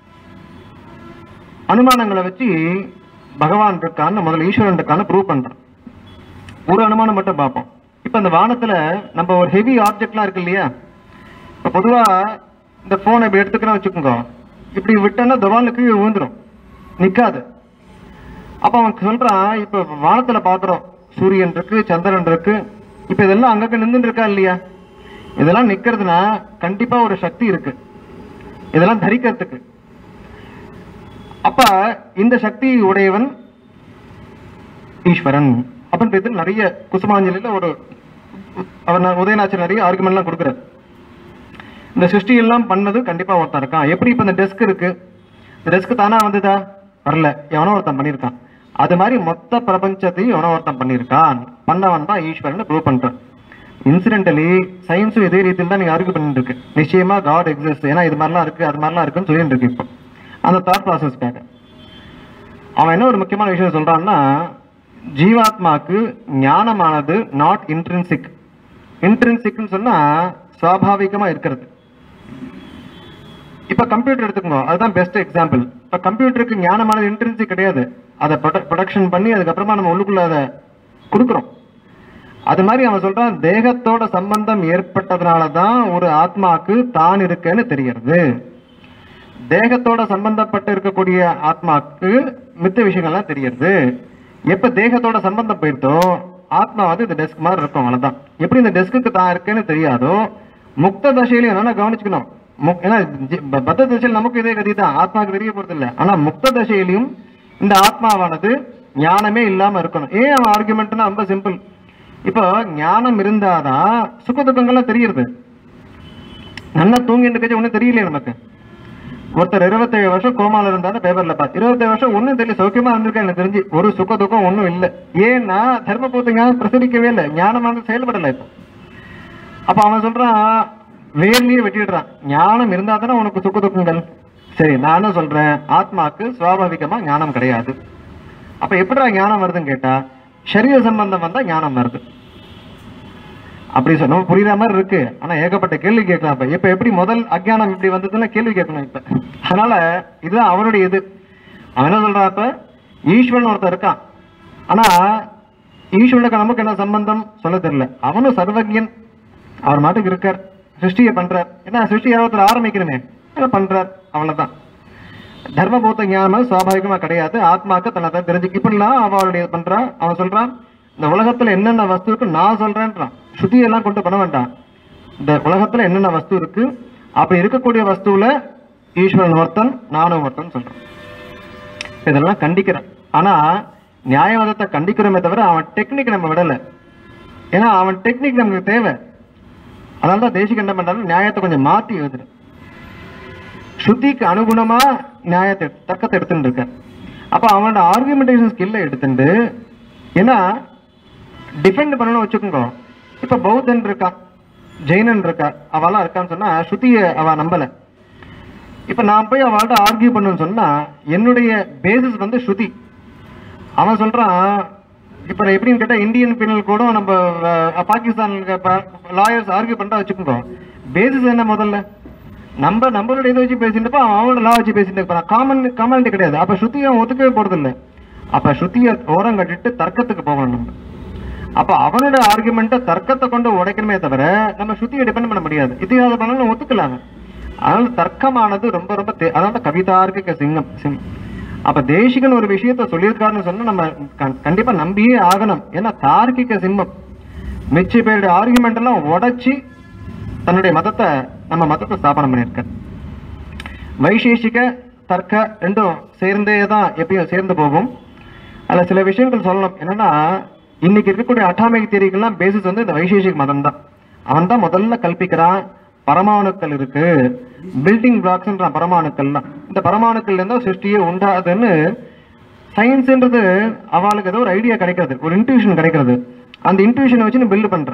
அனுமானங்களை வச்சு பகவான் இருக்கான்னு முதல்ல ஈஸ்வரன் இருக்கான்னு ப்ரூவ் பண்றான் ஒரு அனுமானம் மட்டும் பார்ப்போம் இப்ப இந்த வானத்துல நம்ம ஒரு ஹெவி ஆப்ஜெக்ட்லாம் இருக்கு இல்லையா இப்ப பொதுவா இந்த போனை இப்படி எடுத்துக்கிறோம் வச்சுக்கோங்க இப்படி விட்டோன்னா தவாலுக்கு கீழே விழுந்துரும் நிக்காது அப்ப அவன் சொல்றான் இப்ப வானத்துல பாக்குறோம் சூரியன் இருக்கு சந்திரன் இருக்கு இப்ப இதெல்லாம் அங்கங்க நின்றுட்டு இருக்கா இல்லையா இதெல்லாம் நிக்கிறதுனா கண்டிப்பா ஒரு சக்தி இருக்கு இதெல்லாம் தரிக்கிறதுக்கு அப்ப இந்த சக்தி உடையவன் ஈஸ்வரன் அப்படின்னு பேர் நிறைய குசுமாஞ்சலியில ஒரு அவர் உதயநாச்சர் நிறைய ஆர்குமெண்ட்லாம் கொடுக்குறாரு இந்த சிருஷ்டி எல்லாம் பண்ணது கண்டிப்பா ஒருத்தன் இருக்கான் எப்படி இப்ப இந்த டெஸ்க் இருக்கு இந்த டெஸ்க் தானா வந்ததா வரல எவனோ ஒருத்தன் பண்ணியிருக்கான் அது மாதிரி மொத்த பிரபஞ்சத்தையும் எவனோ ஒருத்தன் பண்ணியிருக்கான் பண்ணவன் தான் ஈஸ்வரன் ப்ரூவ் பண்றான் இன்சிடென்டலி சயின்ஸும் இதே ரீதியில் தான் நீங்க ஆர்கியூ பண்ணிட்டு இருக்கு நிச்சயமா காட் எக்ஸிஸ்ட் ஏன்னா இது மாதிரிலாம் இருக்கு அது மாதிரிலாம் இருக்குன்னு சொல்லிட்டு இருக்கு இப்போ அந்த தாட் ப்ராசஸ்க்காக அவன் என்ன ஒரு முக்கியமான விஷயம் சொல்றான்னா ஜீவாத்மாக்கு ஞானமானது நாட் இன்ட்ரின்சிக் இன்ட்ரின்சிக்னு சொன்னா சுவாபாவிகமா இருக்கிறது இப்ப கம்ப்யூட்டர் எடுத்துக்கோங்க அதுதான் பெஸ்ட் எக்ஸாம்பிள் இப்ப கம்ப்யூட்டருக்கு ஞானமானது இன்ட்ரின்சிக் கிடையாது அதை ப்ரொடக்ஷன் பண்ணி அதுக்கப்புறமா நம்ம உள்ளுக்குள்ள அதை கொடுக்குறோம் அது மாதிரி அவன் சொல்றான் தேகத்தோட சம்பந்தம் ஏற்பட்டதுனால தான் ஒரு ஆத்மாக்கு தான் இருக்குன்னு தெரியறது தேகத்தோட சம்பந்தப்பட்டு இருக்கக்கூடிய ஆத்மாக்கு மித்த விஷயங்கள்லாம் தெரியறது எப்ப தேகத்தோட சம்பந்தம் போயிட்டோ ஆத்மா வந்து இந்த டெஸ்க் மாதிரி இருக்கும் அவ்வளவுதான் எப்படி இந்த டெஸ்க்கு தான் இருக்குன்னு தெரியாதோ முக்த தசையிலையும் என்னன்னா கவனிச்சுக்கணும் முக்- ஏன்னா ஜி- ப- பத்த தசையில் நமக்கு இதே கதி தான் ஆத்மாவுக்கு தெரிய போறது இல்லை ஆனா முக்த தசையிலையும் இந்த ஆத்மாவானது ஞானமே இல்லாம இருக்கணும் ஏன் அவன் ஆர்குமெண்ட்னா ரொம்ப சிம்பிள் இப்போ ஞானம் இருந்தாதான் சுக துக்கங்கள்லாம் தெரியுது நல்லா தூங்கிட்டு இருக்கச்சு ஒன்றும் தெரியலையே நமக்கு ஒருத்தர் இருபத்தேழு வருஷம் கோமால இருந்தாலும் பேப்பர்ல பார்த்து இருபத்தேழு வருஷம் ஒண்ணும் தெரியல சௌக்கியமா இருந்திருக்கா எனக்கு தெரிஞ்சு ஒரு சுக துக்கம் ஒண்ணும் இல்ல ஏன்னா தர்மபூத்த ஞானம் பிரசரிக்கவே இல்லை ஞானமானது செயல்படல இப்போ அப்ப அவன் சொல்றான் வேர்லயே வெட்டிடுறான் ஞானம் இருந்தா தானே உனக்கு சுக துக்கங்கள் சரி நானும் சொல்றேன் ஆத்மாக்கு சுவாபாவிகமா ஞானம் கிடையாது அப்ப எப்படிடா ஞானம் வருதுன்னு கேட்டா சரீர சம்பந்தம் வந்தா ஞானம் வருது அப்படி சொன்னா புரியுற மாதிரி இருக்கு ஆனா ஏகப்பட்ட கேள்வி கேட்கலாம் இப்ப இப்ப எப்படி முதல் அஜ்ஞானம் இப்படி வந்ததுன்னா கேள்வி கேட்கணும் இப்ப அதனால இதுதான் அவனுடைய இது அவன் என்ன சொல்றான் இப்ப ஈஸ்வரன் ஒருத்தன் இருக்கான் ஆனா ஈஸ்வரனுக்கு நமக்கு என்ன சம்பந்தம் சொல்ல தெரியல அவனும் சர்வஜன் அவர் மாட்டுக்கு இருக்கார் சிருஷ்டியை பண்றார் என்ன சிருஷ்டி ஒருத்தர் ஆரம்பிக்கணுமே அதை பண்றார் அவ்வளவுதான் தர்மபூத்த ஞானம் சுவாபாவிகமா கிடையாது ஆத்மாக்கு தன்னை தான் தெரிஞ்சு இப்படிலாம் அவளுடைய பண்றான் அவன் சொல்றான் இந்த உலகத்துல என்னென்ன வஸ்து இருக்கு நான் சொல்றேன்றான் ஸ்ருதியெல்லாம் கொண்டு பண்ண வேண்டாம் இந்த உலகத்துல என்னென்ன வஸ்து இருக்கு அப்படி இருக்கக்கூடிய வஸ்துவுல ஈஸ்வரன் ஒருத்தன் நானும் ஒருத்தன் சொல்றான் இதெல்லாம் கண்டிக்கிறேன் ஆனா நியாயவாதத்தை கண்டிக்கிறோமே தவிர அவன் டெக்னிக் நம்ம விடல ஏன்னா அவன் டெக்னிக் நமக்கு தேவை அதனால தான் தேசிக என்ன பண்றாரு நியாயத்தை கொஞ்சம் மாத்தி எழுதுறேன் ஸ்ருதிக்கு அனுகுணமா நியாயத்தை தர்க்கத்தை எடுத்துட்டு இருக்கார் அப்ப அவனோட ஆர்குமெண்டேஷன் ஸ்கில்ல எடுத்துட்டு ஏன்னா டிஃபெண்ட் பண்ணணும்னு வச்சுக்கோங்க இப்ப பௌத்தன் இருக்கான் ஜெயினன் இருக்கா அவெல்லாம் இருக்கான்னு சொன்னா ஸ்ருதிய அவ நம்பல இப்ப நான் போய் அவள்கிட்ட ஆர்கியூ பண்ணுன்னு சொன்னா என்னுடைய பேசிஸ் வந்து ஸ்ருதி அவன் சொல்றான் இப்ப நான் எப்படின்னு கேட்டா இந்தியன் பீனல் கூட நம்ம அஹ், பாகிஸ்தான் லாயர்ஸ் ஆர்கியூ பண்றா வச்சுக்கோங்க பேசிஸ் என்ன முதல்ல நம்ம நம்மளோட இதை வச்சு பேசிட்டு அவன் அவனோட லா வச்சு பேசிட்டு இருப்பான் காமன் காமனாலிட்டி கிடையாது அப்ப ஸ்ருதியை அவன் ஒத்துக்கவே போறது இல்ல அப்ப ஸ்ருதியை ஓரம் கட்டிட்டு தர்க்கத்துக்கு போகணும் நம்ம அப்ப அவனோட ஆர்குமெண்ட்டை தர்க்கத்தை கொண்டு உடைக்கணுமே தவிர நம்ம ஸ்ருதியை டிபெண்ட் பண்ண முடியாது இத்தியாத பண்ணலாம் ஒத்துக்கலாங்க அதனால தர்க்கமானது ரொம்ப ரொம்ப தே- அதாவது கவிதார்க்கிக சிங்கம் சிங் அப்ப தேசிகன் ஒரு விஷயத்த சொல்லியிருக்காருன்னு சொன்னா நம்ம கண்- கண்டிப்பா நம்பியே ஆகணும் ஏன்னா தார்க்கிக சிம்மம் மிச்ச பேருடைய ஆர்குமெண்ட் எல்லாம் உடைச்சி தன்னுடைய மதத்தை நம்ம மதத்தை ஸ்தாபனம் பண்ணியிருக்கார் வைசேஷிக தர்க்க ரெண்டும் சேர்ந்தே தான் எப்பயும் சேர்ந்து போகும் அதுல சில விஷயங்கள் சொல்லணும் என்னன்னா இன்னைக்கு இருக்கக்கூடிய அட்டாமிக் தியரிக்கெல்லாம் பேசிஸ் வந்து இந்த வைசேஷிக் மதம் தான் அவன் தான் முதல்ல கல்பிக்கிறான் பரமாணுக்கள் இருக்கு பில்டிங் பிளாக்ஸ்ன்றான் பரமாணுக்கள்லாம் இந்த பரமாணுக்கள் இருந்தா சிருஷ்டியே உண்டாதுன்னு சயின்ஸ்ன்றது அவளுக்கு ஏதோ ஒரு ஐடியா கிடைக்கிறது ஒரு இன்ட்யூஷன் கிடைக்கிறது அந்த இன்ட்யூஷனை வச்சு நீ பில்டு பண்ற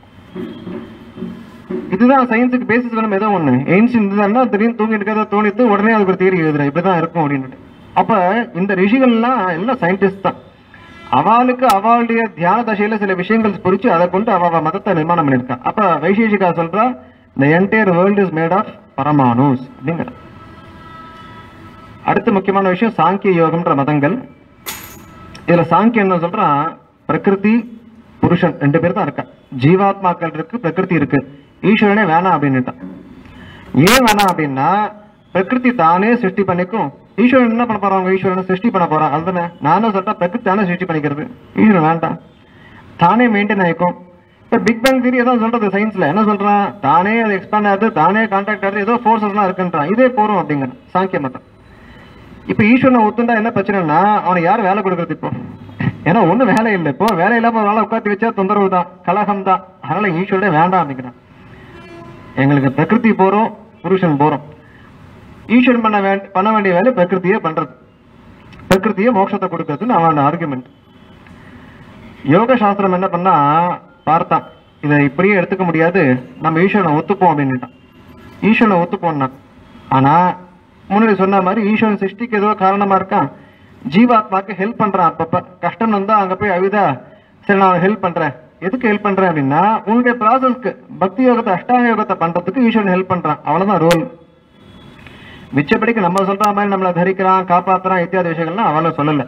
இதுதான் சயின்ஸுக்கு பேசிஸ் வேணும் ஏதோ ஒண்ணு ஏன்ஷியன் இதுதான் திடீர்னு தூங்கிட்டு இருக்கிறத தோணித்து உடனே அதுக்கு ஒரு தியரி எழுதுற இப்படிதான் இருக்கும் அப்படின்ட்டு அப்ப இந்த ரிஷிகள்லாம் எல்லாம் சயின்டிஸ்ட் தான் அவளுக்கு அவளுடைய தியான தசையில சில விஷயங்கள் புரிச்சு அதை கொண்டு அவ அவ மதத்தை நிர்மாணம் பண்ணியிருக்கா அப்ப வைசேஷிகா சொல்றா the entire world is made of பரமானுஸ் அப்படிங்கிற அடுத்த முக்கியமான விஷயம் சாங்கிய யோகம்ன்ற மதங்கள் இதுல சாங்கியம் என்ன சொல்றான் பிரகிருதி புருஷன் ரெண்டு பேர் தான் இருக்கா ஜீவாத்மாக்கள் இருக்கு பிரகிருதி இருக்கு ஈஸ்வரனே வேணாம் அப்படின்னுட்டான் ஏன் வேணாம் அப்படின்னா பிரகிருதி தானே சிருஷ்டி பண்ணிக்கும் ஈஸ்வரன் என்ன பண்ண போறாங்க ஈஸ்வரனை சிருஷ்டி பண்ண போறான் அதுதானே நானும் சொல்லிட்டா பிரகிருதி தானே சிருஷ்டி பண்ணிக்கிறது ஈஸ்வரன் வேண்டாம் தானே மெயின்டைன் ஆயிக்கும் இப்ப பிக் பேங் தியரி ஏதோ சொல்றது சயின்ஸ்ல என்ன சொல்றான் தானே அது எக்ஸ்பேண்ட் ஆகுது தானே கான்டாக்ட் ஆகுது ஏதோ ஃபோர்ஸஸ் எல்லாம் இருக்குன்றான் இதே போறோம் அப்படிங்கிற சாங்கிய மதம் இப்ப ஈஸ்வரனை ஒத்துண்டா என்ன பிரச்சனைனா அவனுக்கு யார் வேலை கொடுக்கறது இப்போ ஏன்னா ஒண்ணும் வேலை இல்லை இப்போ வேலை இல்லாம ஒரு ஆளை உட்காந்து வச்சா தொந்தரவு தான் கலகம் தான் அதனால ஈஸ்வரனே வேண்டாம் அப்படிங்கிறான் எங்களுக்கு பிரகிருதி போறோம் புருஷன் போறோம் ஈஸ்வரன் பண்ண வேண்ட பண்ண வேண்டிய வேலை பிரகிருதியே பண்றது பிரகிருதியே மோட்சத்தை கொடுக்கறதுன்னு அவன் ஆர்குமெண்ட் யோக சாஸ்திரம் என்ன பண்ணா பார்த்தான் இதை இப்படியே எடுத்துக்க முடியாது நம்ம ஈஸ்வரனை ஒத்துப்போம் அப்படின்னுட்டான் ஈஸ்வரனை ஒத்துப்போம்னா ஆனா முன்னாடி சொன்ன மாதிரி ஈஸ்வரன் சிருஷ்டிக்கு ஏதோ காரணமா இருக்கான் ஜீவாத்மாக்கு ஹெல்ப் பண்றான் அப்பப்ப கஷ்டம் வந்தா அங்க போய் அழுதா சரி நான் ஹெல்ப் பண்றேன் எதுக்கு ஹெல்ப் பண்றேன் அப்படின்னா உன்னுடைய ப்ராசஸ்க்கு பக்தி யோகத்தை அஷ்டாங்க யோகத்தை பண்றதுக்கு ஈஸ்வரன் ஹெல்ப் பண்றான் அவ்வளவுதான் ரோல் மிச்சப்படிக்கு நம்ம சொல்ற மாதிரி நம்மளை தரிக்கிறான் காப்பாத்துறான் இத்தியாதி விஷயங்கள்லாம் அவளும் சொல்லல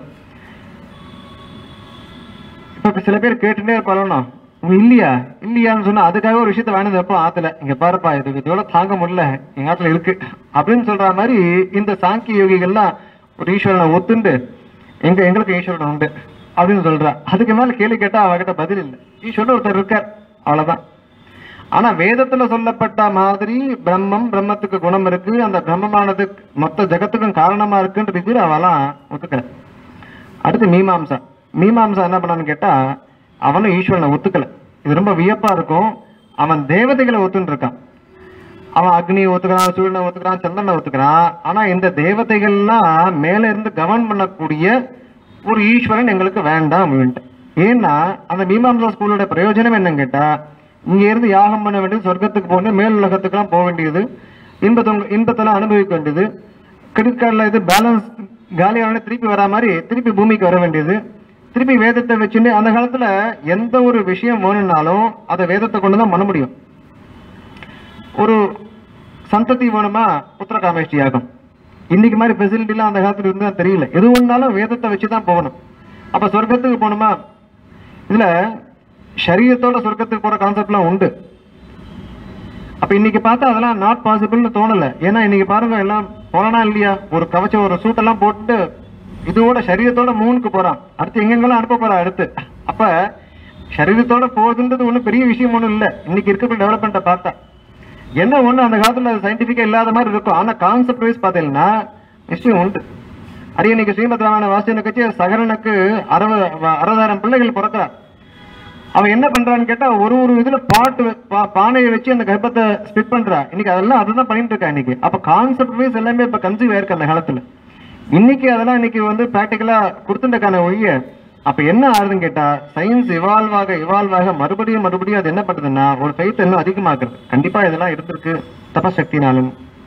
இப்ப சில பேர் கேட்டுட்டே இருப்பாளோ இல்லையா இல்லையான்னு சொன்னா அதுக்காக ஒரு விஷயத்த வாங்கினது எப்போ ஆத்துல இங்க பாருப்பா இதுக்கு இதோட தாங்க முடியல எங்க ஆத்துல இருக்கு அப்படின்னு சொல்ற மாதிரி இந்த சாங்கிய யோகிகள்லாம் ஒரு ஈஸ்வரனை ஒத்துண்டு எங்க எங்களுக்கு ஈஸ்வரன் உண்டு அப்படின்னு சொல்றா அதுக்கு மேல கேள்வி கேட்டா அவகிட்ட பதில் இல்லை ஈஸ்வரன் ஒருத்தர் இருக்கார் அவ்வளவுதான் ஆனா வேதத்துல சொல்லப்பட்ட மாதிரி பிரம்மம் பிரம்மத்துக்கு குணம் இருக்கு அந்த பிரம்மமானது மொத்த ஜெகத்துக்கும் காரணமா இருக்குன்றது அவெல்லாம் ஒத்துக்கல அடுத்து மீமாம்சா மீமாம்சா என்ன பண்ணான்னு கேட்டா அவனும் ஈஸ்வரனை ஒத்துக்கல இது ரொம்ப வியப்பா இருக்கும் அவன் தேவதைகளை ஒத்துன்னு இருக்கான் அவன் அக்னியை ஒத்துக்கிறான் சூரியனை ஒத்துக்கிறான் சந்திரனை ஒத்துக்கிறான் ஆனா இந்த தேவதைகள்லாம் மேல இருந்து கவர்ன் பண்ணக்கூடிய ஒரு ஈஸ்வரன் எங்களுக்கு வேண்டாம் அப்படின்ட்டு ஏன்னா அந்த மீமாம்சா ஸ்கூலோட பிரயோஜனம் என்னன்னு கேட்டா இங்க இருந்து யாகம் பண்ண வேண்டியது சொர்க்கத்துக்கு போகணும் மேல் உலகத்துக்குலாம் போக வேண்டியது இன்பத்தை இன்பத்தெல்லாம் அனுபவிக்க வேண்டியது கிரெடிட் கார்டில் இது பேலன்ஸ் காலியான திருப்பி வரா மாதிரி திருப்பி பூமிக்கு வர வேண்டியது திருப்பி வேதத்தை வச்சுட்டு அந்த காலத்துல எந்த ஒரு விஷயம் வேணும்னாலும் அதை வேதத்தை கொண்டு தான் பண்ண முடியும் ஒரு சந்ததி வேணுமா புத்திர காமேஷ்டி யாகம் இன்னைக்கு மாதிரி ஃபெசிலிட்டிலாம் அந்த காலத்துல இருந்தா தெரியல எது ஒன்றாலும் வேதத்தை வச்சு தான் போகணும் அப்ப சொர்க்கத்துக்கு போகணுமா இதுல சரீரத்தோட சொர்க்கத்துக்கு போற கான்செப்ட்லாம் உண்டு அப்ப இன்னைக்கு பார்த்தா அதெல்லாம் நாட் பாசிபிள்னு தோணல ஏன்னா இன்னைக்கு பாருங்க எல்லாம் போறானா இல்லையா ஒரு கவச்சம் ஒரு சூட் எல்லாம் போட்டுட்டு இதோட சரீரத்தோட மூணுக்கு போறான் அடுத்து எங்கெங்கெல்லாம் அனுப்ப போறான் அடுத்து அப்ப சரீரத்தோட போகுதுன்றது ஒண்ணும் பெரிய விஷயம் ஒண்ணும் இல்ல இன்னைக்கு இருக்கிற டெவலப்மெண்ட்டை பார்த்தா என்ன ஒண்ணு அந்த காலத்துல சயின்டிபிக்கா இல்லாத மாதிரி இருக்கும் ஆனா கான்செப்ட் வைஸ் பார்த்தீங்கன்னா நிச்சயம் உண்டு அரியணைக்கு ஸ்ரீமத் ராமாயண வாசியனை கட்சி சகரனுக்கு அறுபது அறுபதாயிரம் பிள்ளைகள் பிறக்கிறார் அவன் என்ன பண்றான்னு கேட்டா ஒரு ஒரு இதுல பாட்டு பா- பானையை வச்சு அந்த கர்ப்பத்தை ஸ்பிட் பண்றா இன்னைக்கு அதெல்லாம் அதுதான் பண்ணிட்டு இருக்கா இன்னைக்கு அப்ப கான்செப்ட் வைஸ் எல்லாமே இப்ப கன்சீவ் ஆயிருக்கு அந்த காலத்துல இன்னைக்கு அதெல்லாம் இன்னைக்கு வந்து பிராக்டிக்கலா கொடுத்துட்டக்கான ஒழிய அப்ப என்ன ஆகுதுன்னு கேட்டா சயின்ஸ் இவால்வ் ஆக இவால்வ் ஆக மறுபடியும் மறுபடியும் அது என்ன பண்ணுதுன்னா ஒரு ஃபெய்த் இன்னும் அதிகமாக்குறது கண்டிப்பா இதெல்லாம் இருந்திருக்கு தபசக்தினாலும்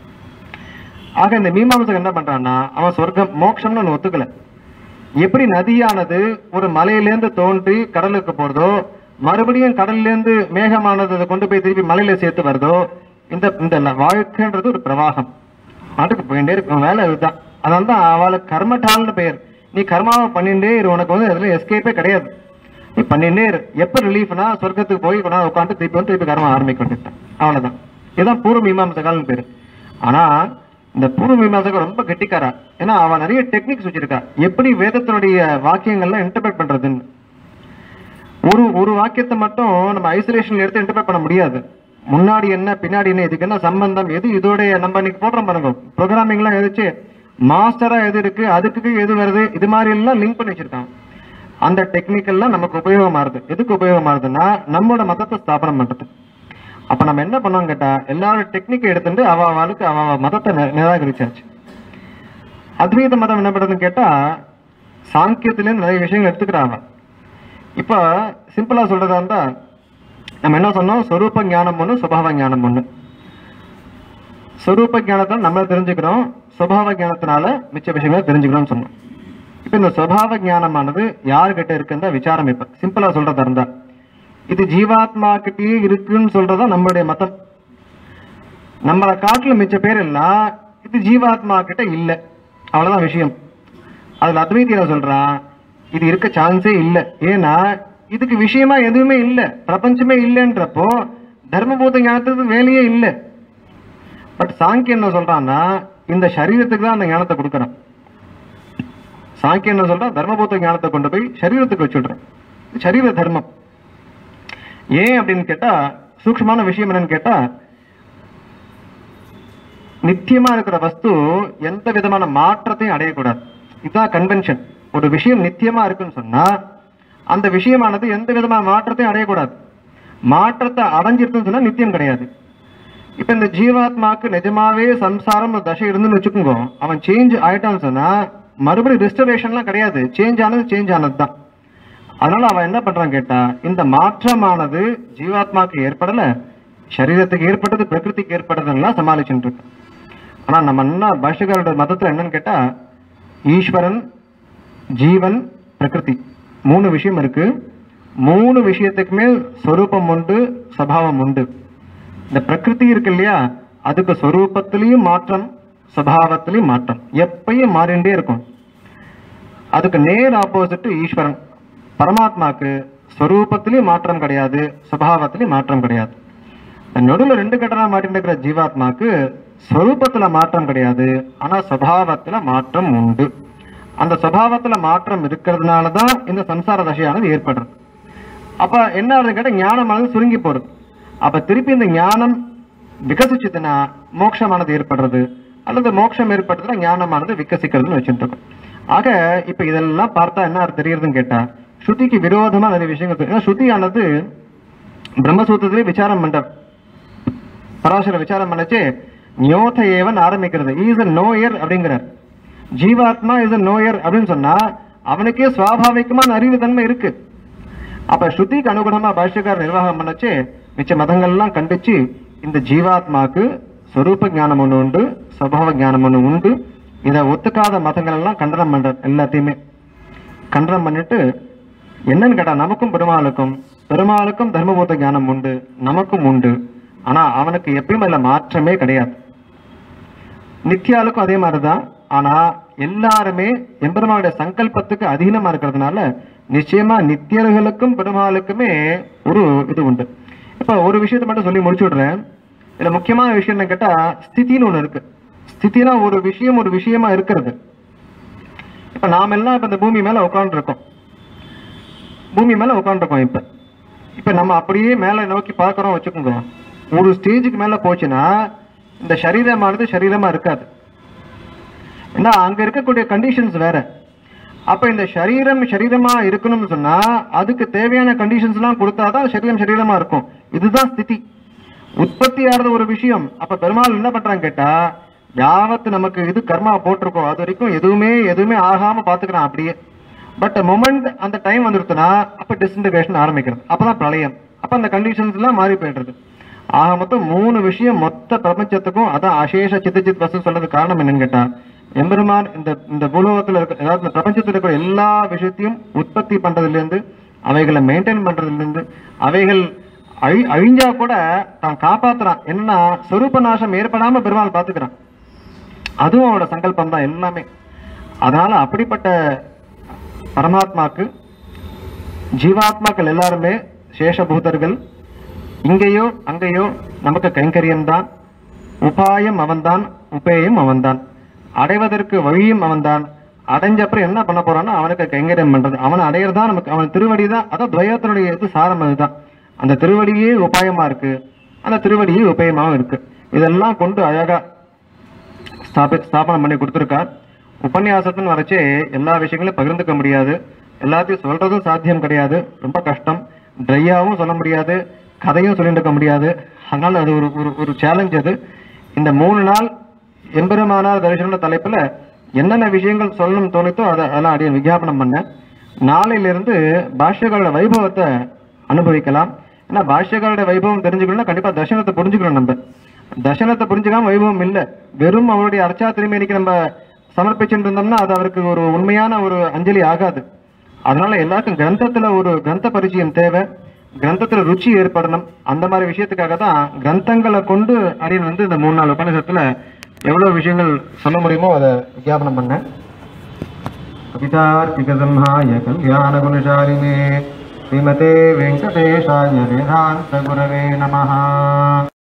ஆக இந்த மீமாம்சம் என்ன பண்றான்னா அவன் சொர்க்கம் மோட்சம்னு ஒண்ணு ஒத்துக்கல எப்படி நதியானது ஒரு மலையிலேருந்து தோன்றி கடலுக்கு போறதோ மறுபடியும் கடல்ல இருந்து மேகமானது அதை கொண்டு போய் திருப்பி மலையில சேர்த்து வருதோ இந்த இந்த ல- வாழ்க்கைன்றது ஒரு பிரவாகம் நாட்டுக்கு போயிட்டே இருக்கும் வேலை இதுதான் அதனால தான் அவளுக்கு கர்மட்டால்னு பெயர் நீ கர்மாவை பண்ணிட்டே இரு உனக்கு வந்து அதுல எஸ்கேப்பே கிடையாது நீ பண்ணினே இரு எப்ப ரிலீஃப்னா சொர்க்கத்துக்கு போய் கொண்டா உட்காந்து திருப்பி வந்து திருப்பி கர்மம் ஆரம்பிக்க வேண்டியதுதான் அவ்வளவுதான் இதுதான் பூர்வ மீமாம்சகால்னு பேரு ஆனா இந்த பூர்வ மீமாம்சகர் ரொம்ப கெட்டிக்காரா ஏன்னா அவன் நிறைய டெக்னிக்ஸ் வச்சிருக்கா எப்படி வேதத்தினுடைய வாக்கியங்கள்லாம் இன்டர்பிரட் பண்றதுன்னு ஒரு ஒரு வாக்கியத்தை மட்டும் நம்ம ஐசோலேஷன்ல எடுத்து இன்டர்பிரட் பண்ண முடியாது முன்னாடி என்ன பின்னாடி என்ன இதுக்கு என்ன சம்பந்தம் எது இதோடைய நம்ம இன்னைக்கு போடுறோம் பாருங்க ப்ரோக்ராமிங்லாம் எதிச்சு மாஸ்டரா எது இருக்கு அதுக்கு எது வருது இது மாதிரி எல்லாம் லிங்க் பண்ணி வச்சிருக்காங்க அந்த டெக்னிக் எல்லாம் நமக்கு உபயோகமாறுது எதுக்கு உபயோகமாறுதுன்னா நம்மளோட மதத்தை ஸ்தாபனம் பண்றது அப்ப நம்ம என்ன பண்ணோம் கேட்டா எல்லாரோட டெக்னிக்கை எடுத்துட்டு அவ அவளுக்கு அவ அவ மதத்தை நி- நிராகரிச்சாச்சு அத்வைத மதம் என்ன பண்ணுறதுன்னு கேட்டா சாங்கியத்திலேருந்து நிறைய விஷயங்கள் எடுத்துக்கிறாங்க இப்ப சிம்பிளா சொல்றதா இருந்தா நம்ம என்ன சொன்னோம் சொரூப ஞானம் ஒண்ணு சுபாவ ஞானம் ஒண்ணு சொரூப ஞானத்தை நம்ம தெரிஞ்சுக்கிறோம் சுபாவ ஞானத்தினால மிச்ச விஷயங்களை தெரிஞ்சுக்கிறோம்னு சொன்னோம் இப்ப இந்த சுபாவ ஞானமானது யாருகிட்ட இருக்குன்ற விசாரம் இப்ப சிம்பிளா சொல்றதா இருந்தா இது ஜீவாத்மா கிட்டயே இருக்குன்னு சொல்றதா நம்மளுடைய மதம் நம்மளை காட்டுல மிச்ச பேர் எல்லாம் இது ஜீவாத்மா கிட்ட இல்ல அவ்வளவுதான் விஷயம் அதுல அத்வைத்தியில சொல்றான் இது இருக்க சான்ஸே இல்ல ஏன்னா இதுக்கு விஷயமா எதுவுமே இல்ல பிரபஞ்சமே இல்லைன்றப்போ தர்மபூத ஞானத்துக்கு வேலையே இல்ல பட் சாங்கியம் என்ன சொல்றான்னா இந்த சரீரத்துக்கு தான் அந்த ஞானத்தை கொடுக்கறான் சாங்கியம் என்ன சொல்றான் தர்மபூத ஞானத்தை கொண்டு போய் சரீரத்துக்கு வச்சுடுறேன் இது சரீர தர்மம் ஏன் அப்படின்னு கேட்டா சூக்ஷ்மமான விஷயம் என்னன்னு கேட்டா நித்தியமா இருக்கிற வஸ்து எந்த விதமான மாற்றத்தையும் அடையக்கூடாது இதுதான் கன்வென்ஷன் ஒரு விஷயம் நித்தியமா இருக்குன்னு சொன்னா அந்த விஷயமானது எந்த விதமான மாற்றத்தையும் அடையக்கூடாது மாற்றத்தை அடைஞ்சிருக்குன்னு சொன்னா நித்தியம் கிடையாது இப்ப இந்த ஜீவாத்மாக்கு நிஜமாவே சம்சாரம் ஒரு தசை இருந்துன்னு வச்சுக்கோங்க அவன் சேஞ்ச் ஆயிட்டான்னு சொன்னா மறுபடியும் ரெஸ்டரேஷன்லாம் கிடையாது சேஞ்ச் ஆனது சேஞ்ச் ஆனது தான் அதனால அவன் என்ன பண்றான் கேட்டா இந்த மாற்றமானது ஜீவாத்மாக்கு ஏற்படல சரீரத்துக்கு ஏற்பட்டது பிரகிருதிக்கு ஏற்பட்டதுலாம் சமாளிச்சுட்டு இருக்கு ஆனா நம்ம என்ன பாஷ்யக்காரோட மதத்துல என்னன்னு கேட்டா ஈஸ்வரன் ஜீவன் பிரகிருதி மூணு விஷயம் இருக்கு மூணு விஷயத்துக்குமே சொரூபம் உண்டு சபாவம் உண்டு இந்த பிரகிருதி இருக்கு இல்லையா அதுக்கு சொரூபத்திலையும் மாற்றம் சபாவத்திலையும் மாற்றம் எப்பயும் மாறிண்டே இருக்கும் அதுக்கு நேர் ஆப்போசிட் ஈஸ்வரன் பரமாத்மாக்கு ஸ்வரூபத்திலையும் மாற்றம் கிடையாது சுபாவத்திலையும் மாற்றம் கிடையாது இந்த நடுவில் ரெண்டு கட்டணா மாட்டிட்டு இருக்கிற ஜீவாத்மாக்கு ஸ்வரூபத்துல மாற்றம் கிடையாது ஆனா சுபாவத்துல மாற்றம் உண்டு அந்த சுபாவத்துல மாற்றம் இருக்கிறதுனால தான் இந்த சம்சார தசையானது ஏற்படுறது அப்ப என்ன ஆகுது கேட்டா ஞானமானது சுருங்கி போறது அப்ப திருப்பி இந்த ஞானம் விகசிச்சுதுன்னா மோட்சமானது ஏற்படுறது அல்லது மோட்சம் ஏற்பட்டதுன்னா ஞானமானது விகசிக்கிறதுன்னு வச்சுட்டு இருக்கோம் ஆக இப்ப இதெல்லாம் பார்த்தா என்ன தெரியுதுன்னு கேட்டா ஸ்ருதிக்கு விரோதமா நிறைய விஷயங்கள் இருக்கு. ஏன்னா ஸ்ருதியானது பிரம்மசூத்திரத்திலே விசாரம் பண்றார் பராசர விசாரம் பண்ணச்சு ஞோத ஏவன் ஆரம்பிக்கிறது இஸ் அ நோயர் அப்படிங்கிறார் ஜீவாத்மா இஸ் அ நோயர் அப்படின்னு சொன்னா அவனுக்கே சுவாபாவிகமான அறிவு தன்மை இருக்கு அப்ப ஸ்ருதிக்கு அனுகுணமா பாஷ்யக்கார நிர்வாகம் பண்ணச்சு மிச்ச மதங்கள்லாம் கண்டிச்சு இந்த ஜீவாத்மாக்கு ஸ்வரூப ஞானம் ஒண்ணு உண்டு சுபாவ ஞானம் ஒண்ணு உண்டு இதை ஒத்துக்காத மதங்கள் எல்லாம் கண்டனம் பண்றார் எல்லாத்தையுமே கண்டனம் பண்ணிட்டு என்னன்னு கேட்டா நமக்கும் பெருமாளுக்கும் பெருமாளுக்கும் தர்மபூத ஞானம் உண்டு நமக்கும் உண்டு ஆனா அவனுக்கு எப்பயும் அதுல மாற்றமே கிடையாது நித்யாளுக்கும் அதே மாதிரிதான் ஆனா எல்லாருமே எம்பெருமானுடைய சங்கல்பத்துக்கு அதீனமா இருக்கிறதுனால நிச்சயமா நித்தியர்களுக்கும் பெருமாளுக்குமே ஒரு இது உண்டு இப்ப ஒரு விஷயத்தை மட்டும் சொல்லி முடிச்சு விடுறேன் இதுல முக்கியமான விஷயம் என்ன கேட்டா ஸ்திதின்னு ஒண்ணு இருக்கு ஸ்திதினா ஒரு விஷயம் ஒரு விஷயமா இருக்கிறது இப்ப நாம எல்லாம் இப்ப இந்த பூமி மேல உட்காந்துருக்கோம் பூமி மேல உட்காந்துருக்கோம் இப்ப இப்ப நம்ம அப்படியே மேல நோக்கி பார்க்கறோம் வச்சுக்கோங்க ஒரு ஸ்டேஜுக்கு மேல போச்சுன்னா இந்த சரீரமானது சரீரமா இருக்காது ஏன்னா அங்க இருக்கக்கூடிய கண்டிஷன்ஸ் வேற அப்ப இந்த சரீரம் சரீரமா இருக்கணும்னு சொன்னா அதுக்கு தேவையான கண்டிஷன்ஸ் எல்லாம் கொடுத்தாதான் சரீரம் சரீரமா இருக்கும் இதுதான் ஸ்திதி உற்பத்தி ஆறது ஒரு விஷயம் அப்ப பெருமாள் என்ன பண்றாங்க கேட்டா யாவத்து நமக்கு இது கர்மா போட்டிருக்கோம் அது வரைக்கும் எதுவுமே எதுவுமே ஆகாம பாத்துக்கிறான் அப்படியே பட் மொமெண்ட் அந்த டைம் வந்துருச்சுன்னா அப்ப டிஸ்இன்டகிரேஷன் ஆரம்பிக்கிறது அப்பதான் பிரளயம் அப்ப அந்த கண்டிஷன்ஸ் எல்லாம் மாறி போயிடுறது ஆக மொத்தம் மூணு விஷயம் மொத்த பிரபஞ்சத்துக்கும் அதான் அசேஷ சித்தச்சித் வசு சொல்றது காரணம் என்னன்னு கேட்டா எம்பெருமான் இந்த இந்த பூலோகத்துல இருக்க அதாவது இந்த பிரபஞ்சத்துல இருக்கிற எல்லா விஷயத்தையும் உற்பத்தி பண்றதுல இருந்து அவைகளை மெயின்டைன் பண்றதுல இருந்து அவைகள் அழி அழிஞ்சா கூட தான் காப்பாத்துறான் என்னன்னா சொரூப நாசம் ஏற்படாம பெருமாள் பாத்துக்கிறான் அதுவும் அவனோட சங்கல்பம் தான் எல்லாமே அதனால அப்படிப்பட்ட பரமாத்மாக்கு ஜீவாத்மாக்கள் எல்லாருமே சேஷபூதர்கள் இங்கேயோ அங்கேயோ நமக்கு கைங்கரியம்தான் உபாயம் அவன்தான் உபேயம் அவன்தான் அடைவதற்கு வழியும் அவன்தான் அடைஞ்ச அப்புறம் என்ன பண்ண போறான்னா அவனுக்கு கைங்கரியம் பண்றது அவனை அடையிறதா நமக்கு அவன் திருவடி தான் அதான் துவயத்தினுடைய இது சாரம் அதுதான் அந்த திருவடியே உபாயமா இருக்கு அந்த திருவடியே உபயமாவும் இருக்கு இதெல்லாம் கொண்டு அழகா ஸ்தாபி ஸ்தாபனம் பண்ணி கொடுத்துருக்கார் உபன்யாசத்துன்னு வரைச்சே எல்லா விஷயங்களையும் பகிர்ந்துக்க முடியாது எல்லாத்தையும் சொல்றதும் சாத்தியம் கிடையாது ரொம்ப கஷ்டம் ட்ரையாவும் சொல்ல முடியாது கதையும் சொல்லிட்டு இருக்க முடியாது அதனால அது ஒரு ஒரு ஒரு சேலஞ்ச் அது இந்த மூணு நாள் எம்பெருமானார் தரிசன தலைப்புல என்னென்ன விஷயங்கள் சொல்லணும்னு தோணித்தோ அதை அதெல்லாம் அடிய விஞ்ஞாபனம் பண்ணேன் நாளையிலிருந்து பாஷ்யங்களோட வைபவத்தை அனுபவிக்கலாம் ஏன்னா பாஷ்யங்களோட வைபவம் தெரிஞ்சுக்கணும்னா கண்டிப்பா தர்சனத்தை புரிஞ்சுக்கணும் நம்ம தர்சனத்தை புரிஞ்சுக்காம வைபவம் இல்லை வெறும் அவருடைய அர்ச்சா திருமேனிக்கு நம்ம சமர்ப்பிச்சுட்டு இருந்தோம்னா அது அவருக்கு ஒரு உண்மையான ஒரு அஞ்சலி ஆகாது அதனால எல்லாருக்கும் கிரந்தத்துல ஒரு கிரந்த பரிச்சயம் தேவை கிரந்தத்துல ருச்சி ஏற்படணும் அந்த மாதிரி விஷயத்துக்காக தான் கிரந்தங்களை கொண்டு அரியன் வந்து இந்த மூணு நாலு உபநிஷத்துல எவ்வளவு விஷயங்கள் சொல்ல முடியுமோ அதை விஞ்ஞாபனம் பண்ணேன் கவிதார்த்திகசம்ஹாய கல்யாண குணசாலினே ஸ்ரீமதே வெங்கடேஷாய வேதாந்த குரவே நமஹா